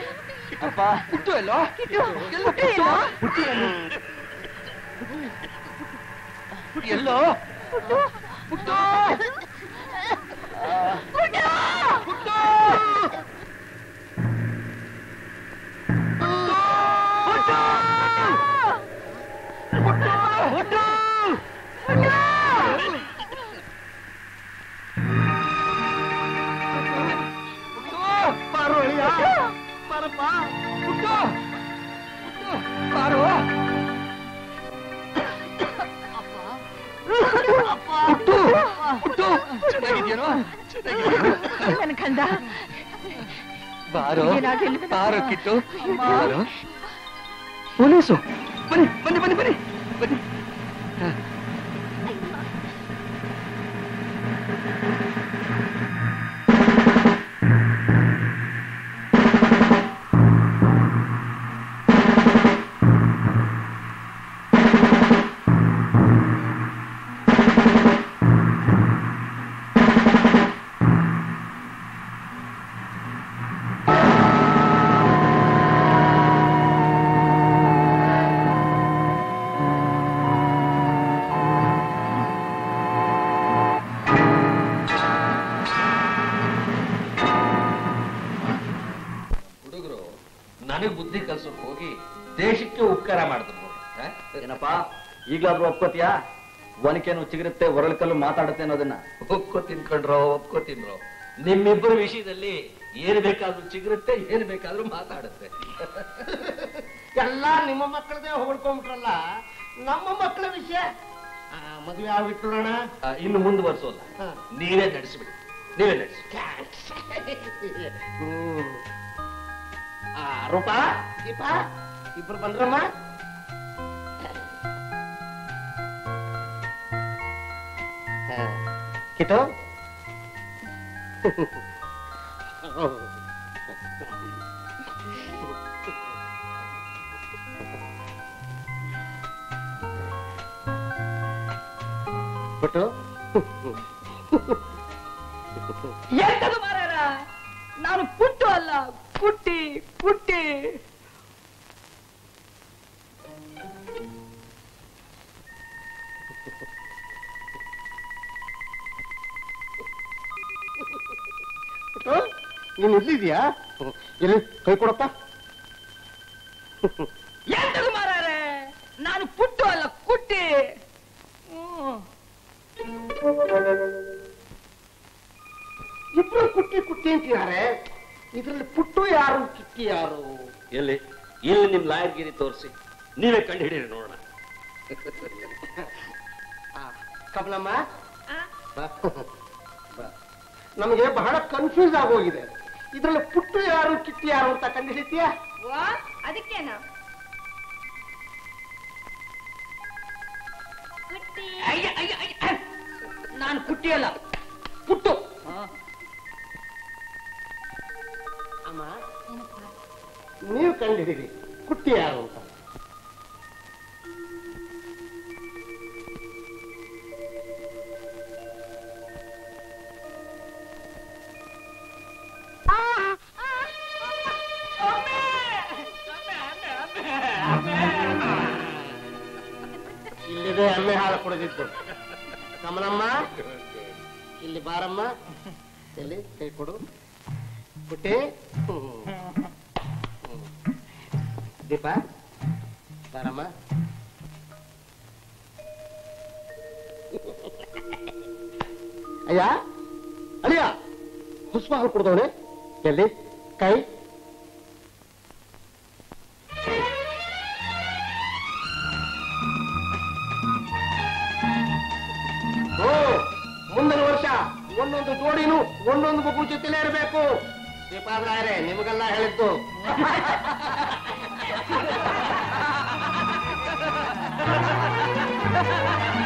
ಅಪ್ಪ ಪುಟ್ಟು ಎಲ್ಲೋ ಕಿಟ್ಟು ಎಲ್ಲೋ ಪುಟ್ಟು ಎಲ್ಲೋ? ಪುಟ್ಟು ಎಲ್ಲೋ ಎಲ್ಲೋ ಪುಟ್ಟು ಪುಟ್ಟು ಹುಟ್ಟು ಹುಟ್ಟು ಚೆನ್ನಾಗಿದ್ಯೇನೋ ನನ್ನ ಕಂದ ಬಾರೋ ಏನಾಗಿಲ್ಲ. ಬಾರೋ ಕಿಟ್ಟು ಬಾರೋ ಪೊಲೀಸು ಬನ್ನಿ ಬನ್ನಿ ಬನ್ನಿ ಬನ್ನಿ ಬನ್ನಿ ಹುಡುಗರು ನನಗ್ ಬುದ್ಧಿ ಕಲ್ಸೋಕ್ ಹೋಗಿ ದೇಶಕ್ಕೆ ಉಪಕಾರ ಮಾಡಿದ್ರು ನೋಡು ಆ? ಏನಪ್ಪ ಈಗ್ಲಾದ್ರೂ ಒಪ್ಕೋತಿಯಾ ಒನಕೇನು ಚಿಗುರುತ್ತೆ ಒರಳ್ಕಲ್ಲು ಮಾತಾಡುತ್ತೆ ಅನ್ನೋದನ್ನ ಒಪ್ಕೋ ತಿನ್ಕೊಂಡ್ರೋ ಒಪ್ಕೋ ತಿನ್ರೋ ನಿಮ್ಮಿಬ್ಬರ ವಿಷಯದಲ್ಲಿ ಏನ್ ಬೇಕಾದ್ರೂ ಚಿಗುರುತ್ತೆ ಏನ್ ಬೇಕಾದ್ರೂ ಮಾತಾಡುತ್ತೆ ಎಲ್ಲ ನಿಮ್ಮ ಮಕ್ಕಳದೇ ಹೊಗಳ್ಕೊಂಡ್ಬಿಟ್ರಲ್ಲ ನಮ್ಮ ಮಕ್ಕಳ ವಿಷಯ ಆ, ಮದುವೆ ಆಗ್ಬಿಟ್ರೋಣ ಆ, ಇನ್ನು ಮುಂದುವರ್ಸೋಲ್ಲ ನೀವೇ ನಡೆಸ್ಬಿಡಿ ನೀವೇ ನಡೆಸಿ ಆ ರೂಪಾ ದೀಪ ಇಬ್ರು ಬಂದ್ರಮ್ಮ ಹಾ. ಕಿಟ್ಟು ಬಿಟ್ಟು ಎಂತದು ಮಾರಾರ ನಾನು ಪುಟ್ಟು ಅಲ್ಲ ಪುಟ್ಟಿ ಪುಟ್ಟಿ ಬಿಟ್ಟು ನೀನ್ ಇಲ್ಲಿದ್ಯಾ ಇಲ್ಲಿ ಕೈ ಕೊಡಪ್ಪ ಎಂತದು ಮಾರಾರೆ ನಾನು ಪುಟ್ಟು ಅಲ್ಲ ಕುಟ್ಟಿ ಹ್ಮ್. ಇಬ್ರು ಕುಟ್ಟಿ ಕುಟ್ಟಿ ಅಂತಿದ್ದಾರೆ ಇದ್ರಲ್ಲಿ ಪುಟ್ಟು ಯಾರು ಕಿಟ್ಟಿ ಯಾರು ಎಲ್ಲಿ ಇಲ್ಲಿ ನಿಮ್ ಲಾಯರ್ಗಿರಿ ತೋರಿಸಿ ನೀವೇ ಕಂಡು ಹಿಡೀರಿ ನೋಡೋಣ ಆ, ಕಮಲಮ್ಮ ಬಾ. ಬಾ. ನಮಗೆ ಬಹಳ ಕನ್ಫ್ಯೂಸ್ ಆಗೋಗಿದೆ ಇದ್ರಲ್ಲಿ ಪುಟ್ಟು ಯಾರು ಕಿಟ್ಟಿ ಯಾರು ಅಂತ ಕಂಡುಹಿಡಿತೀಯಾ ವಾ ಅದಕ್ಕೇನ ಅಯ್ಯ ಅಯ್ಯ ಅಯ್ಯ ನಾನು ಕುಟ್ಟಿ ಅಲ್ಲ ಪುಟ್ಟು ಅಮ್ಮ ನೀವು ಕಂಡುಹಿಡಿರಿ ಕುಟ್ಟಿ ಯಾರು ಅಂತ ಇಲ್ಲಿದೆ ಎಮ್ಮೆ ಹಾಲು ಕುಡಿದಿದ್ದು ಕಮಲಮ್ಮ ಇಲ್ಲಿ ಬಾರಮ್ಮ ಎಲ್ಲಿ ಕೈ ಕೊಡು ಪುಟ್ಟಿ ಹ್ಮ್. ಹ್ಮ್. ದೀಪ ಬಾರಮ್ಮ ಅಯ್ಯ ಅಳಿಯ ಹುಸ್ಮ ಹಾಲು ಕುಡ್ದವನೆ ಎಲ್ಲಿ ಕೈ ಓ ಮುಂದಿನ ವರ್ಷ ಒಂದೊಂದು ಜೋಡಿನು ಒಂದೊಂದು ಮಗು ಜೊತೆಲೇ ಇರಬೇಕು ದೀಪಾದ್ರಾಯರೇ ನಿಮಗೆಲ್ಲ ಹೇಳಿದ್ದು ಆ